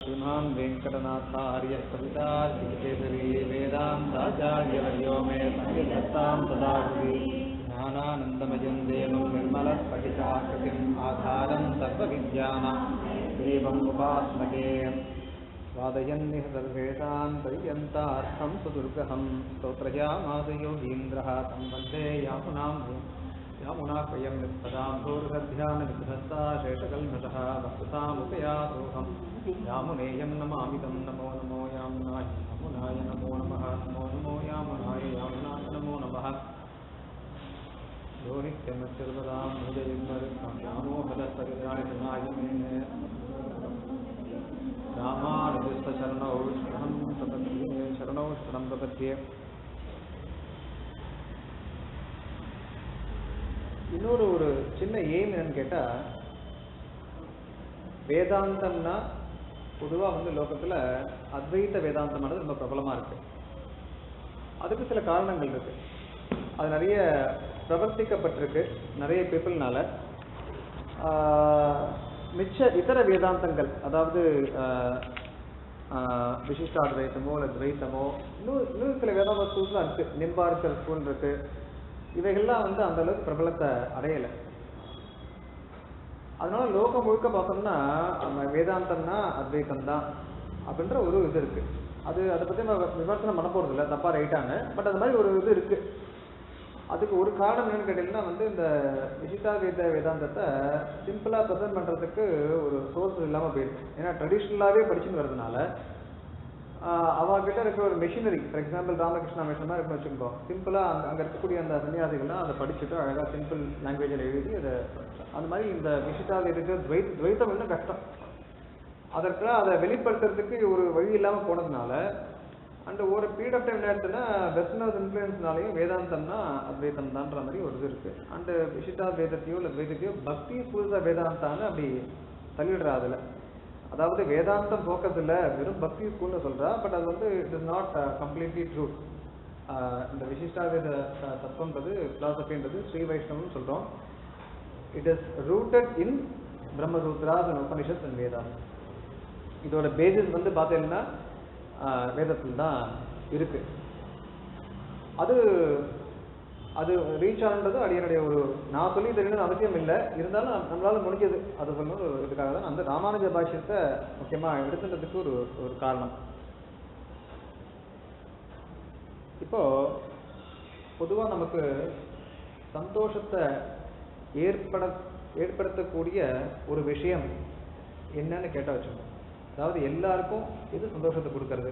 श्रीमान् वेङ्कटनाथार्य कवितार्किकेसरी वेदान्ताचार्यवर्यो मे सङ्गीतस्तां तदा हृदि ज्ञानानन्दमयं देवं निर्मलस्फटिकाकृतिम् आधारं सर्वविद्यानां देवम् उपात्मके वादयन्निह सर्वेषां पर्यन्तार्थं सुदुर्गहं स्तोत्रयामादयोगीन्द्रः तं वन्दे यामुनां यामुनाह्वयं निःपदां भूर्गध्यानविध्वस्ता शेषकल्मषः वस्तुतामुपयासोऽहं यामुनेयं नमामि तं नमो नमो यामुनाय यमुनाय नमो नमः नमो नमो यामुनाय यामुनाय नमो नमः यो नित्यमच्युर्वदां भुजयुग्मरुक्तं रामोहदस्परिदायनाय मे रामानुजस्थशरणौ शरणं प्रपद्ये शरणौ शरणं प्रपद्ये இன்னொரு ஒரு சின்ன எய்ம் என்னன்னு கேட்டா வேதாந்தம்னா பொதுவா வந்து லோகத்துல அத்வைத வேதாந்தமானது ரொம்ப பிரபலமா இருக்கு அதுக்கு சில காரணங்கள் இருக்கு அது நிறைய பிரவர்த்திக்கப்பட்டிருக்கு நிறைய பீப்புள்னால மிச்ச இதர வேதாந்தங்கள் அதாவது ஆஹ், ஆஹ், விசிஷ்டாத்வைத்தமோ இல்லை துவைத்தமோ இன்னும் இன்னும் சில வேதாந்த ஸ்கூல்ஸ்லாம் இருக்கு நிம்பார்க்கர் ஸ்கூல் இருக்கு இவைகள்லாம் வந்து அந்த அளவுக்கு பிரபலத்தை அடையலை அதனால லோகம் முழுக்க பார்த்தோம்னா நம்ம வேதாந்தம்னா அத்வைத்தம் தான் அப்படின்ற ஒரு இது இருக்கு அது அதை பத்தி நம்ம விமர்சனம் பண்ண போறது இல்லை தப்பா ரைட்டாங்க பட் அது மாதிரி ஒரு இது இருக்கு அதுக்கு ஒரு காரணம் என்னன்னு கேட்டீங்கன்னா வந்து இந்த விசிஷ்டாத்வைத வேதாந்தத்தை சிம்பிளா ப்ரெசென்ட் பண்றதுக்கு ஒரு சோர்ஸ் இல்லாம போயிருக்கு ஏன்னா ட்ரெடிஷ்னலாவே படிச்சுன்னு வரதுனால ஆஹ் அவகிட்ட இருக்கிற ஒரு machinery for example Ramakrishna mission மாதிரி இருக்குன்னு வச்சுக்கோ சிம்பிளா அங்க அங்க இருக்கக்கூடிய அந்த சன்னியாசிகள்லாம் அதை படிச்சுட்டு அழகா சிம்பிள் லாங்குவேஜில் எழுதி அதை அந்த மாதிரி இந்த விஷயத்தாக இருக்கிற துவைத் துவைத்தம் இன்னும் கஷ்டம் அதற்கு அதை வெளிப்படுத்துறதுக்கு ஒரு வழி இல்லாம போனதுனால அண்ட் ஒரு பீரியட் ஆஃப் டைம் என்ன ஆயிடுச்சுன்னா வெஸ்டர்னர்ஸ் இன்ஃப்ளூயன்ஸ்னாலையும் வேதாந்தம்னா அத்வைத்தம் தான்ற மாதிரி ஒரு இது இருக்கு அண்ட் விஷிதா வேதத்தையோ இல்லை துவைதத்தையோ பக்தி புரித வேதாந்தான்னு அப்படி தள்ளிடுறா அதுல அதாவது வேதாந்தம் ஃபோக்கஸ் இல்ல வெறும் பக்தி ஸ்கூல்னு சொல்றா பட் அது வந்து it is not completely true இந்த விசிஷ்டாவேத த- தத்துவம்ன்றது பிலாசபின்றது ஸ்ரீ வைஷ்ணவம் சொல்றோம் it is rooted in Brahmasutras and Upanishad and Vedas இதோட பேசிஸ் வந்து பார்த்தீங்கன்னா வேதத்தில் தான் இருக்கு அது அது ரீச் ஆனது அடியனுடைய ஒரு நான் சொல்லி தெரியணும்னு அவசியம் இல்லை இருந்தாலும் நம்மளால முடிஞ்சது அது சொல்லணும் ஒரு இதுக்காக தான் அந்த ராமானுஜ பாஷ்யத்தை முக்கியமா எடுத்துன்றதுக்கு ஒரு ஒரு காரணம் இப்போ பொதுவா நமக்கு சந்தோஷத்தை ஏற்பட ஏற்படுத்தக்கூடிய ஒரு விஷயம் என்னன்னு கேட்டா வச்சுக்கோங்க அதாவது எல்லாருக்கும் எது சந்தோஷத்தை கொடுக்கறது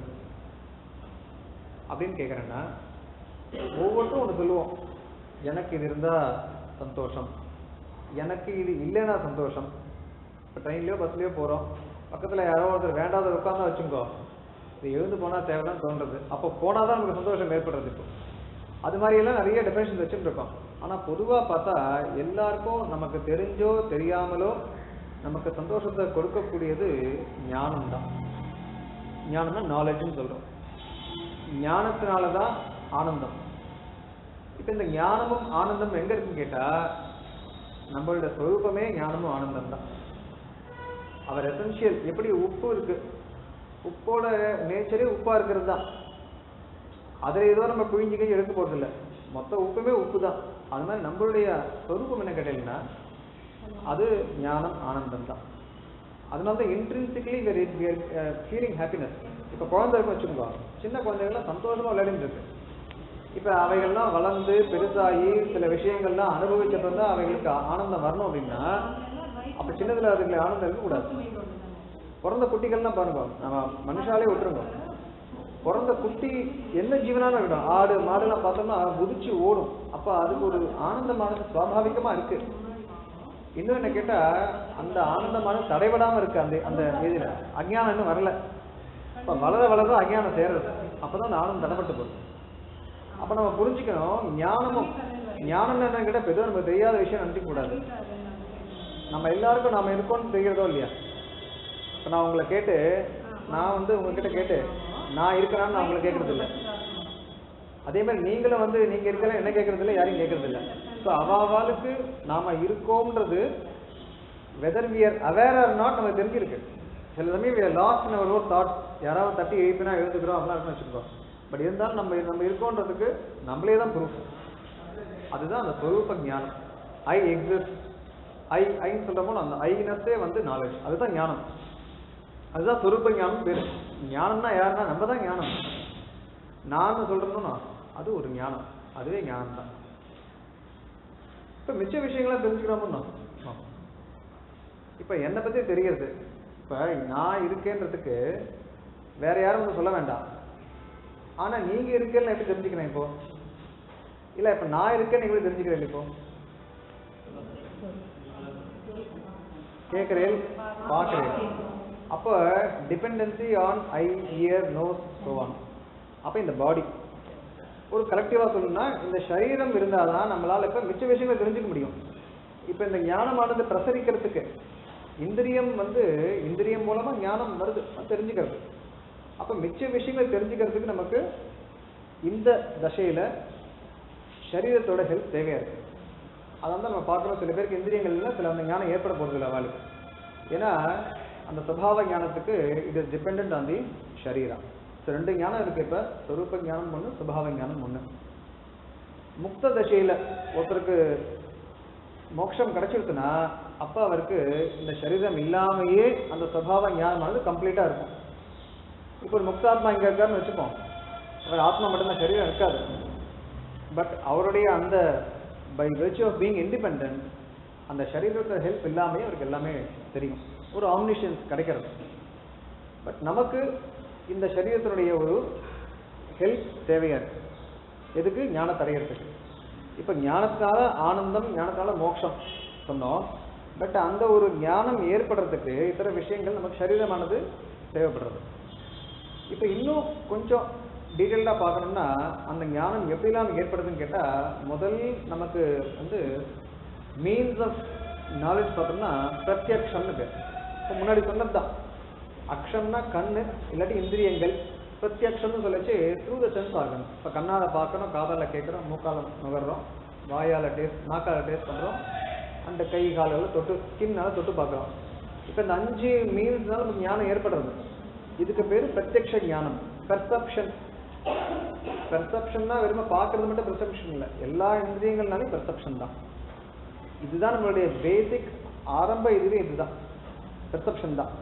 அப்படின்னு கேட்குறேன்னா ஒவ்வொருத்தரும் ஒன்று சொல்லுவோம் எனக்கு இது இருந்தா சந்தோஷம் எனக்கு இது இல்லைன்னா சந்தோஷம் இப்போ ட்ரெயின்லையோ பஸ்லையோ போகிறோம் பக்கத்தில் யாரோ ஒருத்தர் வேண்டாத உட்காந்தா வச்சுக்கோ இது எழுந்து போனால் தேவைதான் தோன்றது அப்போ போனால் தான் நமக்கு சந்தோஷம் ஏற்படுறது இப்போ அது மாதிரியெல்லாம் நிறைய டெஃபினேஷன் வச்சுட்டு இருக்கோம் ஆனால் பொதுவாக பார்த்தா எல்லாருக்கும் நமக்கு தெரிஞ்சோ தெரியாமலோ நமக்கு சந்தோஷத்தை கொடுக்கக்கூடியது ஞானம் தான் ஞானம்னா நாலேஜ்னு சொல்கிறோம் ஞானத்தினால தான் ஆனந்தம் இப்போ இந்த ஞானமும் ஆனந்தம் எங்க இருக்குன்னு கேட்டா நம்மளோட ஸ்வரூபமே ஞானமும் ஆனந்தம் தான் அவர் எசென்ஷியல் எப்படி உப்பு இருக்கு உப்போட நேச்சரே உப்பா இருக்கிறது தான் அதை ஏதோ நம்ம பிழிஞ்சு கை எடுக்க போறது இல்ல மொத்த உப்புமே உப்பு தான் அது மாதிரி நம்மளுடைய ஸ்வரூபம் என்ன கேட்டீங்கன்னா அது ஞானம் ஆனந்தம் தான் அதனால தான் இன்ட்ரின்சிக்கலி ஃபீலிங் ஹாப்பினஸ் இப்போ குழந்தை இருக்கு வச்சுக்கோங்க சின்ன குழந்தைகள்லாம் சந்தோஷமா விளையாடிட்டு இருக்கு இப்போ அவைகள்லாம் வளர்ந்து பெருசாகி சில விஷயங்கள்லாம் அனுபவிச்சப்ப தான் அவைகளுக்கு ஆனந்தம் வரணும் அப்படின்னா அப்ப சின்னதுல அதுக்கு ஆனந்தம் இருக்கக்கூடாது பிறந்த குட்டிகள்லாம் பாருங்க நம்ம மனுஷாலே விட்டுருங்க பிறந்த குட்டி என்ன ஜீவனாலும் இருக்கட்டும் ஆடு மாடுலாம் பார்த்தோம்னா குதிச்சு ஓடும் அப்ப அதுக்கு ஒரு ஆனந்தமானது சுவாபாவிகமா இருக்கு இன்னும் என்ன கேட்டா அந்த ஆனந்தமானது தடைபடாம இருக்கு அந்த அந்த இதுல அஜ்ஞானம் இன்னும் வரல இப்ப வளர வளர அஜ்ஞானம் சேருது அப்பதான் அந்த ஆனந்தம் தடைப்பட்டு போகுது அப்ப நம்ம புரிஞ்சுக்கணும் ஞானமும் ஞானம் என்ன கேட்டா பெரிய நமக்கு தெரியாத விஷயம் நினைக்க கூடாது நம்ம எல்லாருக்கும் நாம இருக்கோம்னு தெரிகிறதோ இல்லையா இப்ப நான் உங்களை கேட்டு நான் வந்து உங்ககிட்ட கேட்டு நான் இருக்கிறான்னு நான் உங்களை கேட்கறது இல்ல அதே மாதிரி நீங்களும் வந்து நீங்க இருக்கல என்ன கேட்கறது இல்ல யாரையும் கேட்கறது இல்ல ஸோ அவாவாளுக்கு நாம இருக்கோம்ன்றது whether we are aware or not நமக்கு தெரிஞ்சிருக்கு சில சமயம் லாஸ்ட் இன் அவர் ஓர் தாட் யாராவது தட்டி எழுப்பினா எழுதுக்கிறோம் அப்படிலாம் இருக்குன்னு வச்சுக்கோ பட் இருந்தாலும் நம்ம நம்ம இருக்கோன்றதுக்கு நம்மளே தான் ப்ரூஃப் அதுதான் அந்த ஸ்வரூப ஞானம் ஐ எக்ஸிஸ்ட் ஐ ஐன்னு சொல்றமோ அந்த ஐனஸே வந்து நாலேஜ் அதுதான் ஞானம் அதுதான் சொரூப ஞானம் பேரு ஞானம்னா யாருன்னா நம்ம தான் ஞானம் நான் சொல்றோம்னா அது ஒரு ஞானம் அதுவே ஞானம் தான் இப்ப மிச்ச விஷயங்களை தெரிஞ்சுக்கிறோம்னா இப்ப என்னை பத்தி தெரிகிறது இப்ப நான் இருக்கேன்றதுக்கு வேற யாரும் வந்து சொல்ல வேண்டாம் ஆனா நீங்க இருக்கேன்னு எப்படி தெரிஞ்சுக்கிறேன் இப்போ இல்ல இப்ப நான் இருக்கேன்னு எப்படி தெரிஞ்சுக்கிறேன் இப்போ கேட்கிறேன் பார்க்கிறேன் அப்போ dependency on eye ear nose so on அப்போ இந்த பாடி ஒரு கலெக்டிவாக சொல்லணும்னா இந்த சரீரம் இருந்தால் தான் நம்மளால் இப்போ மிச்ச விஷயங்களை தெரிஞ்சுக்க முடியும் இப்போ இந்த ஞானமானது பிரசரிக்கிறதுக்கு இந்திரியம் வந்து இந்திரியம் மூலமாக ஞானம் வருது அது தெரிஞ்சுக்கிறது அப்போ மிச்ச விஷயங்களை தெரிஞ்சுக்கிறதுக்கு நமக்கு இந்த தசையில் சரீரத்தோட ஹெல்ப் தேவையாக இருக்குது அதை வந்து நம்ம பார்க்குறோம் சில பேருக்கு இந்திரியங்கள்ல சில அந்த ஞானம் ஏற்பட போகிறது இல்லை அவளுக்கு ஏன்னா அந்த சுபாவ ஞானத்துக்கு it is depend on the ஷரீரா ஸோ ரெண்டு ஞானம் இருக்கு இப்போ சொரூப ஞானம் ஒன்று சுபாவ ஞானம் ஒன்று முக்த தசையில் ஒருத்தருக்கு மோட்சம் கிடைச்சிருக்குன்னா அப்போ அவருக்கு இந்த சரீரம் இல்லாமையே அந்த சுபாவ ஞானமானது கம்ப்ளீட்டாக இருக்கும் இப்போ ஒரு முக்தாத்மா இங்கே இருக்காருன்னு வச்சுப்போம் அவர் ஆத்மா மட்டும்தான் சரீரம் இருக்காது பட் அவருடைய அந்த by virtue of being independent அந்த சரீரத்தோட ஹெல்ப் இல்லாமே அவருக்கு எல்லாமே தெரியும் ஒரு ஆம்னிஷன்ஸ் கிடைக்கிறது பட் நமக்கு இந்த சரீரத்தினுடைய ஒரு ஹெல்ப் தேவையா இருக்கு எதுக்கு ஞானத்தை அடையிறதுக்கு இப்போ ஞானத்தால ஆனந்தம் ஞானத்தால மோட்சம் சொன்னோம் பட் அந்த ஒரு ஞானம் ஏற்படுறதுக்கு இத்தர விஷயங்கள் நமக்கு சரீரமானது தேவைப்படுறது இப்போ இன்னும் கொஞ்சம் டீட்டெயில்டாக பார்க்கணும்னா அந்த ஞானம் எப்படிலாம் ஏற்படுதுன்னு கேட்டால் முதல் நமக்கு வந்து மீன்ஸ் ஆஃப் நாலேஜ் பார்த்தோம்னா பிரத்யக்ஷம்னு பேர் இப்போ முன்னாடி சொன்னது தான் அக்ஷம்னா கண்ணு இல்லாட்டி இந்திரியங்கள் பிரத்யக்ஷம்னு சொல்லச்சு த்ரூ த சென்ஸ் ஆகணும் இப்போ கண்ணால் பார்க்கணும் காதால் கேட்குறோம் மூக்கால் நுகர்றோம் வாயால் டேஸ்ட் நாக்கால் டேஸ்ட் பண்ணுறோம் அந்த கை காலில் தொட்டு ஸ்கின்னால தொட்டு பார்க்குறோம் இப்போ இந்த அஞ்சு மீன்ஸ்னால நமக்கு ஞானம் ஏற்படுறது இதுக்கு பேர் பிரத்யக்ஷ ஞானம் பெர்செப்ஷன் பெர்செப்ஷன்னா வெறும பார்க்கறது மட்டும் பெர்செப்ஷன் இல்லை எல்லா இந்திரியங்கள்னாலும் பெர்செப்ஷன் தான் இதுதான் நம்மளுடைய பேசிக் ஆரம்ப இதுவே இதுதான் பெர்செப்ஷன் தான்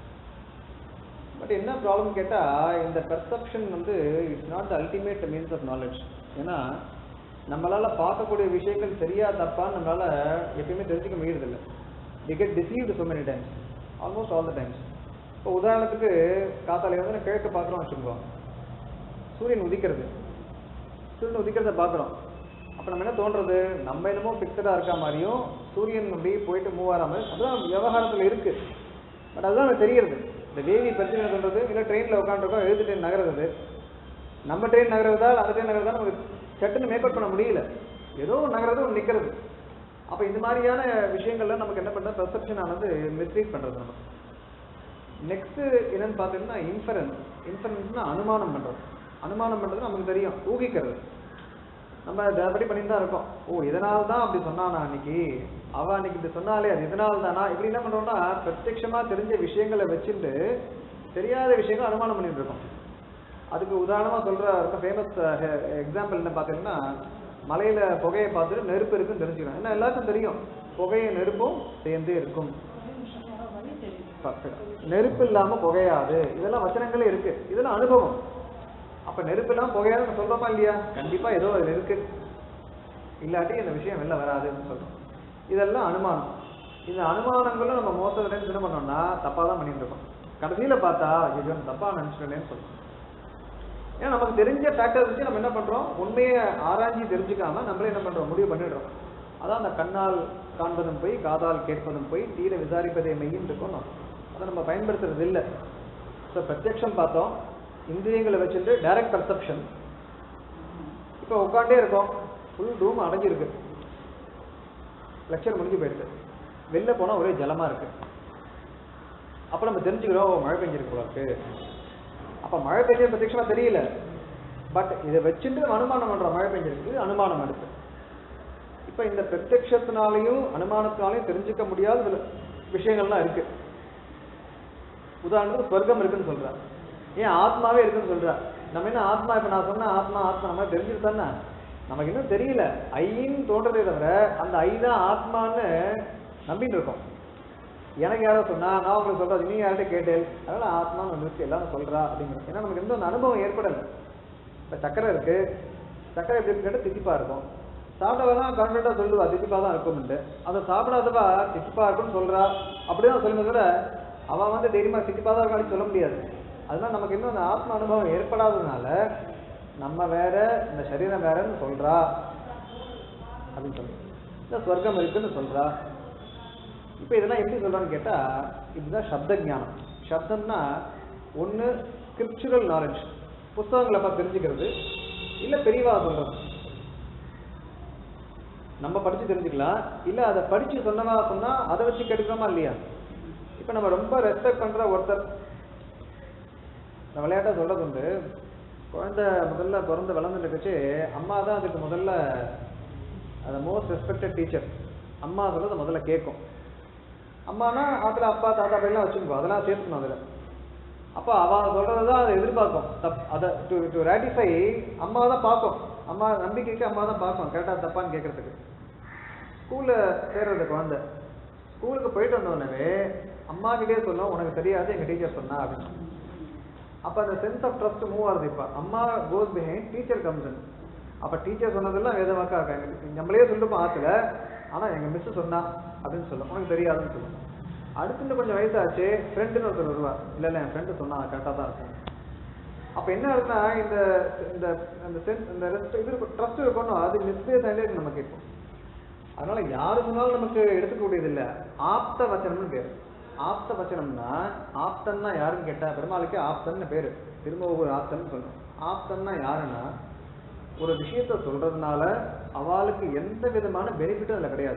பட் என்ன ப்ராப்ளம் கேட்டால் இந்த பெர்செப்ஷன் வந்து it's not the ultimate means of knowledge ஏன்னா நம்மளால பார்க்கக்கூடிய விஷயங்கள் சரியா தப்பான்னு நம்மளால எப்பயுமே தெரிஞ்சுக்க முடியறதில்ல we get deceived so many times almost all the times இப்போ உதாரணத்துக்கு காத்தால வந்து நான் கிழக்கு பார்க்குறோம் வச்சுக்கோங்க சூரியன் உதிக்கிறது சூரியன் உதிக்கிறத பார்க்குறோம் அப்போ நம்ம என்ன தோன்றது நம்ம என்னமோ ஃபிக்ஸடாக இருக்க மாதிரியும் சூரியன் அப்படியே போயிட்டு மூவ் ஆகிற மாதிரி அதுதான் விவகாரத்தில் இருக்கு பட் அதுதான் எனக்கு தெரியறது இந்த வேவி பிரச்சனை சொல்றது இல்லை ட்ரெயினில் உட்காந்துருக்கோம் எழுத்து ட்ரெயின் நகருது நம்ம ட்ரெயின் நகர்றதா அந்த ட்ரெயின் நகர்றதா நமக்கு சட்டுன்னு மேக்கப் பண்ண முடியல ஏதோ ஒன்று நகர்றது ஒன்று நிற்கிறது அப்போ இந்த மாதிரியான விஷயங்கள்ல நமக்கு என்ன பண்ணுறது பெர்செப்ஷன் ஆனது மிஸ்லீட் பண்ணுறது நமக்கு நெக்ஸ்ட் என்னன்னு பார்த்தீங்கன்னா இன்ஃபரன்ஸ் இன்ஃபரன்ஸ்னா அனுமானம் பண்றது அனுமானம் பண்றது நமக்கு தெரியும் ஊகிக்கிறது நம்ம அப்படி பண்ணிட்டு தான் இருக்கோம் ஓ இதனால தான் அப்படி சொன்னானா அன்னைக்கு அவ அன்னைக்கு இப்படி சொன்னாலே அது இதனால தானா இப்படி என்ன பண்றோம்னா பிரத்யட்சமா தெரிஞ்ச விஷயங்களை வச்சுட்டு தெரியாத விஷயங்களை அனுமானம் பண்ணிட்டு இருக்கோம் அதுக்கு உதாரணமா சொல்ற ரொம்ப ஃபேமஸ் எக்ஸாம்பிள் என்ன பார்த்தீங்கன்னா மலையில புகையை பார்த்துட்டு நெருப்பு இருக்குன்னு தெரிஞ்சுக்கணும் ஏன்னா எல்லாருக்கும் தெரியும் புகையும் நெருப்பும் சேர்ந்தே இருக்கும் Perfect. நெருப்பு இல்லாம புகையாது இதெல்லாம் வச்சனங்களே இருக்கு இதெல்லாம் அனுபவம் அப்ப நெருப்பு இல்லாம புகையாதுன்னு சொல்றோமா இல்லையா கண்டிப்பா ஏதோ அதுல இருக்கு இல்லாட்டி இந்த விஷயம் வெளில வராதுன்னு சொல்றோம் இதெல்லாம் அனுமானம் இந்த அனுமானங்களும் நம்ம மோசம் டைம் என்ன பண்ணோம்னா தப்பா தான் பண்ணிட்டு இருக்கோம் கடைசியில பார்த்தா ஐயோ நான் தப்பா நினைச்சிட்டேன்னு சொல்றோம் ஏன்னா நமக்கு தெரிஞ்ச ஃபேக்டர்ஸ் வச்சு நம்ம என்ன பண்றோம் உண்மையை ஆராய்ச்சி தெரிஞ்சுக்காம நம்மளே என்ன பண்றோம் முடிவு பண்ணிடுறோம் அதான் அந்த கண்ணால் காண்பதும் போய் காதால் கேட்பதும் போய் தீர விசாரிப்பதே மெய்யின் இருக்கணும் அதை நம்ம பயன்படுத்துறது இல்லை ஸோ பிரத்யக்ஷம் பார்த்தோம் இந்திரியங்களை வச்சுட்டு டைரக்ட் பர்செப்ஷன் இப்போ உட்காண்டே இருக்கோம் ஃபுல் ரூம் அடைஞ்சிருக்கு லெக்சர் முடிஞ்சு போயிடுது வெளில போனால் ஒரே ஜலமா இருக்கு அப்போ நம்ம தெரிஞ்சுக்கிறோம் ஓ, மழை பெஞ்சிருக்கு போல இருக்கு அப்போ மழை பெஞ்ச பிரத்யட்சமா தெரியல பட் இதை வச்சுட்டு நம்ம அனுமானம் பண்றோம் மழை பெஞ்சிருக்கு இது அனுமானம் அடுத்து இப்போ இந்த பிரத்யக்ஷத்தினாலையும் அனுமானத்தினாலையும் தெரிஞ்சுக்க முடியாத சில விஷயங்கள்லாம் இருக்கு உதாரணத்துக்கு சொர்க்கம் இருக்குன்னு சொல்றா ஏன் ஆத்மாவே இருக்குன்னு சொல்றா நம்ம என்ன ஆத்மா இப்ப நான் சொன்ன ஆத்மா ஆத்மா நம்ம தெரிஞ்சுட்டு தானே நமக்கு இன்னும் தெரியல ஐன்னு தோன்றதே தவிர அந்த ஐ தான் ஆத்மான்னு நம்பிட்டு இருக்கோம் எனக்கு யாரோ சொன்னா நான் உங்களுக்கு சொல்றது நீங்க யார்கிட்ட கேட்டேன் அதனால ஆத்மான்னு வந்துருச்சு எல்லாரும் சொல்றா அப்படிங்கிறது ஏன்னா நமக்கு எந்த ஒரு அனுபவம் ஏற்படலை இப்ப சக்கரை இருக்கு சக்கரை எப்படி இருக்கு கேட்டால் தித்திப்பா இருக்கும் சாப்பிட்டவெல்லாம் கான்ஃபிடண்டா சொல்லுவா தித்திப்பா தான் இருக்கும்ட்டு அதை சாப்பிடாதவா தித்திப்பா இருக்கும்னு சொல்றா அப்படிதான் சொல்லுங்க கூட அவ வந்து தைரியமா தித்திப்பா தான் இருக்கான்னு சொல்ல முடியாது அதனால நமக்கு இன்னும் அந்த ஆத்ம அனுபவம் ஏற்படாததுனால நம்ம வேற இந்த சரீரம் வேறன்னு சொல்றா அப்படின்னு சொல்றோம் இந்த சொர்க்கம் இருக்குன்னு சொல்றா இப்போ இதெல்லாம் எப்படி சொல்றான்னு கேட்டா இதுதான் சப்த ஞானம் சப்தம்னா ஒண்ணு ஸ்கிரிப்சுரல் நாலேஜ் புஸ்தகங்களை பார்த்து தெரிஞ்சுக்கிறது இல்ல பெரியவா சொல்றது நம்ம படிச்சு தெரிஞ்சுக்கலாம் இல்ல அதை படிச்சு சொன்னவா சொன்னா அதை வச்சு கெடுக்கணுமா இல்லையா இப்ப நம்ம ரொம்ப ரெஸ்பெக்ட் பண்ற ஒருத்தர் நான் விளையாட்டா சொல்றது உண்டு குழந்தை முதல்ல பிறந்து வளர்ந்துட்டு இருக்குச்சு அம்மா தான் அதுக்கு முதல்ல அது மோஸ்ட் ரெஸ்பெக்டட் டீச்சர் அம்மா சொல்றது முதல்ல கேட்கும் அம்மானா ஆத்துல அப்பா தாத்தா பையெல்லாம் வச்சுக்கோ அதெல்லாம் சேர்த்துக்கணும் அதுல அப்ப அவ சொல்றது தான் அதை எதிர்பார்க்கும் தப் அதை டு டு ராட்டிஃபை அம்மா தான் பார்க்கும் அம்மா நம்பிக்கைக்கு அம்மா தான் பார்க்கும் கரெக்டா தப்பான்னு கேட்கறதுக்கு ஸ்கூல்ல சேர்றது குழந்தை ஸ்கூலுக்கு போயிட்டு வந்தோடனே அம்மா கிட்டே சொல்லும் உனக்கு தெரியாது எங்க டீச்சர் சொன்னா அப்படின்னு அப்ப அந்த சென்ஸ் ஆஃப் ட்ரஸ்ட் மூவ் ஆகுது இப்ப அம்மா goes behind teacher comes in அப்ப டீச்சர் சொன்னதெல்லாம் வேதவாக்கா இருக்காங்க நம்மளே சொல்லிருப்போம் ஆத்துல ஆனா எங்க மிஸ் சொன்னா அப்படின்னு சொல்லும் உனக்கு தெரியாதுன்னு சொல்லும் அடுத்து இன்னும் கொஞ்சம் வயசாச்சு ஃப்ரெண்டுன்னு ஒருத்தர் வருவா இல்ல இல்ல என் ஃப்ரெண்டு சொன்னா கரெக்டாக தான் இருக்கும் அப்ப என்ன இருக்குன்னா இந்த இந்த அந்த சென்ஸ் இந்த ரெஸ்ட் இது ட்ரஸ்ட் இருக்கணும் அது மிஸ்பேஸ் ஆகிட்டே இருக்கு நமக்கு இப்போ அதனால யாரு சொன்னாலும் நமக்கு எடுத்துக்கூடியது இல்ல ஆப்த வச்சனம்னு பேரு ஆப்த வச்சனம்னா ஆப்தன்னா யாருன்னு கேட்டா பெருமாளுக்கே ஆப்தன்னு பேரு திரும்ப ஒரு ஆப்தன்னு சொல்லணும் ஆப்தன்னா யாருன்னா ஒரு விஷயத்த சொல்றதுனால அவளுக்கு எந்த விதமான பெனிஃபிட்டும் அதுல கிடையாது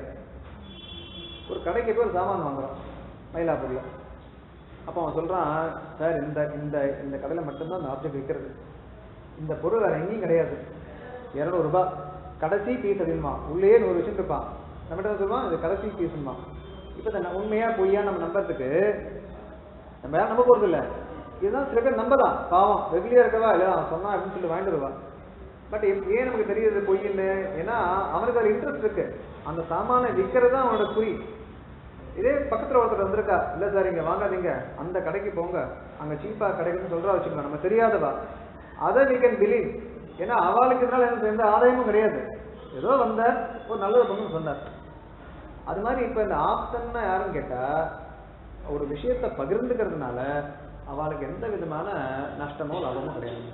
ஒரு கடைக்கு போய் ஒரு சாமான் வாங்குறோம் மயிலாப்பூர்ல அப்போ அவன் சொல்றான் சார் இந்த இந்த இந்த கடையில மட்டும்தான் அந்த ஆப்ஜெக்ட் விற்கிறது இந்த பொருள் வேற எங்கேயும் கிடையாது இருநூறு ரூபாய் கடைசி பீஸ் அதிகமா உள்ளேயே நூறு விஷயம் இருப்பான் நம்மகிட்ட என்ன சொல்லுவான் இது கடைசி பீஸ்மா இப்போ இந்த ந- உண்மையா பொய்யா நம்ம நம்புறதுக்கு நம்ம யாரும் நம்ப போறது இல்ல இதுதான் சில பேர் நம்பலாம் பாவம் ரெகுலியா இருக்கவா இல்ல அவன் சொன்னா அப்படின்னு சொல்லி வாங்கிட்டு வருவா பட் ஏன் நமக்கு தெரியுது பொய்ன்னு ஏன்னா அவனுக்கு அது இன்ட்ரெஸ்ட் இருக்கு அந்த சாமானை விற்கிறது தான் அவனோட குறி இதே பக்கத்துல ஒருத்தர் வந்திருக்கா இல்ல சார் இங்க வாங்காதீங்க அந்த கடைக்கு போங்க அங்க சீப்பா கிடைக்குன்னு சொல்றா வச்சுக்கோங்க நம்ம தெரியாதவா அதை we can believe ஏன்னா அவளுக்கு இதனால எனக்கு எந்த ஆதாயமும் கிடையாது ஏதோ வந்தார் ஒரு நல்லது பண்ணுன்னு சொன்னார் அது மாதிரி இப்ப இந்த ஆப்தன்னா யாருன்னு கேட்டா ஒரு விஷயத்தை பகிர்ந்துக்கிறதுனால அவளுக்கு எந்த விதமான நஷ்டமோ லாபமோ கிடையாது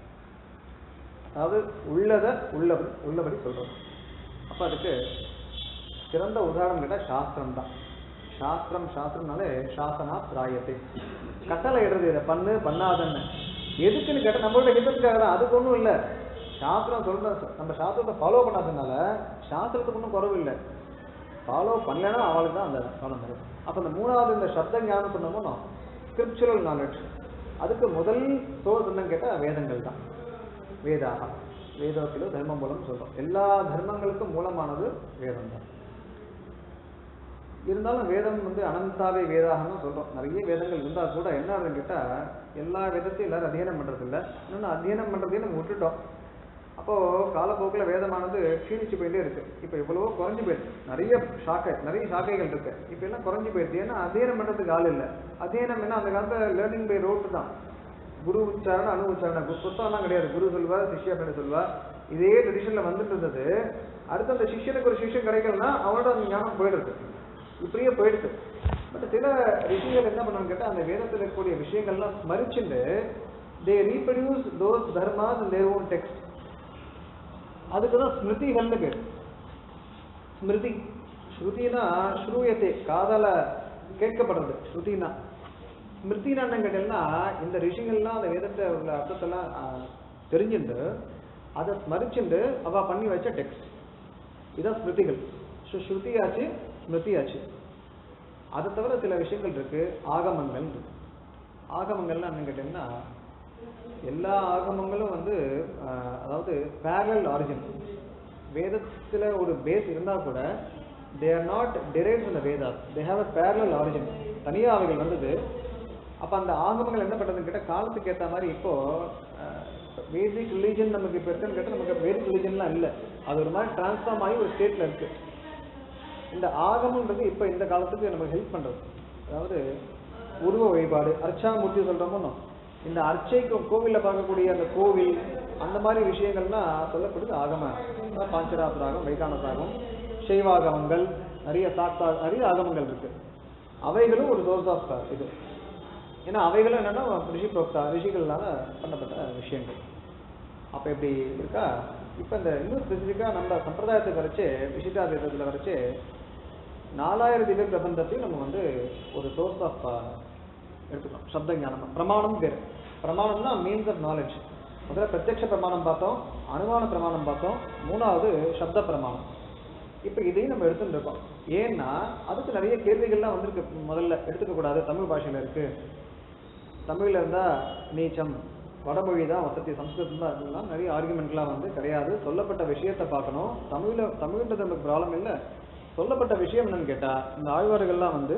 அதாவது உள்ளதை உள்ளபடி உள்ளபடி சொல்றோம் அப்ப அதுக்கு சிறந்த உதாரணம் கேட்டா சாஸ்திரம் தான் சாஸ்திரம் சாஸ்திரம்னாலே சாசனா பிராயத்தை கட்டளை இடுறது இதை பண்ணு பண்ணாதன்னு எதுக்குன்னு கேட்டா நம்மளோட ஹிதத்துக்காக தான் அதுக்கு ஒண்ணும் இல்ல சாஸ்திரம் சொல்ற நம்ம சாஸ்திரத்தை ஃபாலோ பண்ணாததுனால சாஸ்திரத்துக்கு ஒன்றும் குறவு இல்லை ஃபாலோ பண்ணலைன்னா அவளுக்கு தான் அந்த காலம் வரும் அப்ப இந்த மூணாவது இந்த சப்த ஞானம் சொன்னோமோ ஸ்கிரிப்சுரல் நாலேஜ் அதுக்கு முதல் சோர்ஸ் என்னன்னு கேட்டா வேதங்கள் தான் வேதாக வேதத்திலோ தர்ம மூலம் சொல்றோம் எல்லா தர்மங்களுக்கும் மூலமானது வேதம் தான் இருந்தாலும் வேதம் வந்து அனந்தாவே வேதாகன்னு சொல்றோம் நிறைய வேதங்கள் இருந்தா கூட என்ன ஆகுதுன்னு கேட்டா எல்லா வேதத்தையும் எல்லாரும் அத்தியனம் பண்றது இல்ல இன்னொன்னு அத்தியனம் பண்றதையும் நம்ம விட்டுட்டோம் அப்போ காலப்போக்குல வேதமானது க்ஷீணிச்சு போயிட்டே இருக்கு இப்போ எவ்வளவோ குறைஞ்சு போயிடுச்சு நிறைய சாக்கை நிறைய சாக்கைகள் இருக்கு இப்போ எல்லாம் குறைஞ்சு போயிடுச்சு ஏன்னா அத்தியனம் பண்றதுக்கு ஆள் இல்லை அத்தியனம் என்ன அந்த காலத்துல லேர்னிங் பை ரோட்டு தான் குரு உச்சாரணம் அணு உச்சாரணம் கு- புத்தகம்லாம் கிடையாது குரு சொல்லுவார் சிஷ்யா பண்ணி சொல்லுவார் இதே ட்ரெடிஷன்ல வந்துட்டு இருந்தது அடுத்து அந்த சிஷ்யனுக்கு ஒரு சிஷ்யம் கிடைக்கலன்னா அவனோட அந்த ஞானம் போயிடுது இப்படியே போயிடுது பட் சில ரிஷிகள் என்ன பண்ணான்னு கேட்டா அந்த வேதத்தில் இருக்கக்கூடிய விஷயங்கள்லாம் ஸ்மரிச்சுட்டு they reproduce those dharmas in their own text அதுக்கு தான் ஸ்மிருதிகள்னு பேர் ஸ்மிருதி ஸ்ருதினா ஸ்ரூயத்தை காதால கேட்கப்படுறது ஸ்ருதினா ஸ்மிருதினா என்ன கேட்டீங்கன்னா இந்த ரிஷிகள்லாம் அந்த வேதத்தை உள்ள அர்த்தத்தெல்லாம் ஆஹ், தெரிஞ்சுண்டு அதை ஸ்மரிச்சுண்டு அவ பண்ணி வச்ச டெக்ஸ்ட் இதான் ஸ்மிருதிகள் ஸோ ஸ்ருதி ஆச்சு ஸ்மிருதி ஆச்சு அதை தவிர சில விஷயங்கள் இருக்கு ஆகமங்கள் இருக்கு ஆகமங்கள்லாம் என்னன்னு கேட்டீங்கன்னா எல்லா ஆகமங்களும் வந்து ஆஹ், அதாவது parallel ஆரிஜின் வேதத்துல ஒரு பேஸ் இருந்தா கூட they are not derived from the Vedas they have a parallel origin தனியா அவைகள் வந்தது அப்ப அந்த ஆகமங்கள் என்ன பண்றதுன்னு கேட்டா காலத்துக்கு ஏத்த மாதிரி இப்போ பேசிக் ரிலீஜன் நமக்கு இப்போ இருக்குன்னு கேட்டா நமக்கு பேசிக் ரிலீஜன்லாம் இல்லை அது ஒரு மாதிரி டிரான்ஸ்ஃபார்ம் ஆகி ஒரு ஸ்டேட்ல இருக்கு இந்த ஆகமன்றது இப்போ இந்த காலத்துக்கு நமக்கு ஹெல்ப் பண்றது அதாவது உருவ வழிபாடு அர்ச்சாமூர்த்தி சொல்றோமோ இந்த அர்ச்சைக்கு கோவில்ல பார்க்கக்கூடிய அந்த கோவில் அந்த மாதிரி விஷயங்கள்லாம் சொல்லப்படுது ஆகம அதாவது பாஞ்சராத்திராகம் வைகானசாகம் சைவாகமங்கள் நிறைய சாக்தா நிறைய ஆகமங்கள் இருக்கு அவைகளும் ஒரு சோர்ஸ் ஆஃப் இது ஏன்னா அவைகளும் என்னன்னா ரிஷி புரோக்தா ரிஷிகள்னால பண்ணப்பட்ட விஷயங்கள் அப்ப எப்படி இருக்கா இப்ப இந்த இன்னும் ஸ்பெசிஃபிக்கா நம்ம சம்பிரதாயத்துக்கு வரைச்சு விசிட்டாதீதத்துல வரைச்சு நாலாயிரம் திவ்ய பிரபந்தத்தையும் நம்ம வந்து ஒரு சோர்ஸ் ஆஃப் எடுத்துக்கணும் சப்த ஞானம் பிரமாணம் பேர் பிரமாணம்னா மீன்ஸ் ஆஃப் நாலேஜ் முதல்ல பிரத்யக்ஷ பிரமாணம் பார்த்தோம் அனுமான பிரமாணம் பார்த்தோம் மூணாவது சப்த பிரமாணம் இப்போ இதையும் நம்ம எடுத்துட்டு இருக்கோம் ஏன்னா அதுக்கு நிறைய கேள்விகள்லாம் வந்திருக்கு முதல்ல எடுத்துக்க கூடாது தமிழ் பாஷையில இருக்கு தமிழ்ல இருந்தா நீச்சம் வடமொழி தான் வசதி சம்ஸ்கிருதம் தான் இருக்குன்னா நிறைய ஆர்குமெண்ட்லாம் வந்து கிடையாது சொல்லப்பட்ட விஷயத்தை பார்க்கணும் தமிழ்ல தமிழ்ன்றது நமக்கு ப்ராப்ளம் இல்லை சொல்லப்பட்ட விஷயம் என்னன்னு கேட்டா இந்த ஆழ்வார்கள்லாம் வந்து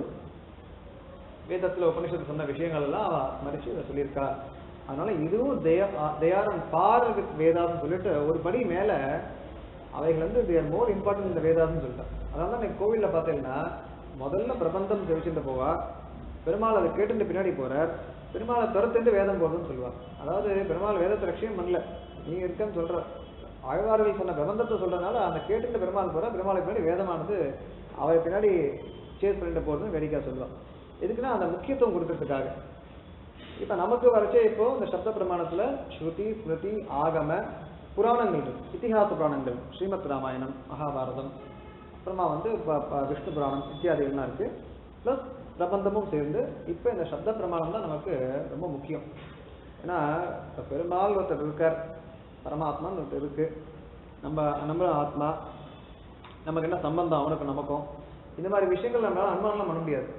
வேதத்துல உபனிஷத்து சொன்ன விஷயங்கள் எல்லாம் அவ மறிச்சு இதை சொல்லியிருக்கா அதனால இதுவும் தயாரம் பார் வேதான்னு சொல்லிட்டு ஒரு படி மேல அவைகள் வந்து தேர் மோர் இம்பார்ட்டன்ட் இந்த வேதான்னு சொல்லிட்டான் அதனால தான் நீங்க கோவில்ல பார்த்தீங்கன்னா முதல்ல பிரபந்தம் தெரிவிச்சுட்டு போவா பெருமாள் அதை கேட்டுட்டு பின்னாடி போறார் பெருமாளை துரத்துட்டு வேதம் போறதுன்னு சொல்லுவார் அதாவது பெருமாள் வேதத்தை லட்சியம் பண்ணல நீ இருக்கன்னு சொல்ற ஆழ்வார்கள் சொன்ன பிரபந்தத்தை சொல்றதுனால அந்த கேட்டுட்டு பெருமாள் போற பெருமாளுக்கு பின்னாடி வேதமானது அவரை பின்னாடி சேஸ் பண்ணிட்டு போறதுன்னு வேடிக்கை சொல்லுவான் எதுக்குன்னா அந்த முக்கியத்துவம் கொடுக்கறதுக்காக இப்ப நமக்கு வரைச்சே இப்போ இந்த சப்த பிரமாணத்துல ஸ்ருதி ஸ்மிருதி ஆகம புராணங்கள் இருக்கு இத்திஹாச புராணங்கள் ஸ்ரீமத் ராமாயணம் மகாபாரதம் அப்புறமா வந்து ப- ப- விஷ்ணு புராணம் இத்தியாதிகள்லாம் இருக்கு ப்ளஸ் பிரபந்தமும் சேர்ந்து இப்போ இந்த சப்த பிரமாணம் தான் நமக்கு ரொம்ப முக்கியம் ஏன்னா இப்ப பெருமாள் ஒருத்தர் இருக்கார் பரமாத்மான்னு ஒருத்தர் இருக்கு நம்ம நம்ம ஆத்மா நமக்கு என்ன சம்பந்தம் அவனுக்கு நமக்கும் இந்த மாதிரி விஷயங்கள் நம்மளால அனுமானம்லாம் பண்ண முடியாது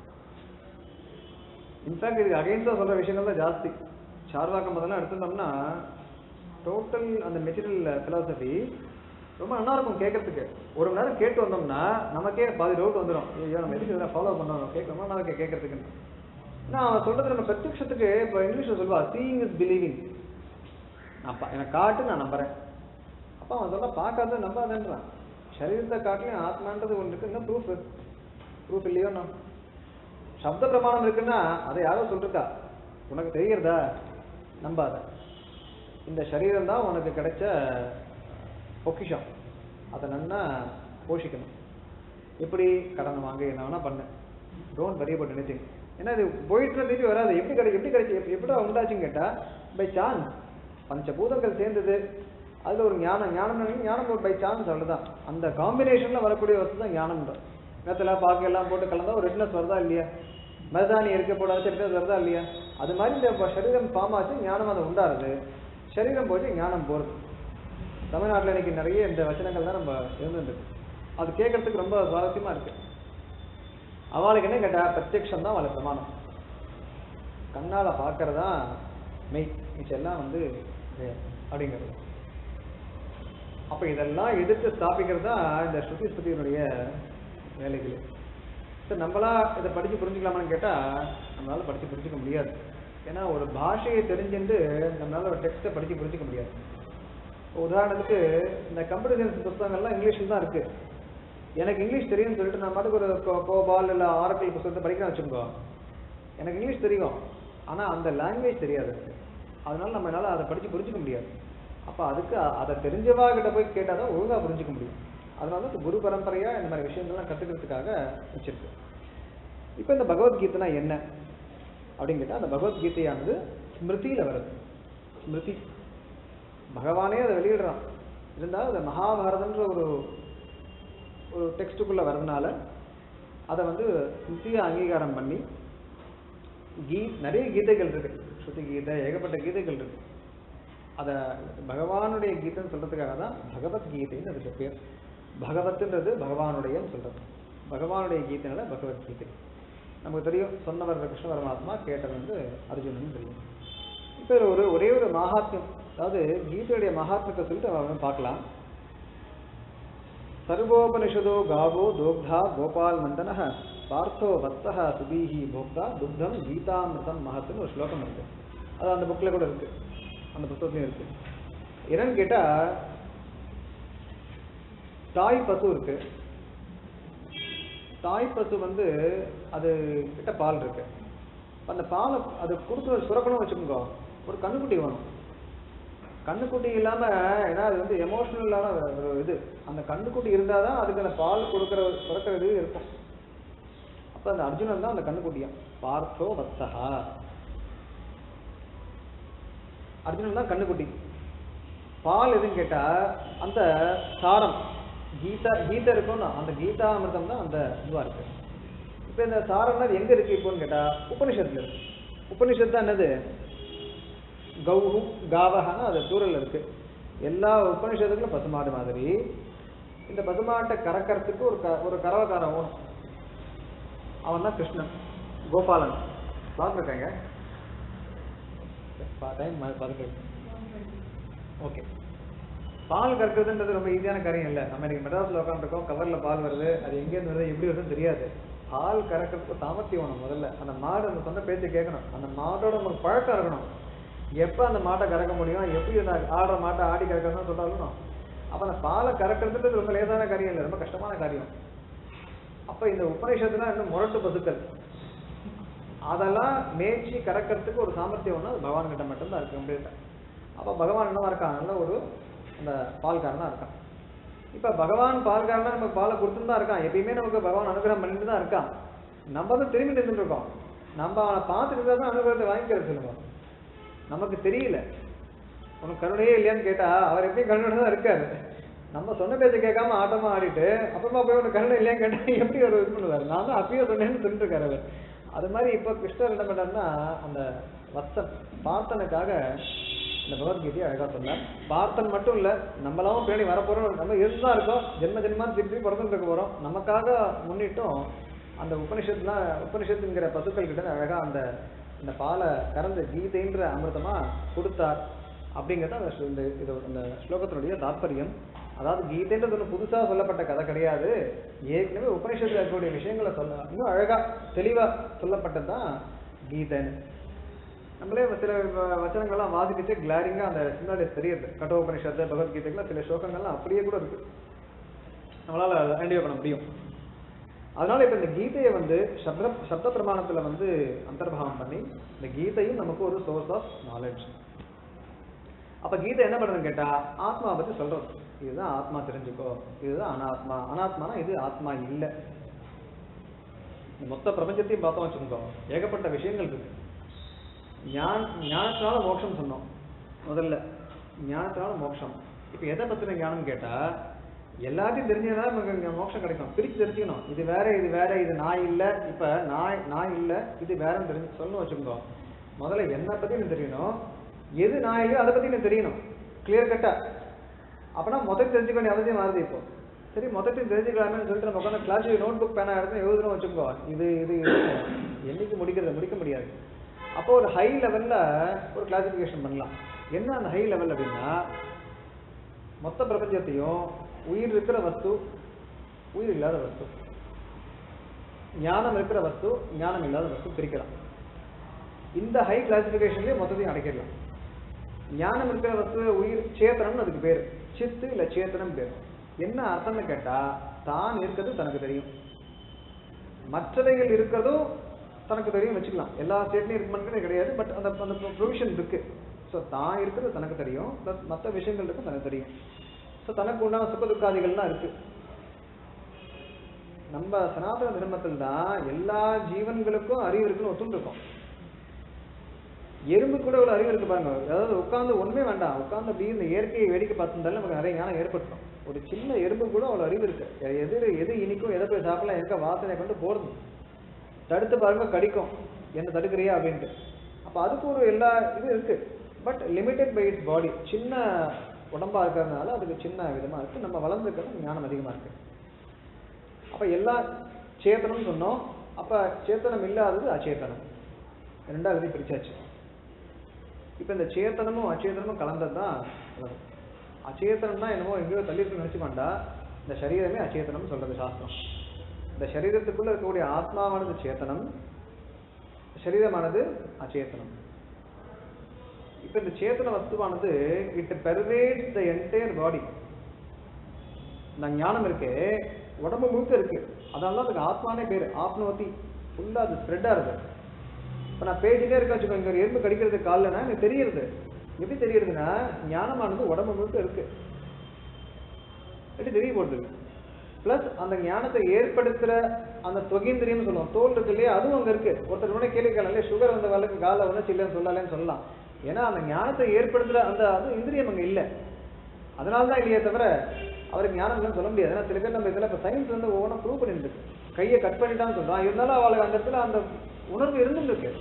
இன்ஃபேக்ட் இதுக்கு அகைன்ஸ்டாக சொல்ற விஷயங்கள் தான் ஜாஸ்தி சார்வாக்கம் அதெல்லாம் எடுத்துட்டோம்னா டோட்டல் அந்த மெட்டீரியல் philosophy ரொம்ப நல்லா இருக்கும் கேட்கறதுக்கு ஒரு மணி நேரம் கேட்டு வந்தோம்னா நமக்கே பாதி டவுட் வந்துடும் ஐயோ நம்ம எதுக்கு இதெல்லாம் ஃபாலோ பண்ணணும் கேட்கணுமா நமக்கு கேட்கறதுக்கு ஏன்னா அவன் சொல்றது நம்ம பிரத்யக்ஷத்துக்கு இப்போ இங்கிலீஷ்ல சொல்லுவா சீயிங் இஸ் பிலீவிங் நான் பா- எனக்கு காட்டு நான் நம்புறேன் அப்ப அவன் சொல்ல பார்க்காத நம்பாதன்றான் சரீரத்தை காட்டிலும் ஆத்மான்றது ஒன்று இருக்கு இன்னும் ப்ரூஃப் ப்ரூஃப் இல்லையோ நான் சப்த பிரமாணம் இருக்குன்னா அதை யாரோ சொல்லிருக்கா உனக்கு தெரிகிறதா நம்பாத இந்த சரீரம் தான் உனக்கு கிடைச்ச பொக்கிஷம் அதை நன்னா போஷிக்கணும் எப்படி கடன் வாங்க என்ன வேணா பண்ணு டோன்ட் வரி அபவுட் எனிதிங் ஏன்னா இது போயிட்டு திருப்பி வராது எப்படி கிடை எப்படி கிடைச்சி எப்படி எப்படி உண்டாச்சுன்னு கேட்டா பை சான்ஸ் பஞ்சபூதங்கள் சேர்ந்தது அதுல ஒரு ஞானம் ஞானம் என்ன? ஞானம் ஒரு பை சான்ஸ் அவ்வளவுதான் அந்த காம்பினேஷன்ல வரக்கூடிய வஸ்து தான் ஞானம்ன்ற நேரத்துல பாக்கு எல்லாம் போட்டு கலந்தா ஒரு ரெட்னஸ் வருதா இல்லையா மருதாணி இருக்க போடாத ரெட்னஸ் வருதா இல்லையா அது மாதிரி இந்த ப- சரீரம் ஃபார்ம் ஆச்சு ஞானம் அது உண்டாருது சரீரம் போச்சு ஞானம் போறது தமிழ்நாட்டுல இன்னைக்கு நிறைய இந்த வச்சனங்கள் தான் நம்ம இருந்துருக்கு அது கேட்கறதுக்கு ரொம்ப சுவாரஸ்யமா இருக்கு அவளுக்கு என்ன கேட்டா பிரத்யக்ஷம் தான் அவளுக்கு பிரமாணம் கண்ணால பார்க்கறதா மெய் மிச்சம் எல்லாம் வந்து வேறு அப்படிங்கிறது அப்ப இதெல்லாம் எதிர்த்து ஸ்தாபிக்கிறது தான் இந்த ஸ்ருதி ஸ்ருதியினுடைய வேலைகள் சரி நம்மளா இதை படிச்சு புரிஞ்சுக்கலாமான்னு கேட்டா நம்மளால படிச்சு புரிஞ்சுக்க முடியாது ஏன்னா ஒரு பாஷையை தெரிஞ்சுட்டு நம்மளால ஒரு டெக்ஸ்ட்டை படிச்சு புரிஞ்சுக்க முடியாது இப்போ உதாரணத்துக்கு இந்த கம்ப்யூட்டர் சயின்ஸ் புத்தகங்கள்லாம் இங்கிலீஷில் தான் இருக்கு எனக்கு இங்கிலீஷ் தெரியும்னு சொல்லிட்டு நான் பாட்டுக்கு ஒரு கோ- கோபால் இல்லை ஆரக்கிள் புத்தகத்தை படிக்கிறேன் வச்சுக்கோ எனக்கு இங்கிலீஷ் தெரியும் ஆனா அந்த லாங்குவேஜ் தெரியாது எனக்கு அதனால நம்ம என்னால அதை படிச்சு புரிஞ்சுக்க முடியாது அப்ப அதுக்கு அ- அதை தெரிஞ்சவா கிட்ட போய் கேட்டாதான் தான் ஒழுங்கா புரிஞ்சுக்க முடியும் அதனால தான் குரு பரம்பரையா இந்த மாதிரி விஷயங்கள்லாம் கத்துக்கிறதுக்காக வச்சிருக்கு இப்போ இந்த பகவத்கீதைனா என்ன அப்படின்னு கேட்டா அந்த பகவத்கீதையானது ஸ்மிருதியில வருது ஸ்மிருதி பகவானே அதை வெளியிடுறான் இருந்தாலும் அந்த மகாபாரதன்ற ஒரு ஒரு டெக்ஸ்டுக்குள்ள வரதுனால அதை வந்து ஸ்மிருதியை அங்கீகாரம் பண்ணி கீ நிறைய கீதைகள் இருக்கு ஸ்ருதி கீதை ஏகப்பட்ட கீதைகள் இருக்கு அத பகவானுடைய கீதைன்னு சொல்றதுக்காக தான் பகவத்கீதைன்னு அதுக்கு பேர் பகவத்துன்றது பகவானுடையன்னு சொல்றது பகவானுடைய கீதைனால பகவத்கீதை நமக்கு தெரியும் சொன்னவர் கிருஷ்ண பரமாத்மா கேட்டது வந்து அர்ஜுனன் தெரியும் இப்போ ஒரு ஒரே ஒரு மகாத்மியம் அதாவது கீதையுடைய மகாத்மியத்தை சொல்லிட்டு அவன் பார்க்கலாம் சர்வோபனிஷதோ காவோ தோக்தா கோபால் நந்தன பார்த்தோ வத்சஹ சுபீஹி போக்தா துக்தம் கீதாமிருதம் மகத்துன்னு ஒரு ஸ்லோகம் இருக்கு அது அந்த புக்கில் கூட இருக்கு அந்த புத்தகத்துலையும் இருக்கு என்னன்னு கேட்டா தாய் பசு இருக்கு தாய் பசு வந்து அது கிட்ட பால் இருக்கு அப்ப அந்த பாலை அது கொடுக்குற சுரக்கணும் வச்சுக்கோங்க ஒரு கண்ணுக்குட்டி வேணும் கண்ணுக்குட்டி இல்லாம ஏன்னா அது வந்து எமோஷனலான ஒரு இது அந்த கண்ணுக்குட்டி இருந்தாதான் அதுக்கு அந்த பால் கொடுக்குற சுரக்கிற இது இருக்கும் அப்ப அந்த அர்ஜுனன் தான் அந்த கண்ணுக்குட்டியா பார்த்தோ வத்சஹா அர்ஜுனன் தான் கண்ணுக்குட்டி பால் எதுன்னு கேட்டா அந்த சாரம் கீதா கீதை இருக்கும்னா அந்த கீதா அமிர்தம் தான் அந்த இதுவா இருக்கு இப்ப இந்த சாரம்னா அது எங்க இருக்கு இப்போன்னு கேட்டா உபனிஷத்துல இருக்கு உபனிஷத்து தான் என்னது கௌஹு காவஹான்னு அது தூரல்ல இருக்கு எல்லா உபனிஷத்துக்களும் பசுமாடு மாதிரி இந்த பசுமாட்டை கறக்கறதுக்கு ஒரு க ஒரு கறவைக்காரன் ஓணும் அவன் தான் கிருஷ்ணன் கோபாலன் பார்த்துருக்காங்க டைம் பார்த்துருக்கேன் ஓகே பால் கறக்கிறதுன்றது ரொம்ப ஈஸியான காரியம் இல்லை நம்ம இன்னைக்கு மெட்ராஸில் உட்காந்துருக்கோம் கவரில் பால் வருது அது எங்கேருந்து வருது எப்படி வருதுன்னு தெரியாது பால் கறக்கிறதுக்கு சாமர்த்தியம் வேணும் முதல்ல அந்த மாடு அந்த சொந்த பேச்சை கேட்கணும் அந்த மாட்டோட நமக்கு பழக்கம் இருக்கணும் எப்போ அந்த மாட்டை கறக்க முடியும் எப்படி அந்த ஆடுற மாட்டை ஆடி கறக்கணும்னு சொல்றாலும் அப்போ அந்த பாலை கறக்கிறதுன்றது ரொம்ப லேசான காரியம் இல்லை ரொம்ப கஷ்டமான காரியம் அப்போ இந்த உபநிஷத்துலாம் இன்னும் முரட்டு பசுக்கள் அதெல்லாம் மேய்ச்சி கறக்கிறதுக்கு ஒரு சாமர்த்தியம் ஒன்று அது பகவான் கிட்ட மட்டும்தான் இருக்கு கம்ப்ளீட்டாக அப்போ பகவான் என்னவா இருக்கான் நல்ல ஒரு அந்த பால்காரனா இருக்கான் இப்போ பகவான் பால்காரனா நமக்கு பாலை கொடுத்துட்டு தான் இருக்கான் எப்பயுமே நமக்கு பகவான் அனுகிரகம் பண்ணிட்டு தான் இருக்கான் நம்ம தான் திரும்பி நின்றுட்டு இருக்கோம் நம்ம அவனை பார்த்துட்டு தான் அனுகிரகத்தை வாங்கிக்கிறது சொல்லுங்க நமக்கு தெரியல உனக்கு கருணையே இல்லையான்னு கேட்டா அவர் எப்பயும் கருணை தான் இருக்காரு நம்ம சொன்ன பேச்சை கேட்காம ஆட்டமா ஆடிட்டு அப்புறமா போய் உனக்கு கருணை இல்லையான்னு கேட்டா எப்படி அவர் இது பண்ணுவார் நான் தான் அப்பயே சொன்னேன்னு சொல்லிட்டு இருக்காரு அவர் அது மாதிரி இப்போ கிருஷ்ணர் என்ன பண்ணாருன்னா அந்த வத்சன் பார்த்தனுக்காக இந்த பகவத்கீதையை அழகா சொன்னார் பார்த்தன் மட்டும் இல்ல நம்மளாவும் பேணி வரப்போறோம் நம்ம இருந்துதான் இருக்கோம் ஜென்ம ஜென்மான்னு திருப்பி பிறந்துட்டு இருக்க போறோம் நமக்காக முன்னிட்டும் அந்த உபனிஷத்துலாம் உபனிஷத்துங்கிற பசுக்கள் கிட்ட அழகா அந்த இந்த பாலை கறந்து கீதைன்ற அமிர்தமா கொடுத்தார் அப்படிங்கிறது அந்த ஸ்லோ- இந்த இது இந்த ஸ்லோகத்தினுடைய தாத்பரியம் அதாவது கீதைன்றது ஒன்று புதுசா சொல்லப்பட்ட கதை கிடையாது ஏற்கனவே உபனிஷத்துல இருக்கக்கூடிய விஷயங்களை சொல்ல இன்னும் அழகா தெளிவா சொல்லப்பட்டது தான் கீதைன்னு நம்மளே சில வ- வச்சனங்கள்லாம் வாசிக்கிட்டு கிளாரிங்கா அந்த சின்னாடி தெரியுது கட்டோபனிஷத்து பகவத்கீதைக்குலாம் சில ஸ்லோகங்கள்லாம் அப்படியே கூட இருக்கு நம்மளால ஐடென்டிஃபை பண்ண முடியும் அதனால இப்ப இந்த கீதையை வந்து சப்த சப்த பிரமாணத்துல வந்து அந்தர்பாவம் பண்ணி இந்த கீதையும் நமக்கு ஒரு சோர்ஸ் ஆஃப் நாலேஜ் அப்ப கீதை என்ன பண்ணுறதுன்னு கேட்டா ஆத்மா பத்தி சொல்றது இதுதான் ஆத்மா தெரிஞ்சுக்கோ இதுதான் அனாத்மா அனாத்மானா இது ஆத்மா இல்ல இந்த மொத்த பிரபஞ்சத்தையும் பார்த்தோம் வச்சுக்கோ ஏகப்பட்ட விஷயங்கள் இருக்கு ஞான் ஞானத்தினால மோட்சம் சொன்னோம் முதல்ல ஞானத்தினால மோட்சம் இப்ப எதை பத்தின ஞானம் கேட்டா எல்லாத்தையும் தெரிஞ்சதுனால நமக்கு இங்க மோட்சம் கிடைக்கும் பிரிச்சு தெரிஞ்சுக்கணும் இது வேற இது வேற இது நான் இல்ல இப்ப நான் நான் இல்ல இது வேறன்னு தெரிஞ்சு சொல்லணும் வச்சுக்கோ முதல்ல என்னை பத்தி எனக்கு தெரியணும் எது நான் இல்லையோ அதை பத்தி எனக்கு தெரியணும் கிளியர் கட்டா அப்பனா முதல் தெரிஞ்சுக்க வேண்டிய அவசியம் வருது இப்போ சரி மொத்தத்தையும் தெரிஞ்சுக்கலாமே சொல்லிட்டு நம்ம உட்காந்து கிளாஸ் நோட் புக் பேனா எடுத்து எழுதுறோம் வச்சுக்கோ இது இது இது என்னைக்கு முடிக்கிறது முடிக்க முடியாது அப்போ ஒரு ஹை லெவல்ல ஒரு கிளாசிஃபிகேஷன் பண்ணலாம் என்ன அந்த ஹை லெவல் அப்படின்னா மொத்த பிரபஞ்சத்தையும் உயிர் இருக்கிற வஸ்து உயிர் இல்லாத வஸ்து ஞானம் இருக்கிற வஸ்து ஞானம் இல்லாத வஸ்து பிரிக்கலாம் இந்த ஹை கிளாசிஃபிகேஷன்லயே மொத்தத்தையும் அடைக்கிடலாம் ஞானம் இருக்கிற வஸ்து உயிர் சேத்தனம்னு அதுக்கு பேர் சித்து இல்ல சேத்தனம் பேர் என்ன அர்த்தம்னு கேட்டா தான் இருக்கிறது தனக்கு தெரியும் மற்றவைகள் இருக்கிறதும் தனக்கு தெரியும் வச்சுக்கலாம் எல்லா ஸ்டேட்லையும் இருக்குமான்னு கிடையாது பட் அந்த அந்த ப்ரொவிஷன் இருக்கு ஸோ தான் இருக்கிறது தனக்கு தெரியும் ப்ளஸ் மற்ற விஷயங்கள் இருக்கு தனக்கு தெரியும் ஸோ தனக்கு உண்டான சுக துக்காதிகள்லாம் இருக்கு நம்ம சனாதன தர்மத்தில் தான் எல்லா ஜீவன்களுக்கும் அறிவு இருக்குன்னு ஒத்துண்டு இருக்கோம் எறும்பு கூட இவ்வளவு அறிவு இருக்கு பாருங்க அதாவது உட்கார்ந்து ஒண்ணுமே வேண்டாம் உட்கார்ந்து அப்படியே இந்த இயற்கையை வேடிக்கை பார்த்துருந்தாலும் நமக்கு நிறைய ஞானம் ஏற்பட்டுரும் ஒரு சின்ன எறும்பு கூட அவ்வளவு அறிவு இருக்கு எது எது இனிக்கும் எதை போய் சாப்பிடலாம் எங்க வாசனை கொண்டு போடுது தடுத்து பாருங்க கடிக்கும் என்ன தடுக்கிறியா அப்படின்ட்டு அப்ப அதுக்கு ஒரு எல்லா இது இருக்கு but limited by its body சின்ன உடம்பா இருக்கிறதுனால அதுக்கு சின்ன விதமா இருக்கு நம்ம வளர்ந்துருக்கிறது ஞானம் அதிகமா இருக்கு அப்ப எல்லா சேத்தனம் சொன்னோம் அப்ப சேத்தனம் இல்லாதது அச்சேத்தனம் ரெண்டாவது இது பிரிச்சாச்சு இப்ப இந்த சேத்தனமும் அச்சேதனமும் கலந்தது தான் உலகம் அச்சேதனம்னா என்னமோ எங்கேயோ தள்ளி இருக்கு நினைச்சு வேண்டா இந்த சரீரமே அச்சேதனம் சொல்றது சாஸ்திரம் இந்த சரீரத்துக்குள்ள இருக்கக்கூடிய ஆத்மாவானது சேத்தனம் சரீரமானது அச்சேதனம் இப்ப இந்த சேத்தன வஸ்துவானது it pervades the entire body இந்த ஞானம் இருக்கு உடம்பு முழுக்க இருக்கு அதனால தான் அதுக்கு ஆத்மானே பேர் ஆத்மவதி ஃபுல்லா அது ஸ்ப்ரெட் ஆகுது இப்ப நான் பேசிட்டே இருக்க வச்சுக்கோ இங்க ஒரு எறும்பு கடிக்கிறது கால்லனா எனக்கு தெரியுது எப்படி தெரியுதுன்னா ஞானமானது உடம்பு முழுக்க இருக்கு எப்படி தெரிய போடுது பிளஸ் அந்த ஞானத்தை ஏற்படுத்துற அந்த தொகேந்திரியம் சொல்லுவோம் தோல் இருக்கு இல்லையா அதுவும் அங்க இருக்கு ஒருத்தர் முன்னாடி கேள்வி கேட்கல சுகர் வந்த வரலுக்கு கால உணர்ச்சி இல்லைன்னு சொல்லலன்னு சொல்லலாம் ஏன்னா அந்த ஞானத்தை ஏற்படுத்துற அந்த அது இந்திரியம் அங்க இல்லை அதனால தான் இல்லையே தவிர அவருக்கு ஞானம் இல்லைன்னு சொல்ல முடியாது ஏன்னா சில பேர் நம்ம இதில் இப்போ சயின்ஸ் வந்து ஒவ்வொன்றும் ப்ரூவ் பண்ணிட்டு இருக்கு கையை கட் பண்ணிட்டான்னு சொல்றான் இருந்தாலும் அவளுக்கு அந்த இடத்துல அந்த உணர்வு இருந்துட்டு இருக்கு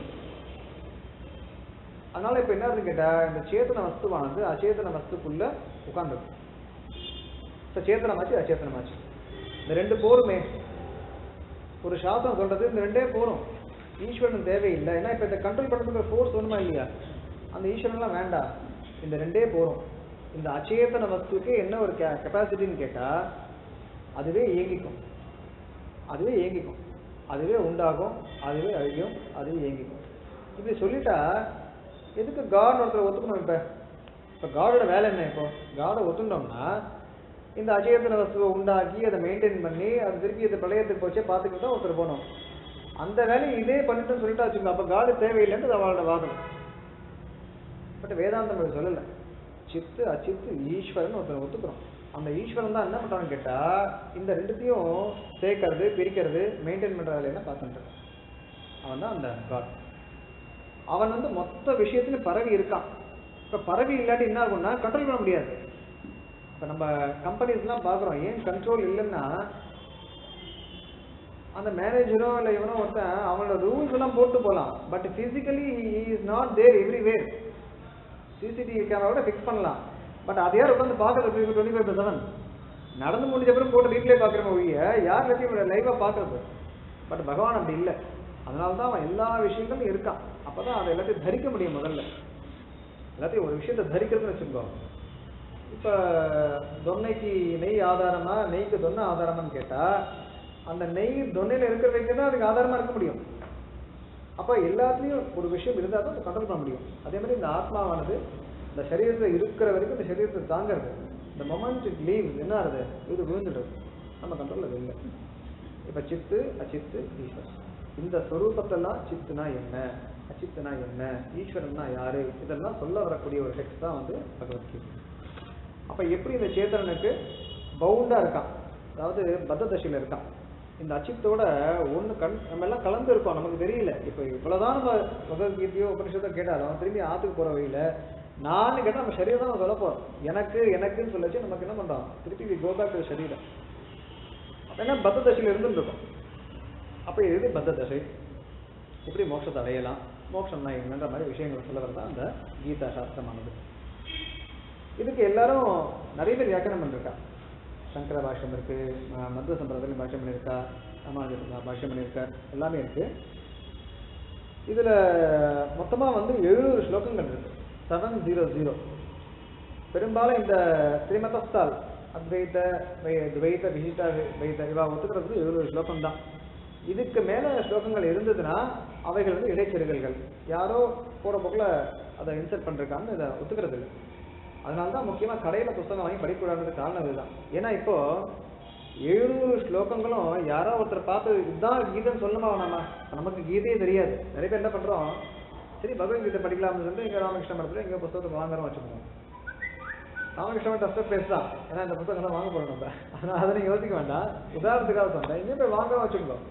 அதனால இப்ப என்ன ஆகுதுன்னு கேட்டா இந்த சேத்தன வஸ்துவானது அச்சேதன வஸ்துக்குள்ள உட்கார்ந்துருக்கு இப்ப சேத்தனமாச்சு அச்சேதனமாச்சு இந்த ரெண்டு போருமே ஒரு சாஸ்திரம் சொல்றது இந்த ரெண்டே போரும் ஈஸ்வரன் தேவையில்லை ஏன்னா இப்ப இந்த கண்ட்ரோல் பண்றதுக்கு ஃபோர்ஸ் வேணுமா இல்லையா அந்த ஈஸ்வரன்லாம் வேண்டாம் இந்த ரெண்டே போரும் இந்த அச்சேதன வஸ்துக்கு என்ன ஒரு கெப்பாசிட்டின்னு கேட்டா அதுவே இயங்கிக்கும் அதுவே இயங்கிக்கும் அதுவே உண்டாகும் அதுவே அழியும் அதுவே இயங்கிக்கும் இப்படி சொல்லிட்டா எதுக்கு காட் ஒருத்தர் ஒத்துக்கணும் இப்ப இப்ப காடோட வேலை என்ன இப்போ காடை ஒத்துண்டோம்னா இந்த அச்சேதன வஸ்துவை உண்டாக்கி அதை மெயின்டைன் பண்ணி அது திருப்பி அது பிரளயத்துக்கு போச்சே பார்த்துக்கிட்டு தான் ஒருத்தர் போகணும் அந்த வேலையை இதே பண்ணிட்டுன்னு சொல்லிட்டு வச்சுக்கோங்க அப்ப காடு தேவையில்லைன்றது அவளோட வாதம் பட் வேதாந்தம் அப்படி சொல்லலை சித்து அச்சித்து ஈஸ்வரன் ஒருத்தர் ஒத்துக்கிறோம் அந்த ஈஸ்வரன் தான் என்ன பண்றான்னு கேட்டா இந்த ரெண்டுத்தையும் சேர்க்கறது பிரிக்கிறது மெயின்டைன் பண்ற வேலையை பார்த்துட்டு அவன் தான் அந்த காட் அவன் வந்து மொத்த விஷயத்துலையும் பரவி இருக்கான் இப்ப பரவி இல்லாட்டி என்ன ஆகும்னா கண்ட்ரோல் பண்ண முடியாது இப்ப நம்ம கம்பெனிஸ்லாம் பார்க்குறோம் ஏன் கண்ட்ரோல் இல்லைன்னா அந்த மேனேஜரோ இல்லை இவனோ ஒருத்தன் அவனோட ரூல்ஸ் எல்லாம் போட்டு போகலாம் but physically is not there everywhere CCTV கேமராவோட ஃபிக்ஸ் பண்ணலாம் பட் அது யார் உட்காந்து பார்க்கறது டுவெண்ட்டி ஃபைவ் செவன் நடந்து முடிஞ்ச பிறகு போட்டு வீட்டிலே பார்க்குற ஒழிய யார் எல்லாத்தையும் லைவாக பார்க்கறது பட் பகவான் அப்படி இல்லை அதனால தான் அவன் எல்லா விஷயங்களும் இருக்கான் அப்போ தான் அதை எல்லாத்தையும் தரிக்க முடியும் முதல்ல எல்லாத்தையும் ஒரு விஷயத்தை தரிக்கிறதுன்னு வச்சுக்கோ இப்போ தொன்னைக்கு நெய் ஆதாரமா நெய்க்கு தொன்னை ஆதாரமான்னு கேட்டால் அந்த நெய் தொன்னையில் இருக்கிற வரைக்கும் தான் அதுக்கு ஆதாரமாக இருக்க முடியும் அப்போ எல்லாத்துலேயும் ஒரு விஷயம் இருந்தால் தான் அதை கண்ட்ரோல் பண்ண முடியும் அதே மாதிரி இந்த ஆத்மாவானது இந்த சரீரத்தில் இருக்கிற வரைக்கும் இந்த சரீரத்தை தாங்கிறது இந்த மொமெண்ட் இட் லீவ்ஸ் என்ன ஆகுது இது விழுந்துடுது நம்ம கண்ட்ரோல் அது இல்லை இப்போ சித்து அச்சித்து ஈஸ்வரன் இந்த ஸ்வரூபத்தெல்லாம் சித்துனா என்ன அச்சித்துனா என்ன ஈஸ்வரன்னா யாரு இதெல்லாம் சொல்ல வரக்கூடிய ஒரு டெக்ஸ்ட் தான் வந்து பகவத்கீதை அப்ப எப்படி இந்த சேத்தனனுக்கு பவுண்டா இருக்கான் அதாவது பத்த தசையில இருக்கான் இந்த அச்சித்தோட ஒண்ணு கண் நம்ம எல்லாம் கலந்து இருக்கோம் நமக்கு தெரியல இப்ப இவ்வளவுதான் நம்ம பகவத்கீதையோ உபனிஷத்தோ கேட்டாலும் திரும்பி ஆத்துக்கு போற வழியில நான் கேட்டா நம்ம சரீரம் தான் நம்ம சொல்ல போறோம் எனக்கு எனக்குன்னு சொல்லச்சு நமக்கு என்ன பண்றோம் திருப்பி கோபாக்கு சரீரம் அப்ப என்ன பத்த தசையில இருந்துருக்கோம் அப்ப இது பத்த தசை இப்படி மோட்சத்தை அடையலாம் மோட்சம்னா என்னன்ற மாதிரி விஷயங்கள் சொல்ல வரதான் அந்த கீதா சாஸ்திரமானது இதுக்கு எல்லாரும் நிறைய பேர் வியாக்கியானம் பண்ணிருக்கா சங்கர பாஷ்யம் இருக்கு ம- மத்வ சம்பிரதாயம் பாஷ்யம் பண்ணியிருக்கா ராமானுஜர் பாஷ்யம் பண்ணியிருக்கா எல்லாமே இருக்கு இதுல மொத்தமா வந்து எழுநூறு ஸ்லோகங்கள் இருக்கு செவன் ஜீரோ ஜீரோ பெரும்பாலும் இந்த ஸ்ரீமதஸ்தால் அத்வைத வை- துவைத விசிஷ்டா வைத இவா ஒத்துக்கிறதுக்கு எழுநூறு ஸ்லோகம் தான் இதுக்கு மேல ஸ்லோகங்கள் இருந்ததுன்னா அவைகள் வந்து இடைச்செருகல்கள் யாரோ போற போக்குல அதை இன்சர்ட் பண்றாங்கன்னு இதை ஒத்துக்கிறது இல்லை அதனால தான் முக்கியமா கடையில புஸ்தகம் வாங்கி படிக்கூடாதுன்றது காரணம் இதுதான் ஏன்னா இப்போ எழுநூறு ஸ்லோகங்களும் யாரோ ஒருத்தர் பார்த்து இதுதான் கீதைன்னு சொல்லணுமா வேணாமா நமக்கு கீதையே தெரியாது நிறைய பேர் என்ன பண்றோம் சரி பகவத்கீதை படிக்கலாம்னு சொல்லிட்டு இங்க ராமகிருஷ்ண மடத்துல இங்க புஸ்தகத்தை வாங்குறோம் வச்சுக்கோங்க ராமகிருஷ்ண மடம் டஸ்ட் பேஸ் தான் ஏன்னா இந்த புத்தகம் தான் வாங்க போறோம் நம்ம அதனால அதை நீங்க யோசிக்க வேண்டாம் உதாரணத்துக்காக சொன்னேன் இங்கே போய் வாங்குறோம் வச்சுக்கோங்க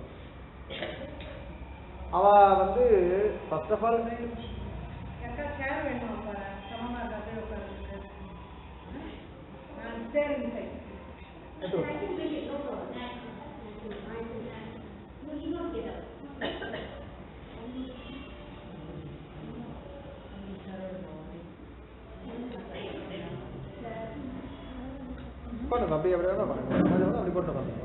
அவ வந்து ஃபர்ஸ்ட் ஆஃப் ஆல் எக்கா சேர் வேணும் அப்ப சமமா இருந்தா போய் உட்கார்ந்துருக்கு நான் சரிங்க சரி பண்ணுங்க அப்படி அப்படியே வேணா பண்ணுங்க கொஞ்சம் வேணா அப்படி போட்டு பண்ணுங்க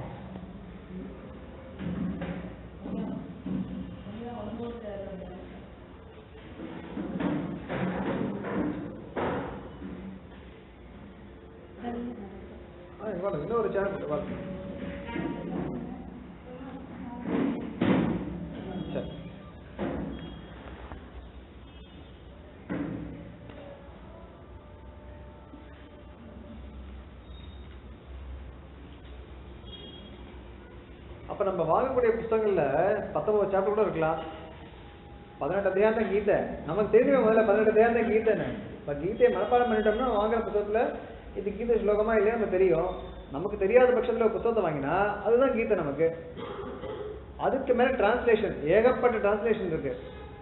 ஆ இங்க வாங்க இன்னொரு சேர் பாருங்க அப்ப நம்ம வாங்கக்கூடிய புஸ்தகங்கள்ல பத்தொன்பது சாப்டர் கூட இருக்கலாம் பதினெட்டு அத்தியாயம் தான் கீதை நமக்கு தெரியும் முதல்ல பதினெட்டு அத்தியாயம் தான் கீதைன்னு இப்போ கீதையை மனப்பாடம் பண்ணிட்டோம்னா வாங்குற புத்தகத்துல இது கீதை ஸ்லோகமா இல்லையா நமக்கு தெரியும் நமக்கு தெரியாத பட்சத்துல ஒரு புத்தகத்தை வாங்கினா அதுதான் கீதை நமக்கு அதுக்கு மேல டிரான்ஸ்லேஷன் ஏகப்பட்ட டிரான்ஸ்லேஷன் இருக்கு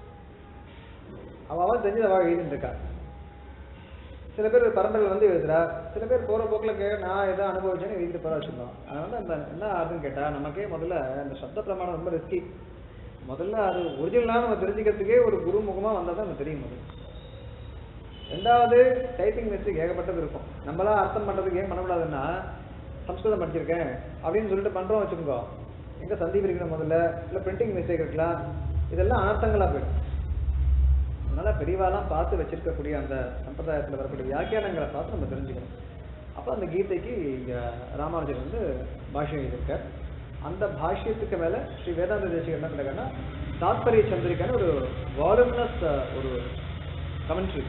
அவ அவன் தெரிஞ்சதை அவ எழுதிட்டு இருக்கா சில பேர் பரம்பரையில் வந்து எழுதுறா சில பேர் போற போக்குல கே நான் எதை அனுபவிச்சேன்னு எழுதிட்டு போற வச்சிருந்தோம் அதனால அந்த என்ன ஆகுதுன்னு கேட்டா நமக்கே முதல்ல அந்த சப்த பிரமாணம் ரொம்ப ரிஸ்கி முதல்ல அது ஒரிஜினலாக நம்ம தெரிஞ்சுக்கிறதுக்கே ஒரு குரு முகமா வந்தா தான் நமக்கு தெரியும் முதல்ல ரெண்டாவது டைப்பிங் மிஸ்டேக் ஏகப்பட்டது இருக்கும் நம்மளா அர்த்தம் பண்றதுக்கு ஏன் பண்ணக்கூடாதுன்னா சம்ஸ்கிருதம் படிச்சிருக்கேன் அப்படின்னு சொல்லிட்டு பண்றோம் வச்சுக்கோங்க எங்க சந்தீப் இருக்கிற முதல்ல இல்ல பிரிண்டிங் மிஸ்டேக் இருக்கலாம் இதெல்லாம் அனர்த்தங்களா போயிடும் அதனால பெரியவாலாம் பார்த்து வச்சிருக்கக்கூடிய அந்த சம்பிரதாயத்துல வரக்கூடிய வியாக்கியானங்களை பார்த்து நம்ம தெரிஞ்சுக்கணும் அப்ப அந்த கீதைக்கு இங்க ராமானுஜர் வந்து பாஷ்யம் எழுதியிருக்கார் அந்த பாஷ்யத்துக்கு மேல ஸ்ரீ வேதாந்த தேசிகர் என்ன பண்ணாங்கன்னா தாத்பரிய சந்திரிக்கான ஒரு வாலுமினஸ் ஒரு கமெண்ட்ரி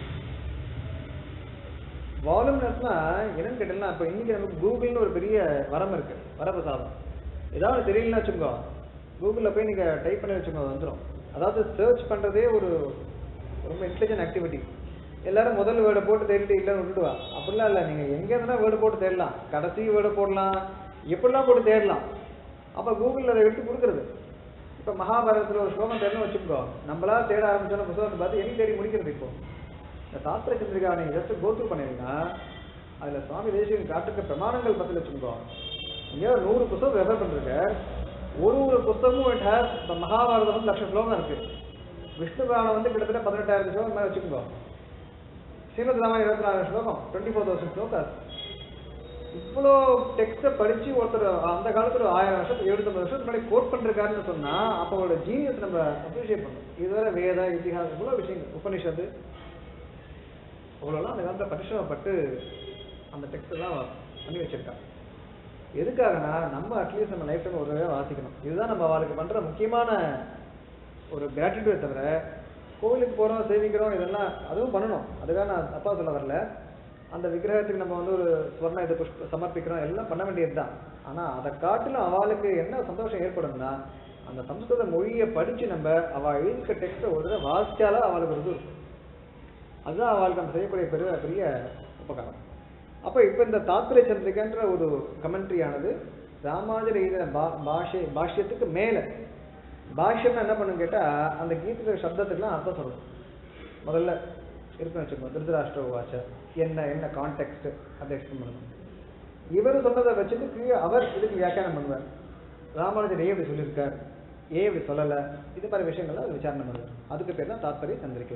வாலுமினஸ்னா என்னன்னு கேட்டீங்கன்னா இப்போ இன்னைக்கு நமக்கு கூகுள்னு ஒரு பெரிய வரம் இருக்கு வரப்பிரசாதம் ஏதாவது தெரியலன்னு வச்சுக்கோ கூகுளில் போய் நீங்க டைப் பண்ணி வச்சுக்கோ வந்துடும் அதாவது சர்ச் பண்றதே ஒரு ரொம்ப இன்டெலிஜென்ட் ஆக்டிவிட்டி எல்லாரும் முதல் வேர்டை போட்டு தேடிட்டு இல்லைன்னு விட்டுடுவா அப்படிலாம் இல்லை நீங்க எங்க இருந்தா வேர்டு போட்டு தேடலாம் கடைசி வேர்டு போடலாம் எப்படிலாம் போட்டு தேடலாம் அப்ப கூகுளில் அதை எடுத்து கொடுக்குறது இப்ப மகாபாரதத்துல ஒரு ஸ்லோகம் தேடணும் வச்சுக்கோ நம்மளா தேட ஆரம்பிச்சோம் புத்தகத்தை பார்த்து எங்க தேடி முடிக்கிறது இப்போ இந்த சாஸ்திர சந்திரிகா நீங்க ஜஸ்ட் கோத்ரூ பண்ணீங்கன்னா அதுல சுவாமி தேசிகன் காட்டுக்க பிரமாணங்கள் பத்தி வச்சுக்கோ இங்க நூறு புத்தகம் ரெஃபர் பண்றீங்க ஒரு ஒரு புத்தகமும் இட் ஹேஸ் இந்த மகாபாரதம் வந்து லட்சம் ஸ்லோகம் இருக்கு விஷ்ணு புராணம் வந்து கிட்டத்தட்ட பதினெட்டாயிரம் ஸ்லோகம் மேலே வச்சுக்கோ ஸ்ரீமத் ராமாயணம் இருபத்தி நாலு ஸ்லோகம் டுவெண்ட்டி ஃபோர் தௌசண்ட் ஸ்லோகாஸ் இவ்வளோ டெக்ஸ்ட்டை படிச்சு ஒருத்தர் அந்த காலத்துல ஒரு ஆயிரம் வருஷம் எழுபத்தொம்பது வருஷத்துக்கு முன்னாடி கோட் பண்ணிருக்காருன்னு சொன்னா அப்போ அவரோட ஜீனியஸ் நம்ம அப்ரிஷியேட் பண்ணணும் இதுவரை வேத இதிகாசம் இவ்வளோ விஷயங்கள் உபனிஷத்து அவ்வளோலாம் அந்த காலத்தில் பரிசிரமப்பட்டு அந்த டெக்ஸ்ட் எல்லாம் பண்ணி வச்சிருக்காங்க எதுக்காகனா நம்ம அட்லீஸ்ட் நம்ம லைஃப் டைம் ஒரு தடவை வாசிக்கணும் இதுதான் நம்ம அவளுக்கு பண்ற முக்கியமான ஒரு கிராட்டிடியூடே தவிர கோவிலுக்கு போறோம் சேவிக்கிறோம் இதெல்லாம் அதுவும் பண்ணணும் அதுக்காக நான் அப்பா சொல்ல வரல அந்த விக்கிரகத்துக்கு நம்ம வந்து ஒரு ஸ்வர்ண இது புஷ்ப சமர்ப்பிக்கிறோம் எல்லாம் பண்ண வேண்டியது தான் ஆனா அதை காட்டிலும் அவளுக்கு என்ன சந்தோஷம் ஏற்படும்னா அந்த சம்ஸ்கிருத மொழியை படிச்சு நம்ம அவ எழுதிக்க டெக்ஸ்ட்டை ஒரு தடவை வாசிச்சாலும் அவளுக்கு ஒரு இது இருக்கும் அதுதான் அவளுக்கு நம்ம செய்யக்கூடிய பெரிய பெரிய உபகாரம் அப்ப இப்ப இந்த தாத்பரிய சந்திரிகன்ற ஒரு கமெண்ட்ரி ஆனது ராமானுஜர் எழுதின பா- பாஷை பாஷ்யத்துக்கு மேல பாஷ்யம் என்ன பண்ணும் கேட்டா அந்த கீதை சப்தத்துக்குலாம் அர்த்தம் சொல்லணும் முதல்ல இருக்குன்னு வச்சுக்கோங்க திருதராஷ்டிர வாச்ச என்ன என்ன கான்டெக்ட் அதை எக்ஸ்பிளைன் பண்ணணும் இவர் சொன்னதை வச்சுட்டு கீழே அவர் இதுக்கு வியாக்கியானம் பண்ணுவார் ராமானுஜர் ஏன் இப்படி சொல்லியிருக்கார் ஏன் இப்படி சொல்லல இது மாதிரி விஷயங்கள்லாம் அவர் விசாரணை பண்ணுவார் அதுக்கு பேர் தான் தாத்பரிய சந்திரிகை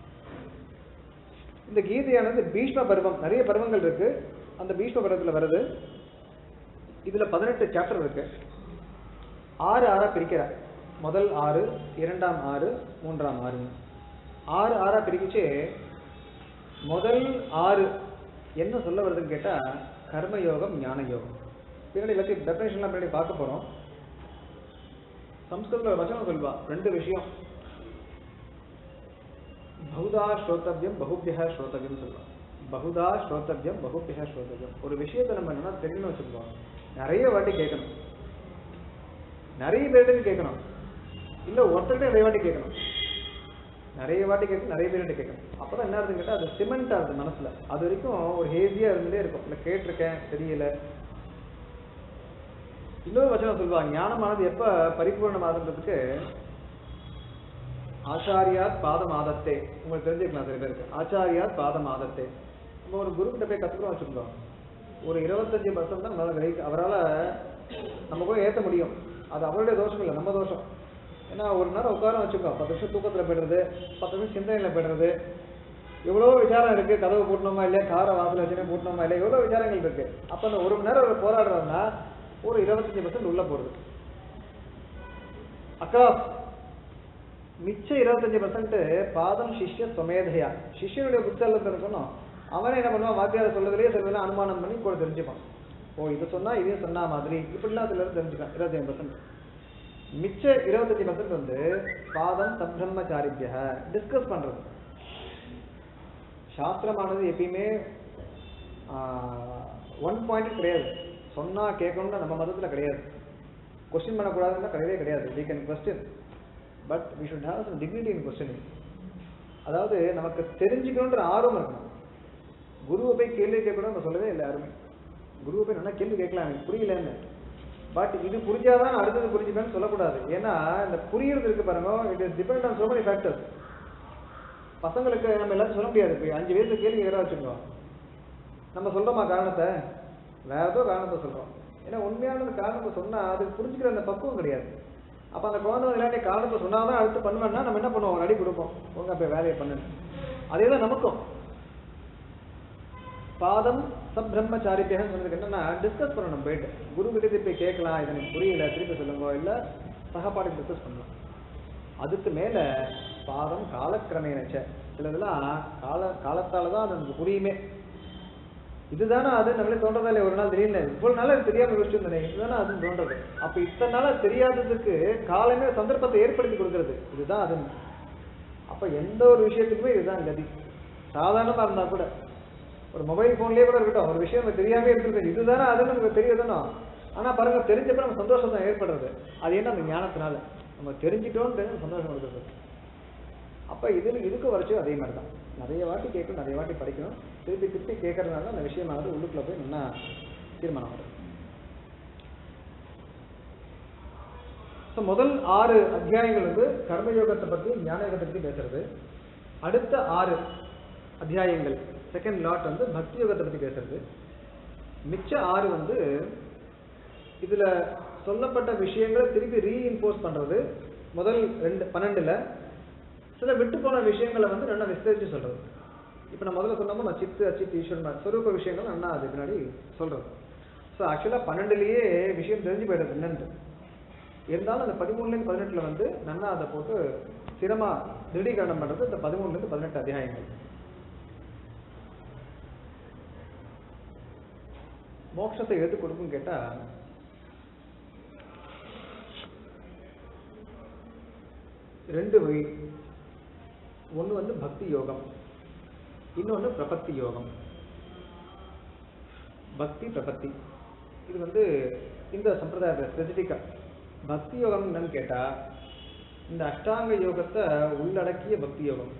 இந்த கீதையானது பீஷ்ம பருவம் நிறைய பருவங்கள் இருக்கு அந்த பீஷ்ம பருவத்துல வருது இதுல பதினெட்டு சாப்டர் இருக்கு ஆறு ஆறா பிரிக்கிறார் முதல் ஆறு இரண்டாம் ஆறு மூன்றாம் ஆறு ஆறு ஆறா பிரிக்கிச்சு முதல் ஆறு என்ன சொல்ல வருதுன்னு கேட்டா கர்மயோகம் ஞான யோகம் பின்னாடி எல்லாத்தையும் டெஃபினேஷன்லாம் பின்னாடி பார்க்க போறோம் சம்ஸ்கிருதத்துல ஒரு வச்சனம் சொல்வா ரெண்டு விஷயம் பகுதா ஸ்ரோத்தவியம் பகுபியா ஸ்ரோத்தவியம் சொல்லுவோம் பகுதா ஸ்ரோத்தவியம் பகுபியா ஸ்ரோத்தவியம் ஒரு விஷயத்தை நம்ம என்ன தெரியணும்னு வச்சுருக்கோம் நிறைய வாட்டி கேட்கணும் நிறைய பேர்கிட்ட கேட்கணும் இல்ல ஒருத்தர்கிட்ட நிறைய வாட்டி கேட்கணும் நிறைய வாட்டி கேட்கணும் நிறைய பேர்கிட்ட கேட்கணும் அப்பதான் என்ன ஆகுதுன்னு கேட்டா அது சிமெண்ட் ஆகுது மனசுல அது வரைக்கும் ஒரு ஹேசியா இருந்துட்டே இருக்கும் இல்ல கேட்டிருக்கேன் தெரியல இன்னொரு வச்சனம் சொல்லுவாங்க ஞானமானது எப்ப பரிபூர்ணமாகுன்றதுக்கு ஆச்சாரியாத் பாதம் ஆதத்தே உங்களுக்கு தெரிஞ்சுக்கலாம் சில பேருக்கு ஆச்சாரியாத் பாதம் ஆதத்தே நம்ம ஒரு குரு கிட்ட போய் கத்துக்கிறோம் வச்சுருந்தோம் ஒரு இருபத்தஞ்சு பர்சன்ட் தான் நம்மளால கிரகிக்க அவரால நம்ம போய் ஏத்த முடியும் அது அவருடைய தோஷம் இல்லை நம்ம தோஷம் ஏன்னா ஒரு நேரம் உட்காரம் வச்சுக்கோ பத்து நிமிஷம் தூக்கத்துல போயிடுறது பத்து நிமிஷம் சிந்தனையில போயிடுறது எவ்வளோ விசாரம் இருக்கு கதவு பூட்டணுமா இல்லையா காரை வாசல் வச்சுனே பூட்டணுமா இல்லையா எவ்வளோ விசாரங்கள் இருக்கு அப்ப அந்த ஒரு மணி நேரம் அவர் போராடுறதுனா ஒரு இருபத்தஞ்சு பர்சன்ட் உள்ள போறது அக்ராஸ் மிச்சம் இருபத்தஞ்சு பர்சன்ட் பாதம் சிஷ்ய சுமேதையா சிஷ்யனுடைய புத்தகத்தை இருக்கணும் அவனே என்ன பண்ணுவான் வாத்தியார சொல்றதுலயே சில அனுமானம் பண்ணி கூட தெரிஞ்சுப்பான் ஓ இது சொன்னா இதையும் சொன்னா மாதிரி இப்படிலாம் சிலர் தெரிஞ்சுக்கலாம் இருபத்தஞ்சு பர்சன்ட் மிச்ச இருபத்தஞ்சு பர்சன்ட் வந்து பாதம் சம்பிரம்மச்சாரிபிய டிஸ்கஸ் பண்றது சாஸ்திரமானது எப்பயுமே ஒன் பாயிண்ட் கிடையாது சொன்னா கேட்கணும்னு நம்ம மதத்துல கிடையாது கொஸ்டின் பண்ணக்கூடாதுன்னா கிடையவே கிடையாது we can question but we should have some dignity in questioning அதாவது நமக்கு தெரிஞ்சுக்கணுன்ற ஆர்வம் இருக்கணும் குருவை போய் கேள்வி கேட்கணும் நம்ம சொல்லவே இல்லை யாருமே குருவை போய் நல்லா கேள்வி கேட்கலாம் எனக்கு புரியலன்னு பட் இது புரிஞ்சாதான் நான் அடுத்தது புரிஞ்சுப்பேன்னு சொல்லக்கூடாது ஏன்னா இந்த புரியுறது இருக்கு பாருங்க it is depend on so many factors பசங்களுக்கு நம்ம எல்லாரும் சொல்ல முடியாது இப்போ அஞ்சு வயசுல கேள்வி கேட்க வச்சுருக்கோம் நம்ம சொல்றோமா காரணத்தை வேற ஏதோ காரணத்தை சொல்றோம் ஏன்னா உண்மையான காரணத்தை சொன்னா அதுக்கு புரிஞ்சுக்கிற அந்த பக்குவம் கிடையாது அப்ப அந்த குழந்தை வந்து விளையாடி காரணத்தை சொன்னாதான் அடுத்து பண்ணுவேன்னா நம்ம என்ன பண்ணுவோம் ஒரு அடி கொடுப்போம் உங்க போய் வேலையை பண்ணுங்க அதே தான் நமக்கும் பாதம் சப்ரம்மச்சாரிபியன்னு சொன்னதுக்கு என்னன்னா டிஸ்கஸ் பண்ணணும் போயிட்டு குரு கிட்ட போய் கேட்கலாம் இது எனக்கு புரியல திருப்பி சொல்லுங்க இல்ல சகபாடி டிஸ்கஸ் பண்ணலாம் அதுக்கு மேல பாதம் காலக்கிரமேனச்ச சிலதெல்லாம் கால காலத்தால தான் அது நமக்கு புரியுமே இதுதானே அது நம்மளே தோன்றதா இல்லையா ஒரு நாள் தெரியல இவ்வளவு நாள் அது தெரியாம யோசிச்சிருந்தேன் இதுதானே அது தோன்றது அப்ப இத்தனை நாளா தெரியாததுக்கு காலமே சந்தர்ப்பத்தை ஏற்படுத்தி கொடுக்கிறது இதுதான் அது அப்ப எந்த ஒரு விஷயத்துக்குமே இதுதான் கதி சாதாரணமா இருந்தா கூட ஒரு மொபைல் போன்லயே கூட இருக்கட்டும் ஒரு விஷயம் நமக்கு தெரியாம இருக்கிறது இதுதானே அதுன்னு நமக்கு தெரியுதுனோ ஆனா பாருங்க தெரிஞ்சப்ப நம்ம சந்தோஷம் தான் ஏற்படுறது அது என்ன அந்த ஞானத்தினால நம்ம தெரிஞ்சிட்டோம்னு தெரிஞ்சு சந்தோஷம் கொடுக்குறது அப்ப இதுல இதுக்கு வரைச்சும் அதே மாதிரி தான் நிறைய வாட்டி கேட்கணும் நிறைய வாட்டி படிக்கணும் திருப்பி திருப்பி கேட்கறதுனால அந்த விஷயமானது உள்ளுக்குள்ள போய் நல்லா தீர்மானம் வரும் ஸோ முதல் ஆறு அத்தியாயங்கள் வந்து கர்மயோகத்தை பத்தி ஞான யோகத்தை பத்தி பேசுறது அடுத்த ஆறு அத்தியாயங்கள் செகண்ட் லாட் வந்து பக்தி யோகத்தை பத்தி பேசுறது மிச்ச ஆறு வந்து இதுல சொல்லப்பட்ட விஷயங்களை திருப்பி ரீஇன்போர்ஸ் பண்றது முதல் ரெண்டு பன்னெண்டுல சில விட்டு போன விஷயங்களை வந்து நல்லா விஸ்தரிச்சு சொல்றது இப்போ நான் முதல்ல சொன்னோமோ நான் சித்து அச்சித் ஈஸ்வரன் சொரூப விஷயங்கள் அண்ணா அது பின்னாடி சொல்றது ஸோ ஆக்சுவலாக பன்னெண்டுலேயே விஷயம் தெரிஞ்சு போயிடுறது என்னன்ட்டு இருந்தாலும் அந்த பதிமூணுலேருந்து பதினெட்டுல வந்து நன்னா அதை போட்டு சிரமா திருடீகரணம் பண்றது இந்த பதிமூணுலேருந்து பதினெட்டு அத்தியாயங்கள் மோட்சத்தை எது கொடுக்கும் கேட்டா ரெண்டு வழி ஒண்ணு வந்து பக்தி யோகம் இன்னொன்னு பிரபத்தி யோகம் பக்தி பிரபத்தி இது வந்து இந்த சம்பிரதாயத்தை ஸ்பெசிஃபிக்கா பக்தி யோகம் என்னன்னு கேட்டா இந்த அஷ்டாங்க யோகத்தை உள்ளடக்கிய பக்தி யோகம்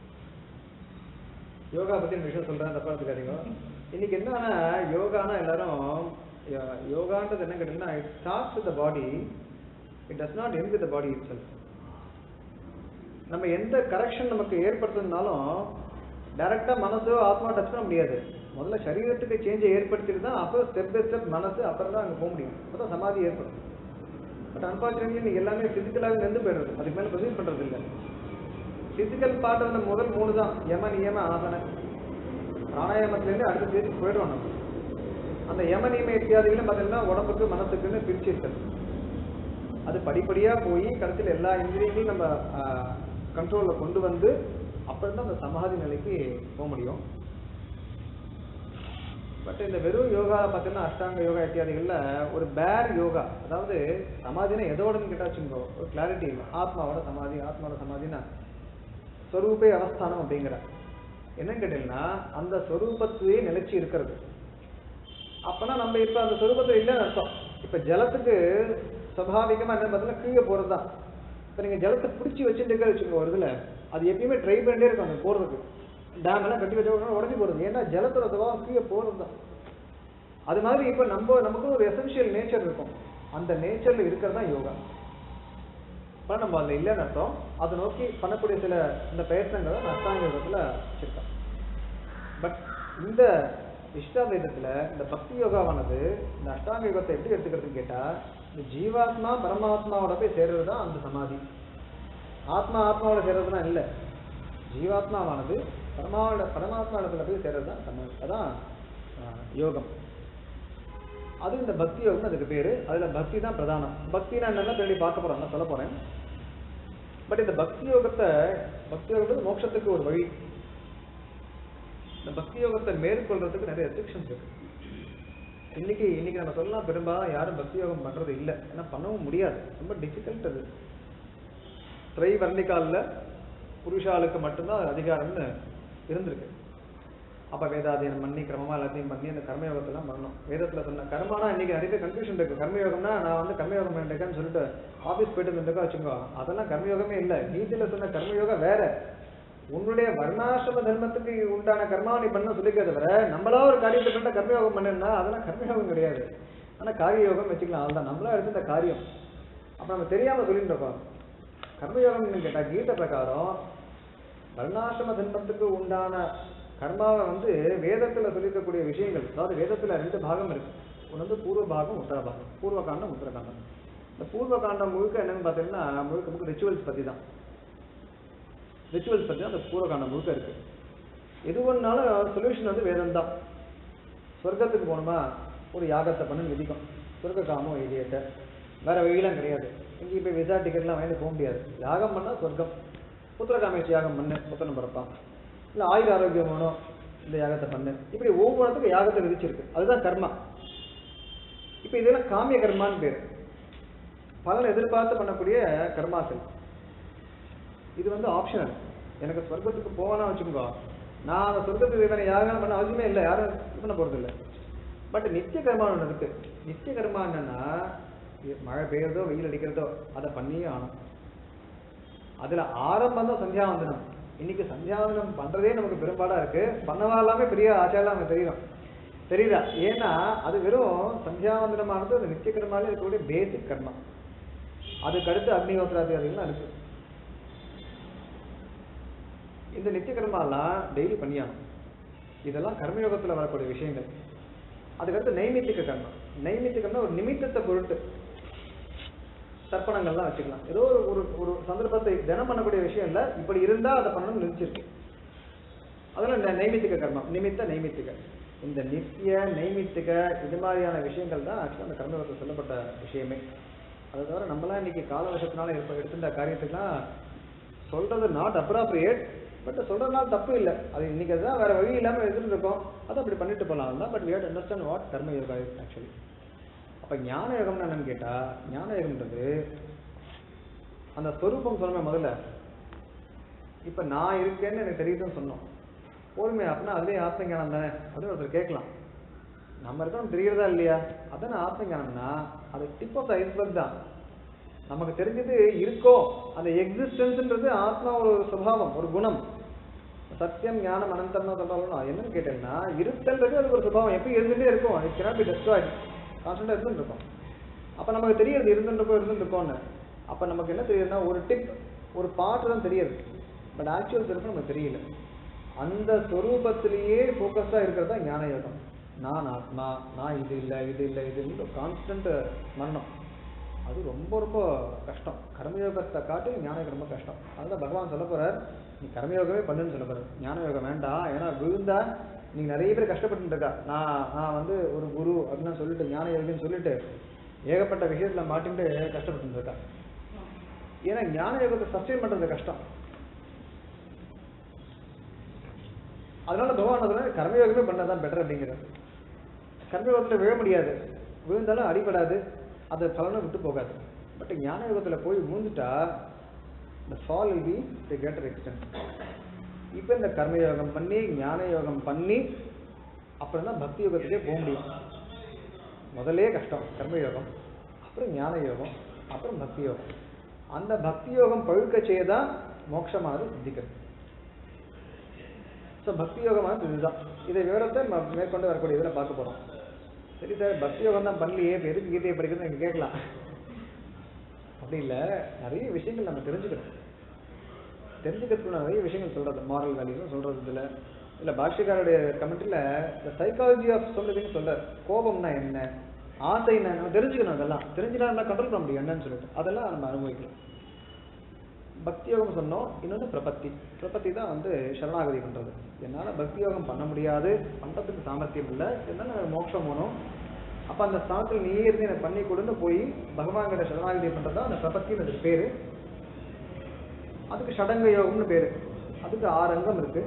யோகா பத்தி ஒரு விஷயம் சொல்றேன் தப்பா எடுத்துக்காதீங்க இன்னைக்கு என்னன்னா யோகானா எல்லாரும் யோ- யோகான்றது என்ன கேட்டீங்கன்னா it starts with the body it does not end with the body it நம்ம எந்த கரெக்ஷன் நமக்கு ஏற்படுத்தினாலும் டைரக்டா மனசோ ஆத்மா டச் பண்ண முடியாது முதல்ல சரீரத்துக்கு சேஞ்சை ஏற்படுத்திட்டு தான் அப்புறம் ஸ்டெப் பை ஸ்டெப் மனசு அப்புறம் தான் அங்கே போக முடியும் அப்பதான் சமாதி ஏற்படும் பட் அன்பார்ச்சுனேட்லி நீங்க எல்லாமே பிசிக்கலாக நின்று போயிடுறது அதுக்கு மேலே ப்ரொசீட் பண்றது இல்லை பிசிக்கல் பார்ட் வந்து முதல் மூணு தான் யம நியம ஆசன பிராணாயாமத்திலேருந்து அடுத்த ஸ்டேஜுக்கு போயிடுவோம் நம்ம அந்த யம நியம இத்தியாதிகளும் பார்த்தீங்கன்னா உடம்புக்கு மனசுக்குன்னு பிரிச்சு இருக்கிறது அது படிப்படியா போய் கடைசியில் எல்லா இந்திரியங்களையும் நம்ம கண்ட்ரோல்ல கொண்டு வந்து அப்புறம் தான் அந்த சமாதி நிலைக்கு போக முடியும் பட் இந்த வெறும் யோகா பார்த்தீங்கன்னா அஷ்டாங்க யோகா இத்தியாதிகள்ல ஒரு பேர் யோகா அதாவது சமாதினா எதோடன்னு கேட்டா வச்சுக்கோ ஒரு கிளாரிட்டி இல்லை ஆத்மாவோட சமாதி ஆத்மாவோட சமாதினா ஸ்வரூபே அவஸ்தானம் அப்படிங்கிற என்னன்னு கேட்டீங்கன்னா அந்த ஸ்வரூபத்திலேயே நிலைச்சு இருக்கிறது அப்பனா நம்ம இப்ப அந்த சொரூபத்துல இல்லைன்னு அர்த்தம் இப்ப ஜலத்துக்கு சுவாபாவிகமா என்ன பார்த்தீங்கன்னா கீழே போறது தான் இப்ப நீங்க ஜலத்தை பிடிச்சி வச்சுட்டு இருக்க வச்சுக்கோங்க ஒரு இதுல அது எப்பயுமே ட்ரை பண்ணிட்டே இருக்கும் அந்த போறதுக்கு டேம் எல்லாம் கட்டி வச்ச உடனே உடஞ்சி போறது ஏன்னா ஜலத்தோட சுபாவம் கீழே போறது தான் அது மாதிரி இப்ப நம்ம நமக்கு ஒரு எசென்ஷியல் நேச்சர் இருக்கும் அந்த நேச்சர்ல இருக்கிறது தான் யோகா ஆனா நம்ம அதுல இல்லைன்னு அர்த்தம் அதை நோக்கி பண்ணக்கூடிய சில இந்த பிரயத்னங்களை நான் அஷ்டாங்க யோகத்துல வச்சிருக்கேன் பட் இந்த இஷ்டாத்வைதத்துல இந்த பக்தி யோகாவானது இந்த அஷ்டாங்க யோகத்தை எப்படி எடுத்துக்கிறதுன்னு கேட்டா இந்த ஜீவாத்மா பரமாத்மாவோட போய் சேர்றது தான் அந்த சமாதி ஆத்மா ஆத்மாவோட சேர்றதுனா இல்ல ஜீவாத்மாவானது பரமாவோட பரமாத்மா இடத்துல போய் சேர்றது தான் சமாதி அதான் ஆஹ், யோகம் அது இந்த பக்தி யோகம் அதுக்கு பேரு அதுல பக்தி தான் பிரதானம் பக்தினா என்னன்னா பின்னாடி பார்க்க போறோம் நான் சொல்ல போறேன் பட் இந்த பக்தி யோகத்தை பக்தி யோகத்தை மோட்சத்துக்கு ஒரு வழி இந்த பக்தி யோகத்தை மேற்கொள்றதுக்கு நிறைய ரெஸ்ட்ரிக்ஷன்ஸ் இருக்கு இன்னைக்கு இன்னைக்கு நம்ம சொல்லலாம் பெரும்பாலும் யாரும் பக்தி யோகம் பண்றது இல்லை ஏன்னா பண்ணவும் முடியாது ரொம்ப டிஃபிகல்ட் அது திரை வர்ணிகாலில் புருஷாளுக்கு மட்டும்தான் அது அதிகாரம்னு இருந்திருக்கு அப்ப வேதாத்தியனம் பண்ணி கிரமமா எல்லாத்தையும் பண்ணி அந்த கர்மயோகத்தெல்லாம் பண்ணணும் வேதத்துல சொன்ன கர்மானா இன்னைக்கு நிறைய பேர் கன்ஃபியூஷன் இருக்கு கர்மயோகம்னா நான் வந்து கர்மயோகம் பண்ணிருக்கேன்னு சொல்லிட்டு ஆபீஸ் போயிட்டு இருந்திருக்கா வச்சுக்கோ அதெல்லாம் கர்மயோகமே இல்ல கீதையில சொன்ன கர்மயோகம் வேற உன்னுடைய வர்ணாசிரம தர்மத்துக்கு உண்டான கர்மாவை நீ பண்ண சொல்லிக்க தவிர நம்மளா ஒரு காரியத்தை பண்ண கர்மயோகம் பண்ணா அதெல்லாம் கர்மயோகம் கிடையாது ஆனா காரிய யோகம் வச்சுக்கலாம் அதுதான் நம்மளா எடுத்த இந்த காரியம் அப்ப நம்ம தெரியாம சொல்லிட்டு இருக்கோம் கர்மயோகம்னு கேட்டா கீதை பிரகாரம் வர்ணாசிரம தர்மத்துக்கு உண்டான கர்மாவை வந்து வேதத்துல சொல்லியிருக்கக்கூடிய விஷயங்கள் அதாவது வேதத்துல ரெண்டு பாகம் இருக்கு ஒன்று வந்து பூர்வ பாகம் உத்தர பாகம் பூர்வ காண்டம் உத்தர காண்டம் இந்த பூர்வ காண்டம் முழுக்க என்னன்னு பார்த்தீங்கன்னா முழுக்க முழுக்க ரிச்சுவல்ஸ் பத்தி தான் ரிச்சுவல்ஸ் பத்தி தான் அந்த பூர்வ காண்டம் முழுக்க இருக்கு எது ஒன்றாலும் சொல்யூஷன் வந்து வேதம் தான் சொர்க்கத்துக்கு போகணுமா ஒரு யாகத்தை பண்ணு விதிக்கும் சொர்க்க காமம் எதியத்தை வேற வழியெல்லாம் கிடையாது இங்கேயும் போய் விசா டிக்கெட்லாம் வாங்கிட்டு போக முடியாது யாகம் பண்ணா சொர்க்கம் புத்திரகாமேஷ் யாகம் பண்ணு புத்தனம் பிறப்பான் இல்ல ஆயுர ஆரோக்கியம் வேணும் இந்த யாகத்தை பண்ணு இப்படி ஒவ்வொருத்துக்கும் யாகத்தை விதிச்சிருக்கு அதுதான் கர்மா இப்ப இதெல்லாம் காமிய கர்மான்னு பேரு பலன் எதிர்பார்த்து பண்ணக்கூடிய கர்மாக்கள் இது வந்து ஆப்ஷனல் எனக்கு சொர்க்கத்துக்கு போவேனா வச்சுக்கோ நான் அந்த சொர்க்கத்துக்கு இவனை யாகம் பண்ண அவசியமே இல்லை யாரும் இது பண்ண போறது இல்லை பட் நித்திய கர்மா ஒன்று இருக்கு நித்திய கர்மா என்னன்னா இ- மழை பெய்யறதோ வெயில் அடிக்கிறதோ அதை பண்ணியே ஆகணும் அதுல ஆரம்பம் தான் சந்தியாவந்தனம் இன்னைக்கு சந்தியாவந்தனம் பண்றதே நமக்கு பெரும்பாடா இருக்கு பண்ணவா எல்லாமே பெரிய ஆச்சாரம் நமக்கு தெரியும் தெரியுதா ஏன்னா அது வெறும் சந்தியாவந்தனமானது அந்த நித்திய கர்மாலே இருக்கக்கூடிய பேசிக் கர்மா அதுக்கு அடுத்து அக்னிஹோத்திராதிகாரிகள் இருக்கு இந்த நித்திய கர்மாலாம் டெய்லி பண்ணியாகணும் இதெல்லாம் கர்மயோகத்துல வரக்கூடிய விஷயங்கள் அதுக்கடுத்து நைமித்திக கர்மம் நைமித்திகம்னா ஒரு நிமித்தத்தை பொருட்டு தர்ப்பணங்கள்லாம் வச்சுக்கலாம் ஏதோ ஒரு ஒரு ஒரு சந்தர்ப்பத்தை தினம் பண்ணக்கூடிய விஷயம் இல்ல இப்படி இருந்தா அதை பண்ணணும்னு நினைச்சிருக்கு அதெல்லாம் இந்த நைமித்திக கர்மம் நிமித்த நைமித்திக இந்த நித்திய நைமித்திக இது மாதிரியான விஷயங்கள் தான் ஆக்சுவலாக அந்த கர்மயோகத்தில் சொல்லப்பட்ட விஷயமே அதை தவிர நம்மளாம் இன்னைக்கு காலவசத்தினால எடுப்ப எடுத்துட்ட காரியத்துக்குலாம் சொல்றது நாட் அப்ராப்ரியேட் பட் சொல்றதுனால தப்பு இல்லை அது இன்னைக்கு தான் வேற வழி இல்லாம எடுத்துட்டு இருக்கோம் அதை அப்படி பண்ணிட்டு போலாம் தான் but we have to understand what karma yoga is actually அப்ப ஞான யோகம்னா என்னன்னு கேட்டா ஞான யோகம்ன்றது அந்த ஸ்வரூபம் சொன்னமே முதல்ல இப்ப நான் இருக்கேன்னு எனக்கு தெரியுதுன்னு சொன்னோம் போதுமே அப்படின்னா அதுலயே ஆத்ம ஞானம் தானே அப்படின்னு ஒருத்தர் கேட்கலாம் நம்ம இருக்கணும் தெரியறதா இல்லையா அதானே ஆத்ம ஞானம்னா அது டிப் ஆஃப் த ஐஸ்பர்க் தான் நமக்கு தெரிஞ்சது இருக்கோ அந்த எக்ஸிஸ்டன்ஸ்ன்றது ஆத்மா ஒரு சுபாவம் ஒரு குணம் சத்தியம் ஞானம் அனந்தம்னு சொல்றாலும் என்னன்னு கேட்டேன்னா இருத்தல்ன்றது அதுக்கு ஒரு சுபாவம் எப்பயும் இருந்துட்டே இருக்கும் அது cannot be destroyed கான்ஸ்டன்டா இருந்துட்டு இருக்கும் அப்ப நமக்கு தெரியுது இருந்துட்டு இருக்கோம் இருந்துட்டு இருக்கோம்னு அப்ப நமக்கு என்ன தெரியுதுன்னா ஒரு டிப் ஒரு பாட்டு தான் தெரியுது பட் ஆக்சுவல் செல்ஃப் நமக்கு தெரியல அந்த ஸ்வரூபத்திலேயே ஃபோக்கஸ்டா இருக்கிறது தான் ஞான யோகம் நான் ஆத்மா நான் இது இல்லை இது இல்லை இது இல்லை கான்ஸ்டன்ட் மரணம் அது ரொம்ப ரொம்ப கஷ்டம் கர்மயோகத்தை காட்டி ஞானயோகம் ரொம்ப கஷ்டம் அதுதான் பகவான் சொல்ல போறார் நீ கர்மயோகமே பண்ணுன்னு சொல்ல போறார் ஞான யோகம் வேண்டாம் ஏன்னா விழுந்தா நீங்க நிறைய பேர் கஷ்டப்பட்டு இருக்கா நான் நான் வந்து ஒரு குரு அப்படின்னு சொல்லிட்டு ஞான யோகின்னு சொல்லிட்டு ஏகப்பட்ட விஷயத்துல மாட்டிட்டு கஷ்டப்பட்டு இருக்கா ஏன்னா ஞான யோகத்தை சஸ்டெயின் பண்றது கஷ்டம் அதனால பகவான் அதனால கர்மயோகமே பண்ணதான் பெட்டர் அப்படிங்கிறார் கர்மயோகத்துல விழ முடியாது விழுந்தாலும் அடிபடாது அது பலனை விட்டு போகாது பட் ஞான யோகத்துல போய் விழுந்துட்டா the fall will be to a greater extent இப்போ இந்த கர்மயோகம் பண்ணி ஞான யோகம் பண்ணி அப்புறம் தான் பக்தி யோகத்துக்கே போக முடியும் முதல்லயே கஷ்டம் கர்மயோகம் அப்புறம் ஞான யோகம் அப்புறம் பக்தி யோகம் அந்த பக்தி யோகம் பழுக்க செய்யதான் மோட்சமானது சித்திக்கிறது ஸோ பக்தி யோகமானது இதுதான் இதை விவரத்தை ம- மேற்கொண்டு வரக்கூடிய இதில் பார்க்க போறோம் சரி சார் பக்தி யோகம் தான் பண்ணலையே இப்போ எதுக்கு கீதையை படிக்கிறது நீங்கள் கேட்கலாம் அப்படி இல்லை நிறைய விஷயங்கள் நம்ம தெரிஞ்சுக்கணும் தெரிஞ்சுக்கிறதுக்கு நிறைய விஷயங்கள் சொல்றது மாரல் வேல்யூஸ் சொல்றது இதுல இல்ல பாஷ்யக்காரருடைய கமெண்ட்ல இந்த சைக்காலஜி ஆஃப் சொல்றதுன்னு சொல்றாரு கோபம்னா என்ன ஆசை என்ன நம்ம தெரிஞ்சுக்கணும் அதெல்லாம் தெரிஞ்சுனா நம்ம கண்ட்ரோல் பண்ண முடியும் என்னன்னு சொல்லிட்டு அதெல்லாம் நம்ம அனுபவிக்கலாம் பக்தி யோகம் சொன்னோம் இன்னொன்று பிரபத்தி பிரபத்தி தான் வந்து சரணாகதி பண்றது என்னால பக்தி யோகம் பண்ண முடியாது பண்றதுக்கு சாமர்த்தியம் இல்லை என்னால மோட்சம் வேணும் அப்ப அந்த ஸ்தானத்தில் நீயே இருந்து எனக்கு பண்ணி கொடுன்னு போய் பகவான் கிட்ட சரணாகதி பண்றது தான் அந்த பிரபத்தின்னு அதுக்கு பேரு அதுக்கு ஷடங்க யோகம்னு பேரு அதுக்கு ஆறு அங்கம் இருக்கு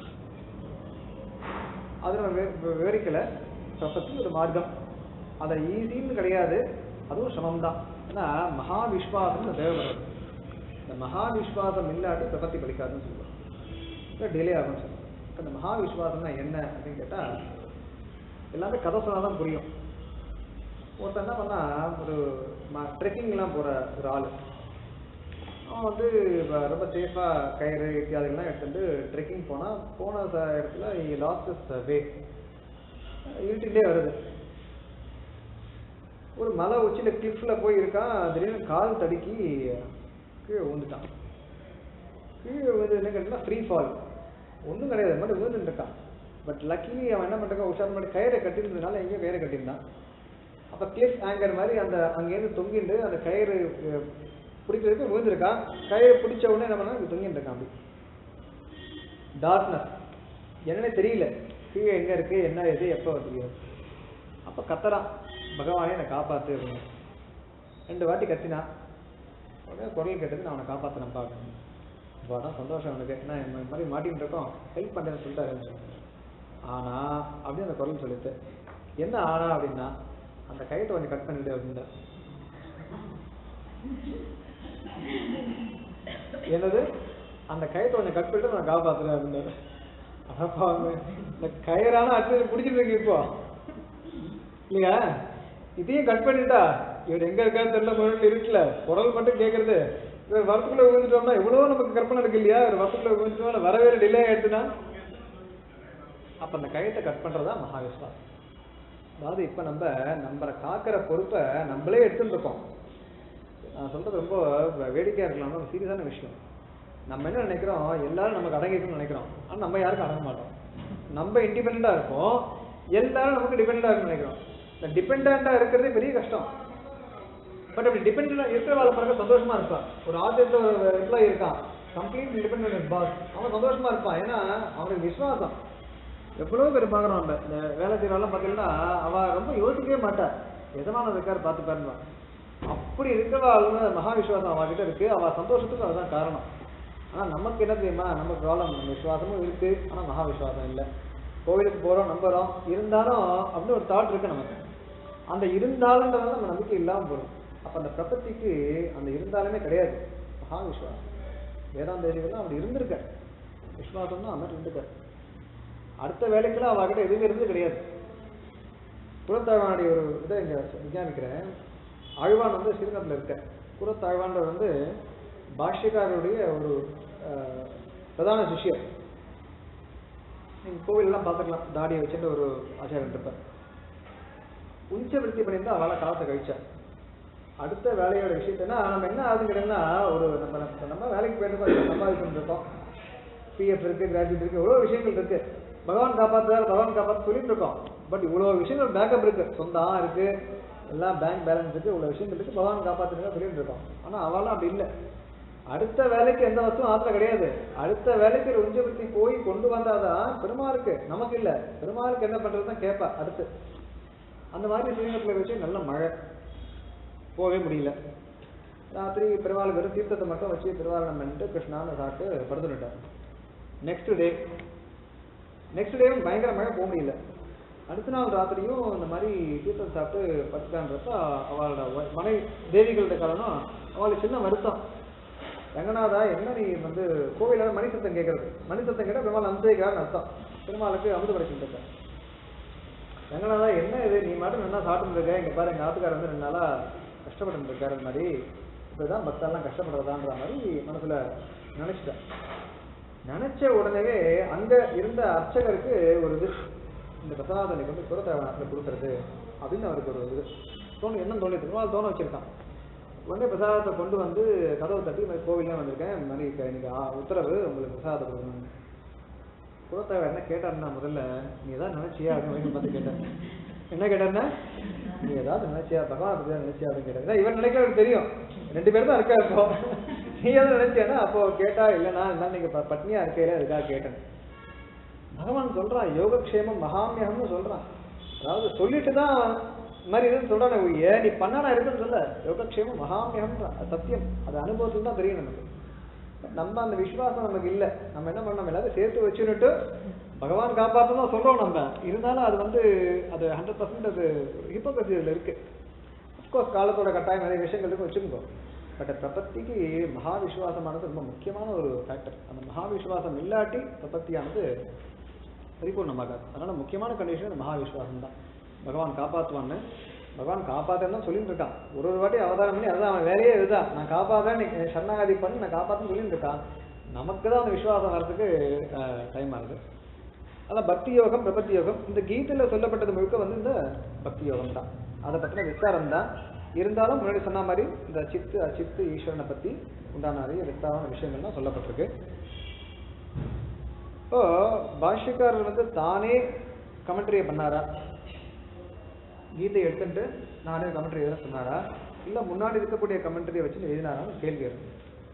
அது நம்ம வி- வி- விவரிக்கல பிரபத்தி ஒரு மார்க்கம் அதை ஈஸின்னு கிடையாது அதுவும் சிரமம் தான் ஏன்னா மகா விஸ்வாசம் தேவைப்படுறது இந்த மகா விஸ்வாசம் இல்லாட்டி பிரபத்தி பலிக்காதுன்னு சொல்லுவோம் டிலே ஆகும் சார் இப்ப இந்த மகா விஸ்வாசம்னா என்ன அப்படின்னு கேட்டா எல்லாமே கதை சொன்னாதான் புரியும் ஒருத்தன் என்ன பண்ணா ஒரு ட்ரெக்கிங்லாம் போற ஒரு ஆளு அவன் வந்து வ- ரொம்ப சேஃபா கயிறு இத்தியாதிகள்லாம் எடுத்துட்டு ட்ரெக்கிங் போனா போன ச- இடத்துல லாஸ்ட் வே இருட்டிலே வருது ஒரு மலை உச்சியில கிளிஃப்ல போய் இருக்கான் திடீர்னு கால் தடுக்கி கீழே விழுந்துட்டான் கீழே விழுந்து என்ன கேட்டா ஃப்ரீ ஃபால் ஒன்றும் கிடையாது அது மட்டும் விழுந்துட்டு இருக்கான் பட் லக்கிலி அவன் என்ன பண்ணிருக்கான் உஷார் பண்ணி கயிறை கட்டியிருந்ததுனால எங்கேயோ கயிறை கட்டியிருந்தான் அப்ப கிளிஃப் ஆங்கர் மாதிரி அந்த அங்கேருந்து தொங்கிட்டு அந்த கயிறு அஹ், பிடிக்கிறதுக்கு விழுந்திருக்கான் கயிறு பிடிச்ச உடனே என்ன பண்ணா இப்படி தொங்கிட்டு இருக்கான் அப்படி டார்க்னஸ் என்னன்னே தெரியல கீழே எங்க இருக்கு என்ன இது எப்போ தெரியாது அப்ப கத்துறான் பகவானே என்னை காப்பாத்து அப்படின்னு ரெண்டு வாட்டி கத்தினான் உடனே குரல் கேட்டது நான் அவனை காப்பாத்தினேன் பார்க்கணும் அதான் சந்தோஷம் அவனுக்கு ஏன்னா இந்த மாதிரி மாட்டின்னு இருக்கோம் ஹெல்ப் பண்ணுறேன்னு சொல்லிட்டாரு ஆனா அப்படின்னு அந்த குரல் சொல்லிட்டு என்ன ஆனா அப்படின்னா அந்த கயிறை கொஞ்சம் கட் பண்ணிட்டு அப்படின்னா என்னது அந்த கயிறை கொஞ்சம் கட் பண்ணிட்டு நான் காப்பாத்துறேன் அப்படின்னாரு அப்பா இந்த கயிறான அச்சு பிடிச்சிட்டு இருக்கு இப்போ இல்லையா இதையும் கட் பண்ணிட்டா இவர் எங்க இருக்காரு தெரியல முன்னாடி இருக்குல்ல குரல் மட்டும் கேக்குறது இவர் வரத்துக்குள்ள விழுந்துட்டோம்னா எவ்வளவோ நமக்கு கற்பனை இருக்கு இல்லையா இவர் வரத்துக்குள்ள விழுந்துட்டோம்னா வரவே டிலே ஆயிடுச்சுன்னா அப்ப அந்த கயத்தை கட் பண்றதா மகாவிஸ்வாசம் அதாவது இப்ப நம்ம நம்மளை காக்கிற பொறுப்பை நம்மளே எடுத்துட்டு இருக்கோம் நான் சொல்றது ரொம்ப வேடிக்கையா இருக்கலாம் ரொம்ப சீரியஸான விஷயம் நம்ம என்ன நினைக்கிறோம் எல்லாரும் நமக்கு அடங்கிக்கணும்னு நினைக்கிறோம் ஆனா நம்ம யாருக்கும் அடங்க மாட்டோம் நம்ம இண்டிபெண்டா இருப்போம் எல்லாரும் நமக்கு டிபெண்டா இருக்கும்னு நினைக்கிறோம் இந்த டிபெண்டா இருக்கிறதே பெரிய கஷ்டம் பட் அப்படி டிபெண்டா இருக்கிற வாழ் பாருங்க சந்தோஷமா இருப்பான் ஒரு ஆஃபீஸ்ல ஒரு எம்ப்ளாயி இருக்கான் கம்ப்ளீட் டிபெண்ட் பாஸ் அவன் சந்தோஷமா இருப்பான் ஏன்னா அவனுக்கு விசுவாசம் எவ்வளவு பேர் பாக்குறோம் நம்ம இந்த வேலை செய்யறவெல்லாம் பார்த்தீங்கன்னா அவ ரொம்ப யோசிக்கவே மாட்டா எதமான இருக்காரு பார்த்து பாருங்க அப்படி இருக்கிறவாள் மகா விசுவாசம் அவகிட்ட இருக்கு அவ சந்தோஷத்துக்கு அதுதான் காரணம் ஆனா நமக்கு என்ன தெரியுமா நம்ம ப்ராப்ளம் விசுவாசமும் இருக்கு ஆனா மகா விசுவாசம் இல்லை கோவிலுக்கு போறோம் நம்புறோம் இருந்தாலும் அப்படின்னு ஒரு தாட் இருக்கு நமக்கு அந்த இருந்தாலும்ன்றது நம்ம நம்பிக்கை இல்லாம போடும் அப்ப அந்த பிரபத்திக்கு அந்த இருந்தாலுமே கிடையாது மகா விசுவாசம் வேதாந்த தேசிகெல்லாம் அப்படி இருந்திருக்க விசுவாசம் தான் அந்த மாதிரி இருந்திருக்காரு அடுத்த வேலைக்கெல்லாம் அவகிட்ட எதுவுமே இருந்து கிடையாது குலத்தாழ்வானுடைய ஒரு இதை இங்க விஞ்ஞானிக்கிறேன் ஆழ்வான் வந்து ஸ்ரீரங்கத்தில் இருக்க குலத்தாழ்வான்றது வந்து பாஷ்யக்காரருடைய ஒரு அஹ், பிரதான சிஷ்யர் நீங்க கோவிலெல்லாம் பார்த்துக்கலாம் தாடியை வச்சுட்டு ஒரு ஆச்சாரியன் இருப்பார் உஞ்ச விருத்தி பண்ணியிருந்தா அவளால் காலத்தை கழிச்சா அடுத்த வேலையோட விஷயத்தைன்னா நம்ம என்ன ஆகுதுன்னு கேட்டீங்கன்னா ஒரு நம்ம நம்ம- நம்ம வேலைக்கு போயிருக்கோம் சம்பாதிச்சுட்டு இருக்கோம் பிஎஃப் இருக்கு கிராஜுவேட் இருக்கு எவ்வளோ விஷயங்கள் இருக்கு பகவான் காப்பாத்துறாரு பகவான் காப்பாத்து சொல்லிட்டு இருக்கோம் பட் இவ்வளோ விஷயங்கள் பேக்கப் இருக்கு சொந்தம் இருக்கு எல்லாம் பேங்க் பேலன்ஸ் இருக்கு இவ்வளோ விஷயங்கள் இருக்கு பகவான் காப்பாத்துறதா சொல்லிட்டு இருக்கோம் ஆனா அவெல்லாம் அப்படி இல்லை அடுத்த வேலைக்கு எந்த வசதியும் ஆத்துல கிடையாது அடுத்த வேலைக்கு ஒரு உஞ்சபத்தி போய் கொண்டு வந்தாதான் பெருமாளுக்கு நமக்கு இல்ல பெருமாளுக்கு என்ன பண்றதுதான் கேட்பா அடுத்து அந்த மாதிரி ஸ்ரீரங்கத்தில் வச்சு நல்ல மழை போகவே முடியல ராத்திரி பெருமாள் வெறும் தீர்த்தத்தை மட்டும் வச்சு திருவாரணம் பண்ணிட்டு கிருஷ்ணான்னு சாப்பிட்டு படுத்துட்டார் நெக்ஸ்ட் டே நெக்ஸ்ட் டேவும் பயங்கர மழை போக முடியல அடுத்த நாள் ராத்திரியும் இந்த மாதிரி தீர்த்தம் சாப்பிட்டு படுத்துட்டான்றப்ப அவளோட வ- மனை தேவிகளோட காரணம் அவளுக்கு சின்ன வருத்தம் ரங்கநாதா என்ன நீ வந்து கோவில மணி சத்தம் கேட்கறது மணி சத்தம் கேட்டால் பெருமாள் அனுசரிக்கிறான்னு அர்த்தம் பெருமாளுக்கு அமுது படைச்சுட்டு இருக்க ரங்கநாதா என்ன இது நீ மட்டும் நல்லா சாப்பிட்டு இருக்க இங்க பாரு எங்க ஆத்துக்காரர் வந்து ரெண்டு நாளா கஷ்டப்பட்டு இருக்காரு இந்த மாதிரி இப்படிதான் பக்தெல்லாம் கஷ்டப்படுறதான்ற மாதிரி மனசுல நினைச்சிட்டேன் நினைச்ச உடனே அங்க இருந்த அர்ச்சகருக்கு ஒரு இது இந்த பிரசாதனை வந்து குரத்தேவனத்தில் கொடுக்கறது அப்படின்னு அவருக்கு ஒரு இது தோணு என்ன தோணி திருமால் தோண வச்சிருக்கான் உடனே பிரசாதத்தை கொண்டு வந்து கதவு தட்டி இந்த மாதிரி கோவில்லாம் வந்திருக்கேன் இந்த மாதிரி க- இன்னைக்கு ஆ- உத்தரவு உங்களுக்கு பிரசாதத்தை கொடுக்கணும் குலத்தேவர் என்ன கேட்டாருன்னா முதல்ல நீ ஏதாவது நினைச்சியா அப்படின்னு வரைக்கும் பார்த்து கேட்டேன் என்ன கேட்டாருன்னா நீ ஏதாவது நினைச்சியா பகவான் பத்தி ஏதாவது நினைச்சியா அப்படின்னு கேட்டாரு இவன் நினைக்கிறது தெரியும் ரெண்டு பேரும் தான் இருக்கா இப்போ நீ எதாவது நினைச்சியானா அப்போ கேட்டா இல்லைண்ணா என்ன நீங்க ப- பட்னியா இருக்கையில அதுக்காக கேட்டேன் பகவான் சொல்றான் யோகக்ஷேமம் மகாமியகம்னு சொல்றான் அதாவது சொல்லிட்டு தான் இந்த மாதிரி இதுன்னு சொல்றானே ஒழிய நீ பண்ணானா இருக்குன்னு சொல்ல யோகக்ஷேமம் மகாமியகம்ன்றான் அது சத்தியம் அது அனுபவத்துல தான் தெரியும் நமக்கு நம்ம அந்த விசுவாசம் நமக்கு இல்ல நம்ம என்ன பண்ணோம் எல்லாரும் சேர்த்து வச்சுன்னுட்டு பகவான் காப்பாற்றணும் தான் சொல்றோம் நம்ம இருந்தாலும் அது வந்து அது ஹண்ட்ரட் பர்சன்ட் அது ஹிப்போக்ரஸி இதுல இருக்கு அப்கோர்ஸ் காலத்தோட கட்டாயம் நிறைய விஷயங்கள் இருக்கு வச்சுக்கோ பட் பிரபத்திக்கு மகா விசுவாசமானது ரொம்ப முக்கியமான ஒரு ஃபேக்டர் அந்த மகா விசுவாசம் இல்லாட்டி பிரபத்தியானது பரிபூர்ணமாகாது அதனால முக்கியமான கண்டிஷன் மகா விஸ்வாசம் தான் பகவான் காப்பாற்றுவான்னு பகவான் காப்பாத்தன்னு தான் சொல்லிட்டு இருக்கான் ஒரு ஒரு வாட்டி அவதாரம் பண்ணி அதான் அவன் வேலையே இதுதான் நான் காப்பாத்தேன் நீ சரணாகதி பண்ணி நான் காப்பாத்தன்னு சொல்லிட்டு இருக்கான் நமக்கு தான் அந்த விசுவாசம் வர்றதுக்கு டைம் ஆகுது அதான் பக்தி யோகம் பிரபத்தி யோகம் இந்த கீதையில சொல்லப்பட்டது முழுக்க வந்து இந்த பக்தி யோகம் தான் அதை பத்தின விஸ்தாரம் தான் இருந்தாலும் முன்னாடி சொன்ன மாதிரி இந்த சித்து அச்சித்து ஈஸ்வரனை பத்தி உண்டான நிறைய விஸ்தாரமான விஷயங்கள்லாம் சொல்லப்பட்டிருக்கு இப்போ பாஷ்யக்காரர் வந்து தானே கமெண்ட்ரியை பண்ணாரா கீதை எடுத்துட்டு நானே கமெண்ட்ரி எழுத சொன்னாரா இல்ல முன்னாடி இருக்கக்கூடிய கமெண்ட்ரியை வச்சு எழுதினாரான்னு கேள்வி இருக்கு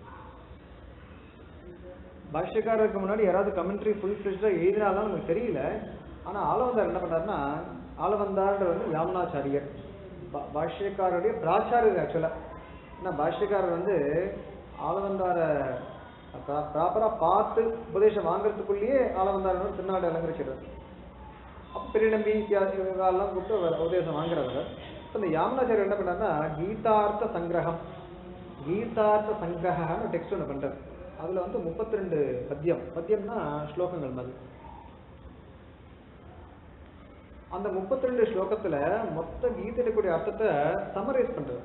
பாஷ்யக்காரருக்கு முன்னாடி யாராவது கமெண்ட்ரி ஃபுல் ஃபிளெஜ்டாக எழுதினாலும் நமக்கு தெரியல ஆனா ஆளவந்தார் என்ன பண்ணாருன்னா ஆளவந்தார் வந்து யாமுனாச்சாரியர் பா- பாஷ்யக்காரருடைய பிராச்சாரியர் ஆக்சுவலா ஏன்னா பாஷ்யக்காரர் வந்து ஆளவந்தார ப்ராப்பரா பார்த்து உபதேசம் வாங்குறதுக்குள்ளேயே ஆளவந்தார் வந்து திருநாடு அலங்கரிச்சிடுறார் அப்ப பெரிய நம்பி எல்லாம் கூப்பிட்டு அவர் உபதேசம் வாங்குறவர் இப்ப இந்த யாமுனாச்சாரியர் என்ன பண்ணாருன்னா கீதார்த்த சங்கிரகம் கீதார்த்த சங்கிரகம்னு டெக்ஸ்ட் ஒன்று பண்றாரு அதுல வந்து 32 பத்தியம் பத்தியம்னா ஸ்லோகங்கள் மாதிரி அந்த 32 ஸ்லோகத்துல மொத்த கீதையில கூடிய அர்த்தத்தை சம்மரைஸ் பண்றது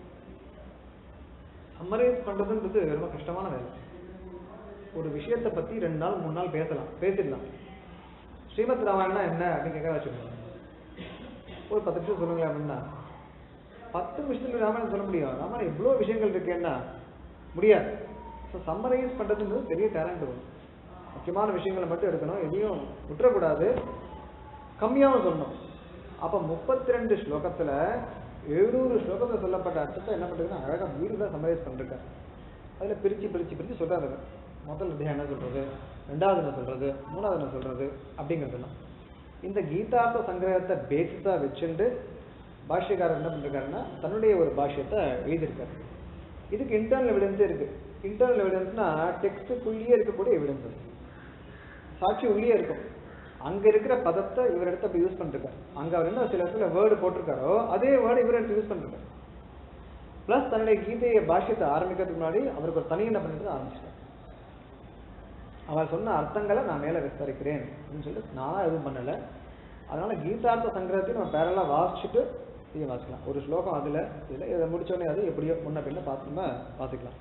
சம்மரைஸ் பண்றதுன்றது ரொம்ப கஷ்டமான வேலை ஒரு விஷயத்தை பத்தி ரெண்டு நாள் மூணு நாள் பேசலாம் பேசிடலாம் ஸ்ரீமத் ராமாயணம்னா என்ன அப்படின்னு கேட்க வச்சுக்கோங்க ஒரு பத்து நிமிஷம் சொல்லுங்களேன் அப்படின்னா பத்து நிமிஷத்துல ராமாயணம் சொல்ல முடியும் ராமாயணம் இவ்வளோ விஷயங்கள் இருக்கேன்னா முடியாது ஸோ சம்மரைஸ் பண்ணுறதுன்றது பெரிய டேலண்ட் வரும் முக்கியமான விஷயங்களை மட்டும் எடுக்கணும் எதையும் விட்டுறக்கூடாது கம்மியாகவும் சொல்லணும் அப்போ முப்பத்தி ரெண்டு ஸ்லோகத்தில் எழுநூறு ஸ்லோகத்தில் சொல்லப்பட்ட அர்த்தத்தை என்ன பண்ணுறதுன்னா அழகாக வீடு தான் சம்மரைஸ் பண்ணிருக்காரு அதில் பிரித்து பிரித்து பிரித்து சொல்கிறாரு அவர். முதல் அத்தியாயம் என்ன சொல்கிறது ரெண்டாவது என்ன சொல்கிறது மூணாவது என்ன சொல்கிறது அப்படிங்கிறதெல்லாம் இந்த கீதார்த்த சங்கிரகத்தை பேசிஸாக வச்சுட்டு பாஷ்யக்காரர் என்ன பண்ணிருக்காருன்னா தன்னுடைய ஒரு பாஷ்யத்தை எழுதியிருக்காரு இதுக்கு இன்டர்னல் எவிடன்ஸே இருக்கு இன்டர்னல் எவிடன்ஸ்னா டெக்ஸ்ட்டுக்குள்ளேயே இருக்கக்கூடிய எவிடன்சஸ் சாட்சி உள்ளே இருக்கும் அங்க இருக்கிற பதத்தை இவர் எடுத்து அப்படி யூஸ் பண்ணிருக்காரு அங்க அவர் என்ன சில இடத்துல வேர்டு போட்டிருக்காரோ அதே வேர்டு இவர் எடுத்து யூஸ் பண்ணிருக்காரு பிளஸ் தன்னுடைய கீதையை பாஷ்யத்தை ஆரம்பிக்கிறதுக்கு முன்னாடி அவருக்கு ஒரு தனி என்ன பண்ணிட்டு ஆரம்பிச்சிட்டார் அவர் சொன்ன அர்த்தங்களை நான் மேல விஸ்தரிக்கிறேன் அப்படின்னு சொல்லிட்டு நான் எதுவும் பண்ணல அதனால கீதார்த்த சங்கிரகத்தையும் நம்ம பேரலா வாசிச்சுட்டு இதையும் வாசிக்கலாம் ஒரு ஸ்லோகம் அதுல இதுல இதை முடிச்ச உடனே அது எப்படியோ முன்ன பின்ன பார்த்துமா வாசிக்கலாம்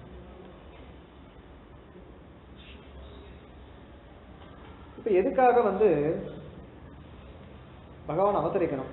இப்ப எதுக்காக வந்து பகவான் அவதரிக்கணும்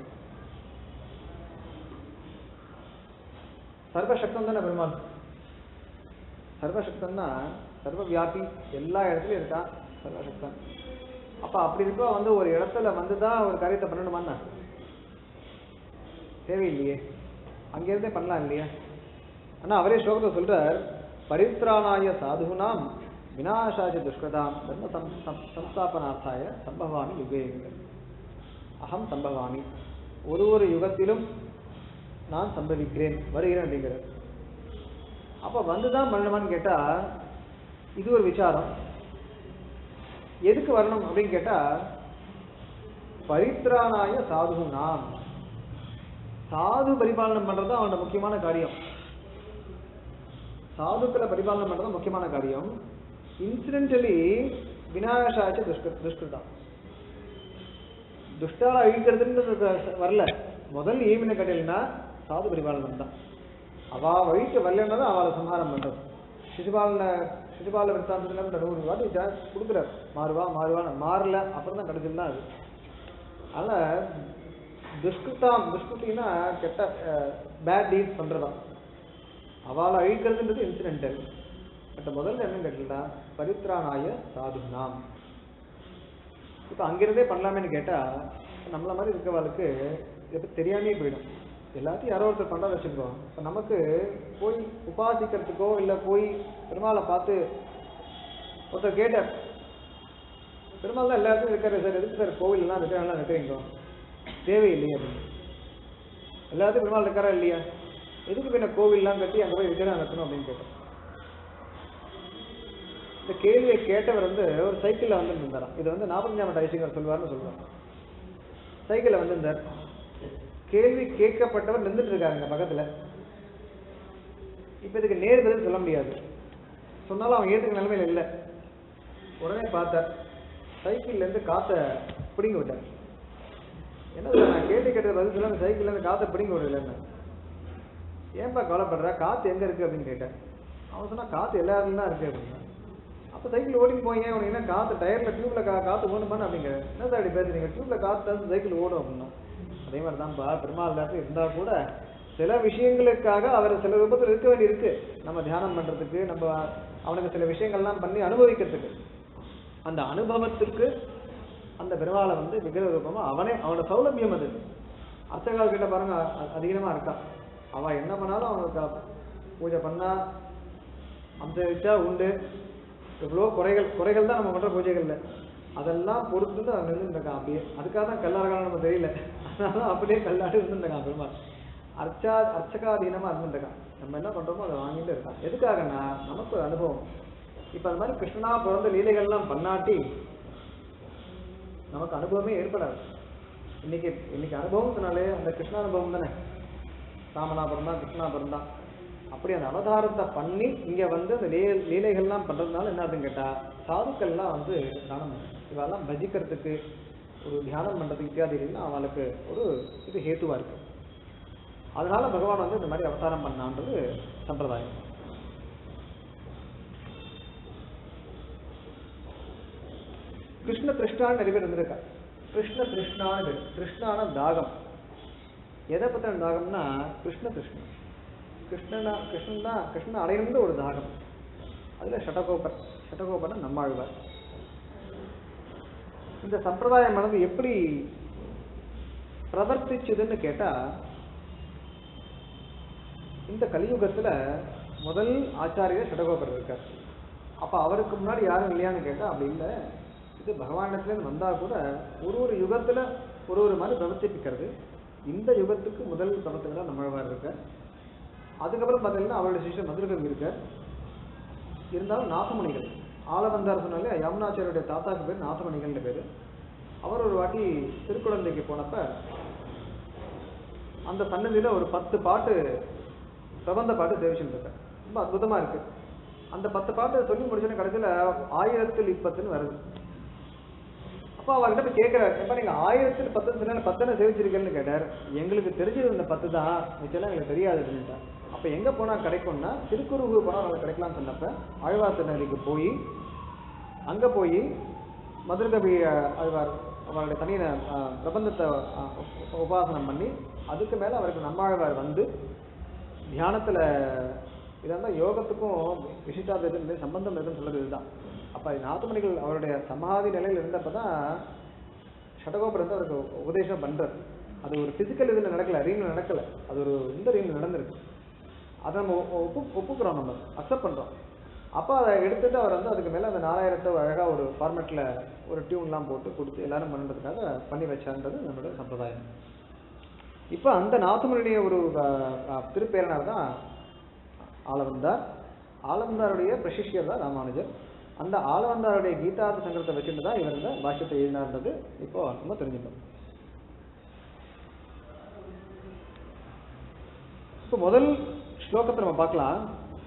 சர்வசக்தம் தானே பெருமாள் சர்வசக்தன்னா சர்வ வியாபி எல்லா இடத்துலயும் இருக்கான் சர்வசக்தன் அப்ப அப்படி இருக்க வந்து ஒரு இடத்துல வந்து தான் ஒரு காரியத்தை பண்ணணுமான்னா தேவையில்லையே அங்கிருந்தே பண்ணலாம் இல்லையா ஆனா அவரே ஸ்லோகத்தை சொல்றார் பரித்ராணாய சாதுகுனாம் விநாசாய துஷ்கிருதாம் தர்ம சம் சம்- சம்ஸ்தாபனார்த்தாய சம்பவாமி யுகே யுகே. அகம் சம்பவாமி ஒரு ஒரு யுகத்திலும் நான் சம்பவிக்கிறேன் வருகிறேன் அப்படிங்கிறார் அப்ப வந்துதான் பண்ணணுமான்னு கேட்டா இது ஒரு விசாரம் எதுக்கு வரணும் அப்படின்னு கேட்டா பரித்ராணாய சாது நாம் சாது பரிபாலனம் பண்றது அவனோட முக்கியமான காரியம் சாதுக்களை பரிபாலனம் பண்றது முக்கியமான காரியம் இன்சிடென்டலி விநாயகாச்சு துஷ்க துஷ்கிருதம் துஷ்டால அழிக்கிறதுன்றது க- வரல முதல் ஈவின கடையில்னா சாது பரிபாலனம் தான் அவா வழிக்கு வரலன்னா தான் அவளை சம்ஹாரம் பண்றது சிசுபாலன சிசுபால விற்த்தாந்தத்துல இந்த நூறு வாட்டி ஜா- கொடுக்குறாரு மாறுவா மாறுவான்னு மாறல அப்புறம் தான் கிடைச்சதுன்னா அது அதனால துஷ்கிருத்தாம் துஷ்கிருத்தின்னா கெட்ட பேட் டீட்ஸ் பண்றதா அவளை அழிக்கிறதுன்றது இன்சிடென்டல் பட் முதல்ல என்னன்னு கேட்டீங்கன்னா பரித்ராணாய சாதுனாம் இப்போ அங்கிருந்தே பண்ணலாமேன்னு கேட்டா நம்மள மாதிரி இருக்கவளுக்கு இதை பத்தி தெரியாமே போயிடும் எல்லாத்தையும் யாரோ ஒருத்தர் பண்றத வச்சிருக்கோம் இப்போ நமக்கு போய் உபாசிக்கிறதுக்கோ இல்லை போய் பெருமாளை பார்த்து ஒருத்தர் கேட்டார் பெருமாள் தான் எல்லாத்தையும் இருக்காரு சார் எதுக்கு சார் கோவில்லாம் விக்கிரகம்லாம் வைக்கிறீங்க தேவையில்லையே அப்படின்னு எல்லாத்தையும் பெருமாள் இருக்காரா இல்லையா எதுக்கு பின்ன கோவில்லாம் கட்டி அங்கே போய் விக்கிரகம் வைக்கணும் அப்படின்னு கேட்டேன் இந்த கேள்வியை கேட்டவர் வந்து ஒரு சைக்கிளில் வந்து இருந்தாராம் இது வந்து நாற்பத்தஞ்சாம் ஐசிங்கர் சொல்வார்னு சொல்லுவார் சைக்கிளில் வந்திருந்தார் கேள்வி கேட்கப்பட்டவர் நின்றுட்டு இருக்காருங்க பக்கத்துல இப்போ இதுக்கு நேர் பதில் சொல்ல முடியாது சொன்னாலும் அவன் ஏற்றுக்க நிலைமையில இல்லை உடனே பார்த்தார் சைக்கிள்ல இருந்து காத்த பிடிங்க விட்டார் என்ன சார் நான் கேள்வி கேட்ட பதில் சொல்ல அந்த சைக்கிள்ல இருந்து காற்றை பிடிங்க விடலன்னு ஏன்பா கவலைப்படுற காற்று எங்க இருக்கு அப்படின்னு கேட்டேன் அவன் சொன்னா காற்று எல்லா இடத்துலயும் தான் இருக்கு அப்படின்னா அப்போ சைக்கிள் ஓட்டிட்டு போய் உனக்கு என்ன காற்று டயர்ல டியூப்ல கா காற்று ஓடுமான்னு அப்படிங்கிற என்ன சார் அப்படி பேசுறீங்க டியூப்ல காற்று தான் சைக்கிள் ஓடும் அப்படின்னா அதே மாதிரி தான்ப்பா பெருமாள் நேரத்தில் இருந்தா கூட சில விஷயங்களுக்காக அவர் சில ரூபத்தில் இருக்க வேண்டி இருக்கு நம்ம தியானம் பண்றதுக்கு நம்ம அவனுக்கு சில விஷயங்கள்லாம் பண்ணி அனுபவிக்கிறதுக்கு அந்த அனுபவத்திற்கு அந்த பெருமாளை வந்து விக்கிர ரூபமா அவனே அவனோட சௌலபியம் அது அர்ச்சகால் கிட்ட பாருங்க அ- அதிகமா இருக்கா அவ என்ன பண்ணாலும் அவனுக்கு பூஜை பண்ணா அம்சரிச்சா உண்டு எவ்வளோ குறைகள் குறைகள் தான் நம்ம பண்ற பூஜைகள்ல அதெல்லாம் பொறுத்து தான் அவன் இருந்திருக்கான் அப்படியே அதுக்காக தான் கல்லாறுகாலம் நம்ம தெரியல அதனால அப்படியே கல்லாடி இருந்திருக்கான் பெருமாள் அர்ச்சா அர்ச்சகாதீனமா இருந்திருக்கான் நம்ம என்ன பண்றோமோ அதை வாங்கிட்டு இருக்கான் எதுக்காகன்னா நமக்கு ஒரு அனுபவம் இப்ப அந்த மாதிரி கிருஷ்ணனா பிறந்த லீலைகள்லாம் பண்ணாட்டி நமக்கு அனுபவமே ஏற்படாது இன்னைக்கு இன்னைக்கு அனுபவம்னாலே அந்த கிருஷ்ண அனுபவம் தானே ராமனா பிறந்தான் கிருஷ்ணா பிறந்தான் அப்படி அந்த அவதாரத்தை பண்ணி இங்க வந்து அந்த லீ லீலைகள்லாம் பண்றதுனால என்ன ஆகுதுன்னு கேட்டா சாதுக்கள்லாம் வந்து தானம் இவெல்லாம் பஜிக்கிறதுக்கு ஒரு தியானம் பண்றதுக்கு இத்தியாதிகள்லாம் அவளுக்கு ஒரு இது ஹேத்துவா இருக்கு அதனால பகவான் வந்து இந்த மாதிரி அவதாரம் பண்ணான்றது சம்பிரதாயம் கிருஷ்ண திருஷ்ணான்னு நிறைய பேர் இருந்திருக்கா கிருஷ்ண திருஷ்ணான்னு பேர் திருஷ்ணான தாகம் எதை பத்தின தாகம்னா கிருஷ்ண திருஷ்ணம் கிருஷ்ணனா கிருஷ்ணன் தான் கிருஷ்ணன் அடையணும்னு ஒரு தாகம் அதுல ஷடகோபர் ஷடகோபர்னா நம்மாழ்வார் இந்த சம்பிரதாயமானது எப்படி பிரவர்த்திச்சதுன்னு கேட்டா இந்த கலியுகத்துல முதல் ஆச்சாரியர் ஷடகோபர் இருக்கார் அப்ப அவருக்கு முன்னாடி யாரும் இல்லையான்னு கேட்டா அப்படி இல்லை இது பகவானிடத்துல வந்தா கூட ஒரு ஒரு யுகத்துல ஒரு ஒரு மாதிரி பிரவர்த்திப்பிக்கிறது இந்த யுகத்துக்கு முதல் பிரவர்த்தகர் நம்மழ்வார் இருக்கார் அதுக்கப்புறம் பார்த்தீங்கன்னா அவருடைய சிஷ்யர் மதுரகவி இருக்கார் இருந்தாலும் நாசமணிகள் ஆலவந்தார் சொன்னாலே யமுனாச்சாரியுடைய தாத்தாக்கு பேர் நாசமணிகள்னு பேர் அவர் ஒரு வாட்டி திருக்குழந்தைக்கு போனப்ப அந்த சன்னதியில ஒரு பத்து பாட்டு பிரபந்த பாட்டு சேவிச்சுட்டு இருக்கார் ரொம்ப அற்புதமா இருக்கு அந்த பத்து பாட்டு சொல்லி முடிச்சோன்னே கடைசியில ஆயிரத்தில் இப்பத்துன்னு வருது அப்போ அவர்கிட்ட போய் கேட்கிறார் எப்ப நீங்க ஆயிரத்தில் பத்து சொன்னா பத்தனை சேவிச்சிருக்கேன்னு கேட்டார் எங்களுக்கு தெரிஞ்சது இந்த பத்து தான் மிச்சம்லாம் எங்களுக்கு தெரியாது அப்படின்ட்டார் அப்ப எங்க போனா கிடைக்கும்னா திருக்குறுகு போனா நமக்கு கிடைக்கலாம்னு சொன்னப்ப ஆழ்வார் திருநெல்லிக்கு போய் அங்க போய் மதுரகவி ஆழ்வார் அவருடைய தனிய அஹ், பிரபந்தத்தை அஹ், உப- உபாசனம் பண்ணி அதுக்கு மேல அவருக்கு நம்மாழ்வார் வந்து தியானத்துல இதெல்லாம் யோகத்துக்கும் விசிஷ்டாத்வைத்துக்கும் சம்பந்தம் இருக்குன்னு சொல்றது இதுதான் அப்ப நாத்துமணிகள் அவருடைய சமாதி நிலையில இருந்தப்பதான் ஷடகோபுரம் வந்து அவருக்கு உபதேசம் பண்றாரு அது ஒரு பிசிக்கல் இதுல நடக்கல ரீம்ல நடக்கல அது ஒரு இந்த ரீம்ல நடந்திருக்கு அதை நம்ம ஒ- ஒப்பு ஒப்புக்கிறோம் நம்ம அக்செப்ட் பண்றோம் அப்போ அதை எடுத்துட்டு அவர் வந்து அதுக்கு மேல அந்த நாலாயிரத்தை அழகா ஒரு ஃபார்மேட்ல ஒரு டியூன்லாம் போட்டு கொடுத்து எல்லாரும் பண்ணுறதுக்காக பண்ணி வச்சான்றது நம்மளோட சம்பிரதாயம் இப்போ அந்த நாத்துமனுடைய ஒரு அஹ், அஹ், திருப்பேரனார் தான் ஆளவந்தார் ஆளவந்தாருடைய பிரசிஷ்யர் தான் ராமானுஜர் அந்த ஆளவந்தாருடைய கீதார்த்த சங்கரத்தை வச்சுட்டு தான் இவர் இந்த பாஷ்யத்தை எழுதினார்ன்றது இப்போ நம்ம தெரிஞ்சுக்கணும் இப்போ முதல் ஸ்லோகத்தை நம்ம பார்க்கலாம்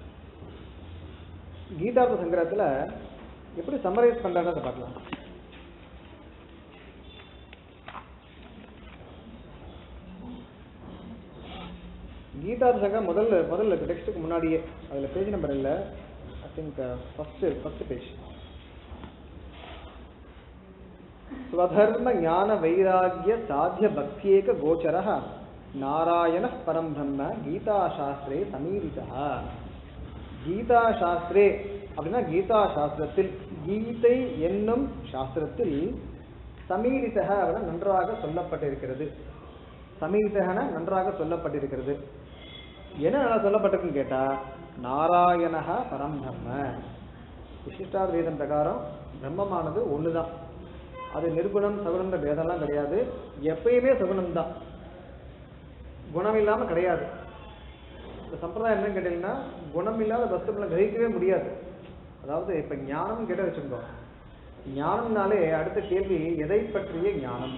கீதார்த்த சங்கரத்துல எப்படி சம்மரைஸ் பண்றாங்க பார்க்கலாம் கீதார்த்த சங்கரம் முதல்ல முதல்ல இருக்கு டெக்ஸ்ட்டுக்கு முன்னாடியே அதுல பேஜ் நம்பர் இல்ல I think first first page ஸ்வதர்ம ஞான வைராகிய சாத்திய பக்தியேக கோச்சரः நாராயண பரம் பிரம்ம கீதாசாஸ்திரே சமீரிதா கீதா சாஸ்திரே அப்படின்னா கீதா சாஸ்திரத்தில் கீதை என்னும் சாஸ்திரத்தில் சமீரிதக அப்படின்னா நன்றாக சொல்லப்பட்டிருக்கிறது சமீரிதகன நன்றாக சொல்லப்பட்டிருக்கிறது என்ன நல்லா சொல்லப்பட்டிருக்குன்னு கேட்டா நாராயணஹ பரம் பிரம்ம விசிஷ்டாத்வைதம் பிரகாரம் பிரம்மமானது ஒண்ணுதான் அது நிர்குணம் சகுணம்ன்ற பேதம்லாம் கிடையாது எப்பயுமே சகுணம் தான் குணம் இல்லாம கிடையாது இந்த சம்பிரதாயம் என்னன்னு கேட்டீங்கன்னா குணம் இல்லாத வஸ்துக்களை கிரகிக்கவே முடியாது அதாவது இப்ப ஞானம் கேட்ட வச்சுக்கோ ஞானம்னாலே அடுத்த கேள்வி எதை பற்றிய ஞானம்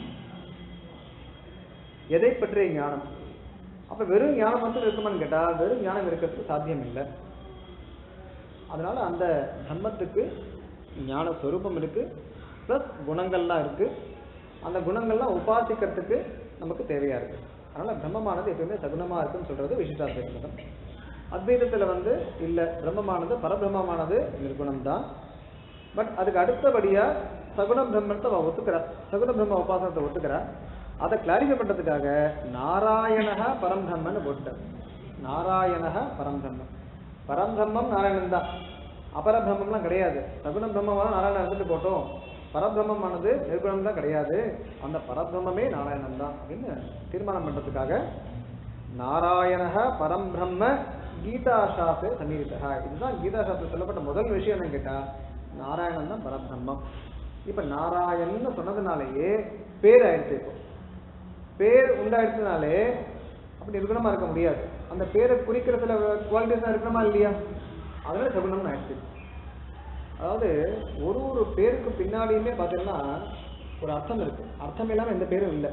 எதை பற்றிய ஞானம் அப்ப வெறும் ஞானம் மட்டும் இருக்குமான்னு கேட்டா வெறும் ஞானம் இருக்கிறதுக்கு சாத்தியம் இல்லை அதனால அந்த தர்மத்துக்கு ஞான ஸ்வரூபம் இருக்கு பிளஸ் குணங்கள்லாம் இருக்கு அந்த குணங்கள்லாம் உபாசிக்கிறதுக்கு நமக்கு தேவையா இருக்கு அதனால பிரம்மமானது எப்பயுமே சகுணமா இருக்குன்னு சொல்றது விசிஷ்டாத்வைத மதம் அத்வைதத்துல வந்து இல்ல பிரம்மமானது பரபிரம்மமானது நிர்குணம் தான் பட் அதுக்கு அடுத்தபடியா சகுண பிரம்மத்தை அவ ஒத்துக்கிறா சகுண பிரம்ம உபாசனத்தை ஒத்துக்கிறா அதை கிளாரிஃபை பண்றதுக்காக நாராயணக பரம்பிரம்மன்னு போட்டார் நாராயணக பரம்பிரம்மம் பரம்பிரம்மம் நாராயணன் தான் அபரபிரம்மம்லாம் கிடையாது சகுண பிரம்மமான நாராயணன் இருந்துட்டு போட்டோம் பரபிரம்மமானது நிர்குணம் தான் கிடையாது அந்த பரபிரம்மே நாராயணன் தான் அப்படின்னு தீர்மானம் பண்றதுக்காக நாராயணக பரம்பிரம்ம கீதா சாஸ்திர சன்னிகிதா இதுதான் கீதா சாஸ்திரம் சொல்லப்பட்ட முதல் விஷயம் என்னன்னு கேட்டா நாராயணன் தான் பரபிரம்மம் இப்ப நாராயணன்னு சொன்னதுனாலேயே பேர் ஆயிடுச்சு இப்போ பேர் உண்டாயிடுச்சுனாலே அப்படி நிர்குணமா இருக்க முடியாது அந்த பேரை குறிக்கிற சில குவாலிட்டிஸ் இருக்கணுமா இல்லையா அதனால சகுனம்னு ஆயிடுச்சு அதாவது ஒரு ஒரு பேருக்கு பின்னாடியுமே பார்த்தீங்கன்னா ஒரு அர்த்தம் இருக்கு அர்த்தம் இல்லாம எந்த பேரும் இல்லை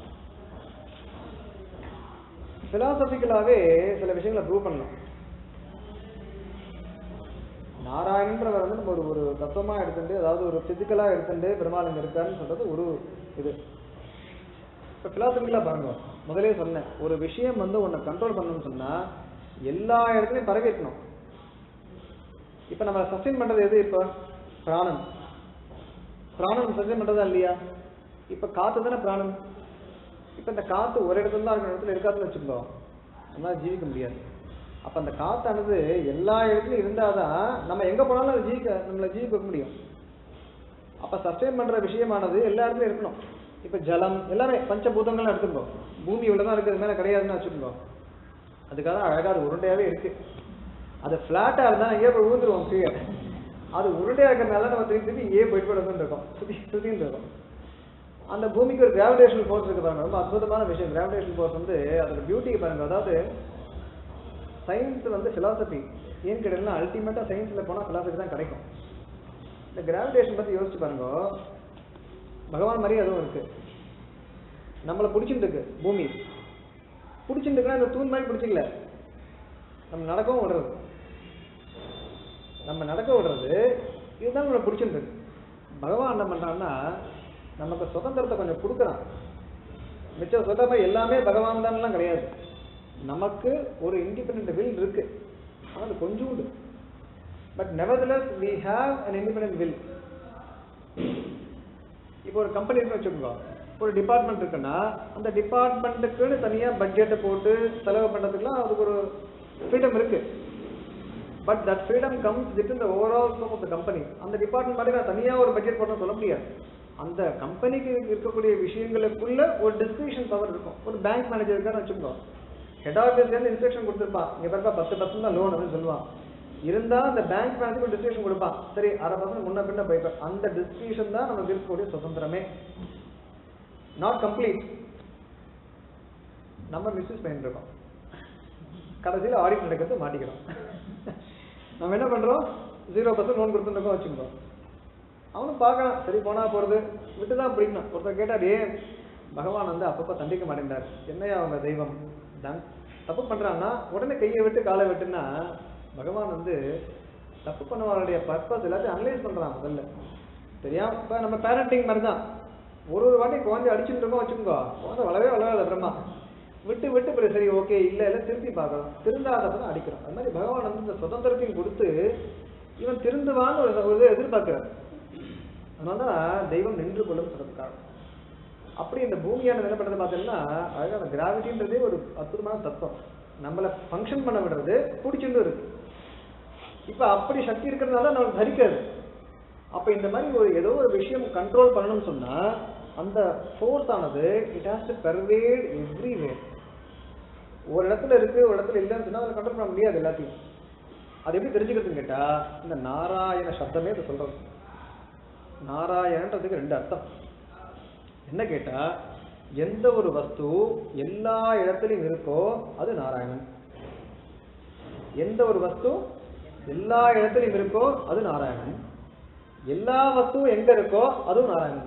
பிலாசபிக்கலாவே சில விஷயங்களை ப்ரூவ் பண்ணலாம் நாராயணன்றவர் வந்து நம்ம ஒரு ஒரு தத்துவமா எடுத்துட்டு அதாவது ஒரு பிசிக்கலா எடுத்துட்டு பெருமாள் இங்க இருக்காருன்னு சொல்றது ஒரு இது இப்ப பிலாசபிக்கலா பாருங்க முதலே சொன்னேன் ஒரு விஷயம் வந்து உன்னை கண்ட்ரோல் பண்ணணும்னு சொன்னா எல்லா இடத்துலயும் பரவிக்கணும் இப்ப நம்ம சஸ்டைன் பண்றது எது இப்ப பிராணன் பிராணன் சஸ்டைன் பண்றதா இல்லையா இப்ப காத்து தானே பிராணன் இப்ப இந்த காத்து ஒரு இடத்துல தான் இருக்கிற இடத்துல இருக்காதுன்னு வச்சுக்கோ நம்மளால ஜீவிக்க முடியாது அப்ப அந்த காத்தானது எல்லா இடத்துலயும் இருந்தாதான் நம்ம எங்க போனாலும் அதை ஜீவிக்க நம்மள ஜீவிக்க வைக்க முடியும் அப்ப சஸ்டைன் பண்ற விஷயமானது எல்லா இடத்துலயும் இருக்கணும் இப்ப ஜலம் எல்லாமே பஞ்சபூதங்கள்லாம் எடுத்துக்கோ பூமி இவ்வளவுதான் இருக்குது மேல கிடையாதுன்னு வச்சுக்கோ அதுக்காக அழகா அது உருண்டையாவே இருக்கு அது பிளாட்டா இருந்தா எங்கேயோ போய் ஊந்துருவோம் கீழே அது உருண்டையா இருக்கிறதுனால நம்ம திருப்பி திருப்பி ஏ போயிட்டு போய் இருக்கோம் சுத்தி சுத்தின்னு இருக்கோம் அந்த பூமிக்கு ஒரு கிராவிடேஷனல் ஃபோர்ஸ் இருக்கு பாருங்க ரொம்ப அற்புதமான விஷயம் கிராவிடேஷனல் ஃபோர்ஸ் வந்து அதோட பியூட்டியை பாருங்க அதாவது சயின்ஸ் வந்து philosophy ஏன்னு கேட்டீங்கன்னா அல்டிமேட்டா சயின்ஸ்ல போனா philosophy தான் கிடைக்கும் இந்த கிராவிடேஷன் பத்தி யோசிச்சு பாருங்க பகவான் மாதிரி அதுவும் இருக்கு நம்மளை பிடிச்சிட்டு இருக்கு பூமி பிடிச்சிட்டு இருக்குன்னா இந்த தூண் மாதிரி பிடிச்சிக்கல நம்ம நடக்கவும் விடுறது நம்ம நடக்க விடுறது இதுதான் நம்மளை பிடிச்சிட்டு இருக்கு பகவான் என்ன பண்றான்னா நமக்கு சுதந்திரத்தை கொஞ்சம் கொடுக்குறான் மிச்சம் சொல்ற மாதிரி எல்லாமே பகவான் தான்லாம் கிடையாது நமக்கு ஒரு இண்டிபெண்ட் வில் இருக்கு ஆனா அது கொஞ்சோண்டு but nevertheless we have an independent will இப்போ ஒரு கம்பெனி இருக்குன்னு வச்சுக்கோங்க ஒரு டிபார்ட்மெண்ட் இருக்குன்னா அந்த டிபார்ட்மெண்ட்டுக்குன்னு தனியா பட்ஜெட்டை போட்டு செலவு பண்றதுக்குலாம் அதுக்கு ஒரு ஃப்ரீடம் இருக்கு but that freedom comes with இந்த overall scope of the company அந்த டிபார்ட்மெண்ட் மாதிரி நான் தனியா ஒரு பட்ஜெட் போட்டோம் சொல்ல முடியாது அந்த கம்பெனிக்கு இருக்கக்கூடிய விஷயங்களுக்குள்ள ஒரு டிஸ்கிரிப்ஷன் பவர் இருக்கும் ஒரு பேங்க் மேனேஜர் இருக்கான்னு வச்சுக்கோங்க ஹெட் ஆஃபீஸ்ல இருந்து இன்ஸ்ட்ரக்ஷன் கொடுத்துருப்பான் இங்க பாருப்பா பத்து பர்சன்ட் தான் லோன் அப்படின்னு சொல்லுவான் இருந்தா அந்த பேங்க் மேனேஜர் ஒரு டிஸ்கிரிப்ஷன் கொடுப்பான் சரி அரை பர்சன்ட் முன்ன பின்ன போய்ப்பேன் அந்த டிஸ்கிரிப்ஷன் தான் நமக்கு இருக்கக்கூடிய சுதந்திரமே நாட் கம்ப்ளீட் நம்ம மிஸ்யூஸ் பண்ணிட்டு இருக்கோம் கடைசியில் ஆடிட் நடக்கிறது மாட்டிக்கிறோம் நம்ம என்ன பண்றோம் ஜீரோ பர்சன்ட் லோன் கொடுத்துருக்கோம் வச்சுக்கோங்க அவனும் பார்க்கலாம் சரி போனா போறது விட்டு தான் பிடிக்கணும் ஒருத்தர் கேட்டார் ஏன் பகவான் வந்து அப்பப்போ தண்டிக்க மாட்டேங்கிறார் என்னையா அவங்க தெய்வம் தான் தப்பு பண்றான்னா உடனே கையை விட்டு காலை விட்டுன்னா பகவான் வந்து தப்பு பண்ணவருடைய பர்பஸ் எல்லாத்தையும் அனலைஸ் பண்றான் முதல்ல தெரியாம இப்ப நம்ம பேரண்டிங் மாதிரி தான் ஒரு ஒரு வாட்டி குழந்தை அடிச்சுட்டு இருக்கோம் வச்சுக்கோங்க குழந்தை வளரவே வளராது அப்புறமா விட்டு விட்டு பிறகு சரி ஓகே இல்ல இல்ல திருப்பி பார்க்கணும் திருந்தாதப்ப தான் அடிக்கிறோம் அது மாதிரி பகவான் வந்து இந்த சுதந்திரத்தையும் கொடுத்து இவன் திருந்துவான்னு ஒரு ஒரு இதை எதிர்பார்க்கிறார் அதனாலதான் தெய்வம் நின்று கொள்ளும் சொல்றதுக்காக அப்படி இந்த பூமியானது என்ன பண்றது பார்த்தீங்கன்னா அழகா அந்த கிராவிட்டின்றதே ஒரு அற்புதமான தத்துவம் நம்மள ஃபங்க்ஷன் பண்ண விடுறது பிடிச்சிட்டு இருக்கு இப்ப அப்படி சக்தி இருக்கிறதுனால நமக்கு தரிக்காது அப்ப இந்த மாதிரி ஒரு ஏதோ ஒரு விஷயம் கண்ட்ரோல் பண்ணணும்னு சொன்னா அந்த ஃபோர்ஸ் ஆனது it has to pervade everywhere ஒரு இடத்துல இருக்கு ஒரு இடத்துல இல்லைன்னு சொன்னா அதை கண்ட்ரோல் பண்ண முடியாது எல்லாத்தையும் அது எப்படி தெரிஞ்சுக்கிறதுன்னு கேட்டா இந்த நாராயண சப்தமே அதை சொல்றது நாராயணன்றதுக்கு ரெண்டு அர்த்தம் என்ன கேட்டா எந்த ஒரு வஸ்து எல்லா இடத்துலயும் இருக்கோ அது நாராயணன் எந்த ஒரு வஸ்து எல்லா இடத்துலயும் இருக்கோ அது நாராயணன் எல்லா வஸ்துவும் எங்க இருக்கோ அதுவும் நாராயணன்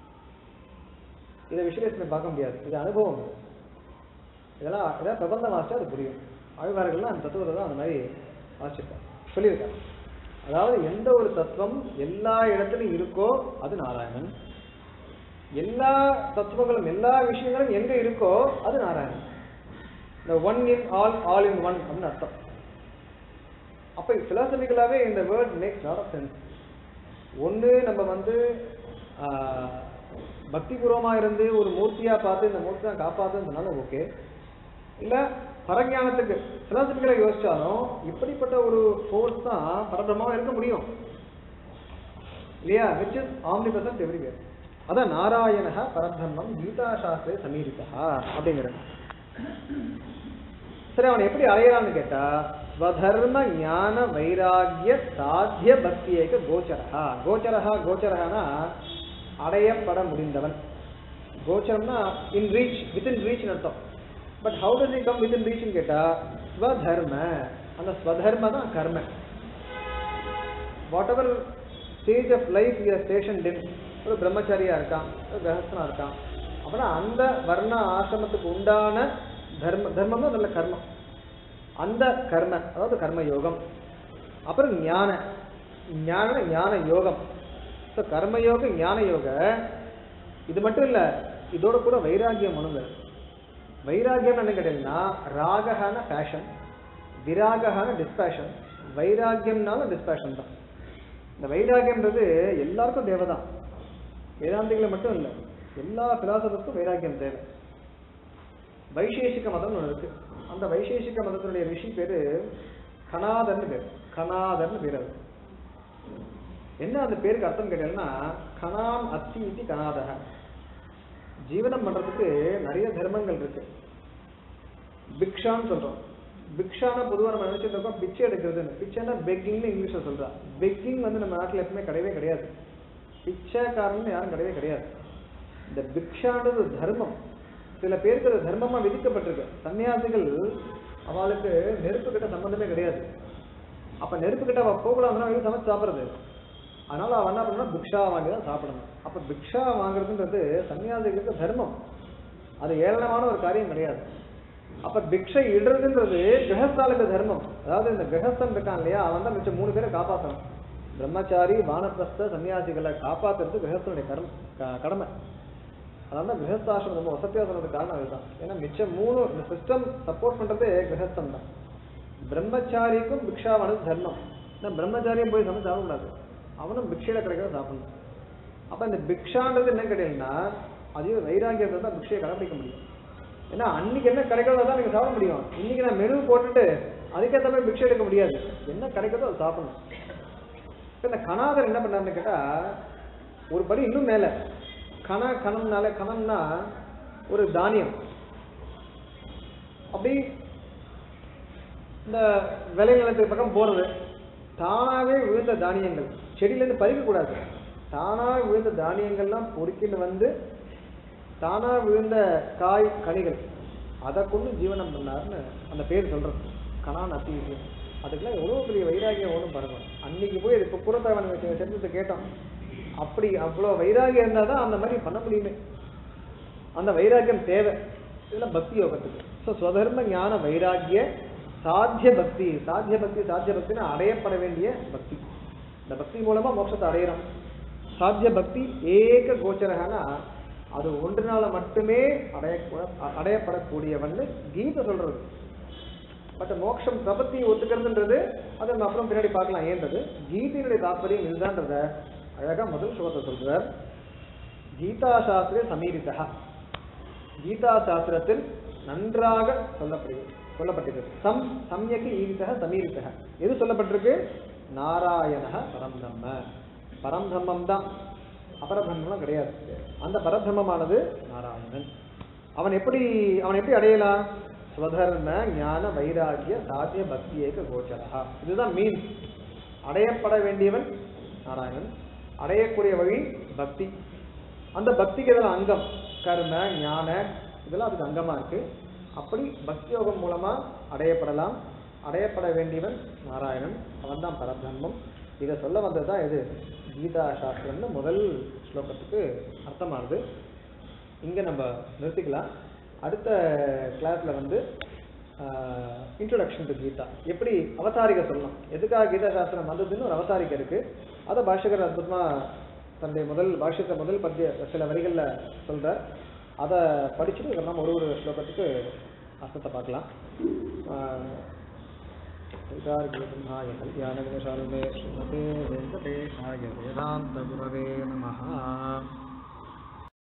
இதை விசுலேஷனை பார்க்க முடியாது இது அனுபவம் இதெல்லாம் இதெல்லாம் பிரபந்தம் வாசிச்சா அது புரியும் ஆழ்வார்கள்லாம் அந்த தத்துவத்தை தான் அந்த மாதிரி வாசிச்சிருக்காங்க சொல்லியிருக்காங்க அதாவது எந்த ஒரு தத்துவம் எல்லா இடத்துலயும் இருக்கோ அது நாராயணன் எல்லா தத்துவங்களும் எல்லா விஷயங்களும் எங்க இருக்கோ அது நாராயணன் இந்த one in all all in one அப்படின்னு அர்த்தம் அப்ப பிலாசபிக்கலாவே இந்த word makes lot of sense ஒண்ணு நம்ம வந்து ஆஹ், பக்திபூர்வமா இருந்து ஒரு மூர்த்தியா பார்த்து இந்த மூர்த்தி தான் காப்பாத்துன்னு சொன்னாலும் ஓகே இல்ல பரஞானத்துக்கு பிலாசபிக்கலா யோசிச்சாலும் இப்படிப்பட்ட ஒரு ஃபோர்ஸ் தான் பரபிரமாவா இருக்க முடியும் இல்லையா which is omnipresent everywhere அதான் நாராயண பரபிரம்மம் கீதா சாஸ்திரே சமீரிதா அப்படிங்கிறது சரி அவன் எப்படி அடையறான்னு கேட்டா ஸ்வதர்ம ஞான வைராகிய சாத்திய பக்தியேக கோச்சரஹா கோச்சரஹா கோச்சரஹானா அடையப்பட முடிந்தவன் கோச்சரம்னா இன் ரீச் வித்தின் ரீச் அர்த்தம் but how does it come within ரீச்னு கேட்டா ஸ்வதர்ம அந்த ஸ்வதர்ம தான் கர்ம whatever stage of life you station in ஒரு பிரம்மச்சாரியா இருக்கான் ஒரு கிரகஸ்தனா இருக்கான் அப்படின்னா அந்த வர்ண ஆசிரமத்துக்கு உண்டான தர்ம தர்மம்னா நல்ல கர்மம் அந்த கர்ம அதாவது கர்ம யோகம் அப்புறம் ஞான ஞான ஞான யோகம் ஸோ கர்மயோக ஞான யோக இது மட்டும் இல்ல இதோட கூட வைராகியம் ஒண்ணுங்க வைராகியம் என்ன கேட்டீங்கன்னா ராகஹான பேஷன் விராகஹான டிஸ்பேஷன் வைராகியம்னாலும் டிஸ்பேஷன் தான் இந்த வைராகியம்ன்றது எல்லாருக்கும் தேவைதான் வேதாந்திகளை மட்டும் இல்லை எல்லா பிலாசபருக்கும் வைராகியம் தேவை வைசேஷிக மதம்னு ஒன்று இருக்கு அந்த வைசேஷிக மதத்தினுடைய ரிஷி பேரு கணாதர்னு பேர் கணாதர்னு பேர் அது என்ன அந்த பேருக்கு அர்த்தம் கேட்டீங்கன்னா கணான் அத்தி இத்தி கணாதக ஜீவனம் பண்றதுக்கு நிறைய தர்மங்கள் இருக்கு பிக்ஷான்னு சொல்றோம் பிக்ஷான பொதுவா நம்ம நினைச்சிட்டு இருக்கோம் பிச்சை எடுக்கிறதுன்னு பிச்சைன்னா பெக்கிங்னு இங்கிலீஷ்ல சொல்றா பெக்கிங் வந்து நம்ம நாட்டுல எப்பவுமே கிடையவே கிடையாது பிச்சைக்காரன்னு யாரும் கிடையவே கிடையாது இந்த பிக்ஷான்றது ஒரு தர்மம் சில பேருக்கு அது தர்மமா விதிக்கப்பட்டிருக்கு சன்னியாசிகள் அவளுக்கு நெருப்பு கிட்ட சம்பந்தமே கிடையாது அப்ப நெருப்பு கிட்ட அவ போகக்கூடாதுன்னா வெளியே சமைச்சு சாப்பிடுறது அதனால அவன் என்ன பண்ணா பிக்ஷா வாங்கி தான் சாப்பிடணும் அப்ப பிக்ஷா வாங்குறதுன்றது சன்னியாசிகளுக்கு தர்மம் அது ஏளனமான ஒரு காரியம் கிடையாது அப்ப பிக்ஷை இடுறதுன்றது கிரகஸ்தாலுக்கு தர்மம் அதாவது இந்த கிரகஸ்தன் இருக்கான் இல்லையா அவன் தான் மிச்சம் மூணு பேரை காப்பாற்றணும் பிரம்மச்சாரி வானப்பிரஸ்த சன்னியாசிகளை காப்பாத்துறது கிரகஸ்தனுடைய கர்ம க- கடமை அதனால தான் கிரகஸ்தாசிரமம் ரொம்ப வசதியா சொன்னதுக்கு காரணம் அதுதான் ஏன்னா மிச்சம் மூணு இந்த சிஸ்டம் சப்போர்ட் பண்றதே கிரகஸ்தம் தான் பிரம்மச்சாரிக்கும் பிக்ஷாவானது தர்மம் ஏன்னா பிரம்மச்சாரியும் போய் சமைச்சு சாப்பிடக்கூடாது அவனும் பிக்ஷையில கிடைக்கிறத சாப்பிடணும் அப்ப இந்த பிக்ஷான்றது என்ன கிடையாதுன்னா அதையும் வைராகியத்தை தான் பிக்ஷையை கடைபிடிக்க முடியும் ஏன்னா அன்னைக்கு என்ன கிடைக்கிறதோ தான் நீங்க சாப்பிட முடியும் இன்னைக்கு நான் மெனு போட்டுட்டு அதுக்கேற்ற மாதிரி பிக்ஷை எடுக்க முடியாது என்ன கிடைக்கிறதோ அதை சாப்பிடணும் இப்ப இந்த கணாதர் என்ன பண்ணாருன்னு கேட்டா ஒரு படி இன்னும் மேல கண கணம்னால கணம்னா ஒரு தானியம் அப்படி இந்த விளை நிலத்துக்கு பக்கம் போறது தானாவே விழுந்த தானியங்கள் செடியில இருந்து பறிக்க கூடாது தானா விழுந்த தானியங்கள்லாம் பொறுக்கின்னு வந்து தானா விழுந்த காய் கனிகள் அதை கொண்டு ஜீவனம் பண்ணாருன்னு அந்த பேர் சொல்றது கணான் அத்தீவியம் அதுக்கெல்லாம் எவ்வளவு பெரிய வைராகியம் ஒன்றும் பாருங்க அன்னைக்கு போய் இப்போ புறத்தவன் செஞ்சத்தை கேட்டோம் அப்படி அவ்வளோ வைராகியம் இருந்தால் தான் அந்த மாதிரி பண்ண முடியுமே அந்த வைராகியம் தேவை இதெல்லாம் பக்தி யோகத்துக்கு ஸோ ஸ்வதர்ம ஞான வைராகிய சாத்திய பக்தி சாத்திய பக்தி சாத்திய பக்தினா அடையப்பட வேண்டிய பக்தி இந்த பக்தி மூலமா மோட்சத்தை அடையிறோம் சாத்திய பக்தி ஏக கோச்சரகனா அது ஒன்றினால மட்டுமே அடைய அடையப்படக்கூடியவன்னு கீதை சொல்றது பட் மோட்சம் பிரபத்தி ஒத்துக்கிறதுன்றது அது நம்ம அப்புறம் பின்னாடி பார்க்கலாம் ஏன்றது கீதையினுடைய தாற்பயம் இதுதான்றத அழகா முதல் ஸ்லோகத்தை சொல்றார் கீதா சாஸ்திர சமீரிதா கீதா சாஸ்திரத்தில் நன்றாக சொல்லப்படுகிறது சொல்லப்பட்டிருக்கு சம் சம்யக்கு ஈரிதக சமீரிதக எது சொல்லப்பட்டிருக்கு நாராயண பரம்பிரம்ம பரம்பிரம்மம் தான் அபரபிரம்மம் கிடையாது அந்த பரபிரம்மமானது நாராயணன் அவன் எப்படி அவன் எப்படி அடையலாம் ஸ்வதர்ம ஞான வைராகிய சாத்திய பக்தி ஏக கோச்சரா இதுதான் மீன் அடையப்பட வேண்டியவன் நாராயணன் அடையக்கூடிய வழி பக்தி அந்த பக்திக்கு இதெல்லாம் அங்கம் கர்ம ஞான இதெல்லாம் அதுக்கு அங்கமா இருக்கு அப்படி பக்தி யோகம் மூலமா அடையப்படலாம் அடையப்பட வேண்டியவன் நாராயணன் அவன் தான் பரபிரம்மம் இதை சொல்ல வந்தது தான் இது கீதா சாஸ்திரம்னு முதல் ஸ்லோகத்துக்கு அர்த்தமாகுது இங்க நம்ம நிறுத்திக்கலாம் அடுத்த கிளாஸ்ல வந்து இன்ட்ரோடக்ஷன் டு கீதா எப்படி அவதாரிகை சொல்லணும் எதுக்காக கீதா சாஸ்திரம் வந்ததுன்னு ஒரு அவதாரிகை இருக்கு அதை பாஷகர் அற்புதமா தன்னுடைய முதல் பாஷ்யத்தை முதல் பத்திய சில வரிகளில் சொல்கிறார் அதை படிச்சுட்டு இதுக்கு நம்ம ஒரு ஒரு ஸ்லோகத்துக்கு அர்த்தத்தை பார்க்கலாம் वेदार्घ्यब्रह्माय कल्याणगुणशालिने श्रीमते वेङ्कटेशाय वेदान्तगुरवे नमः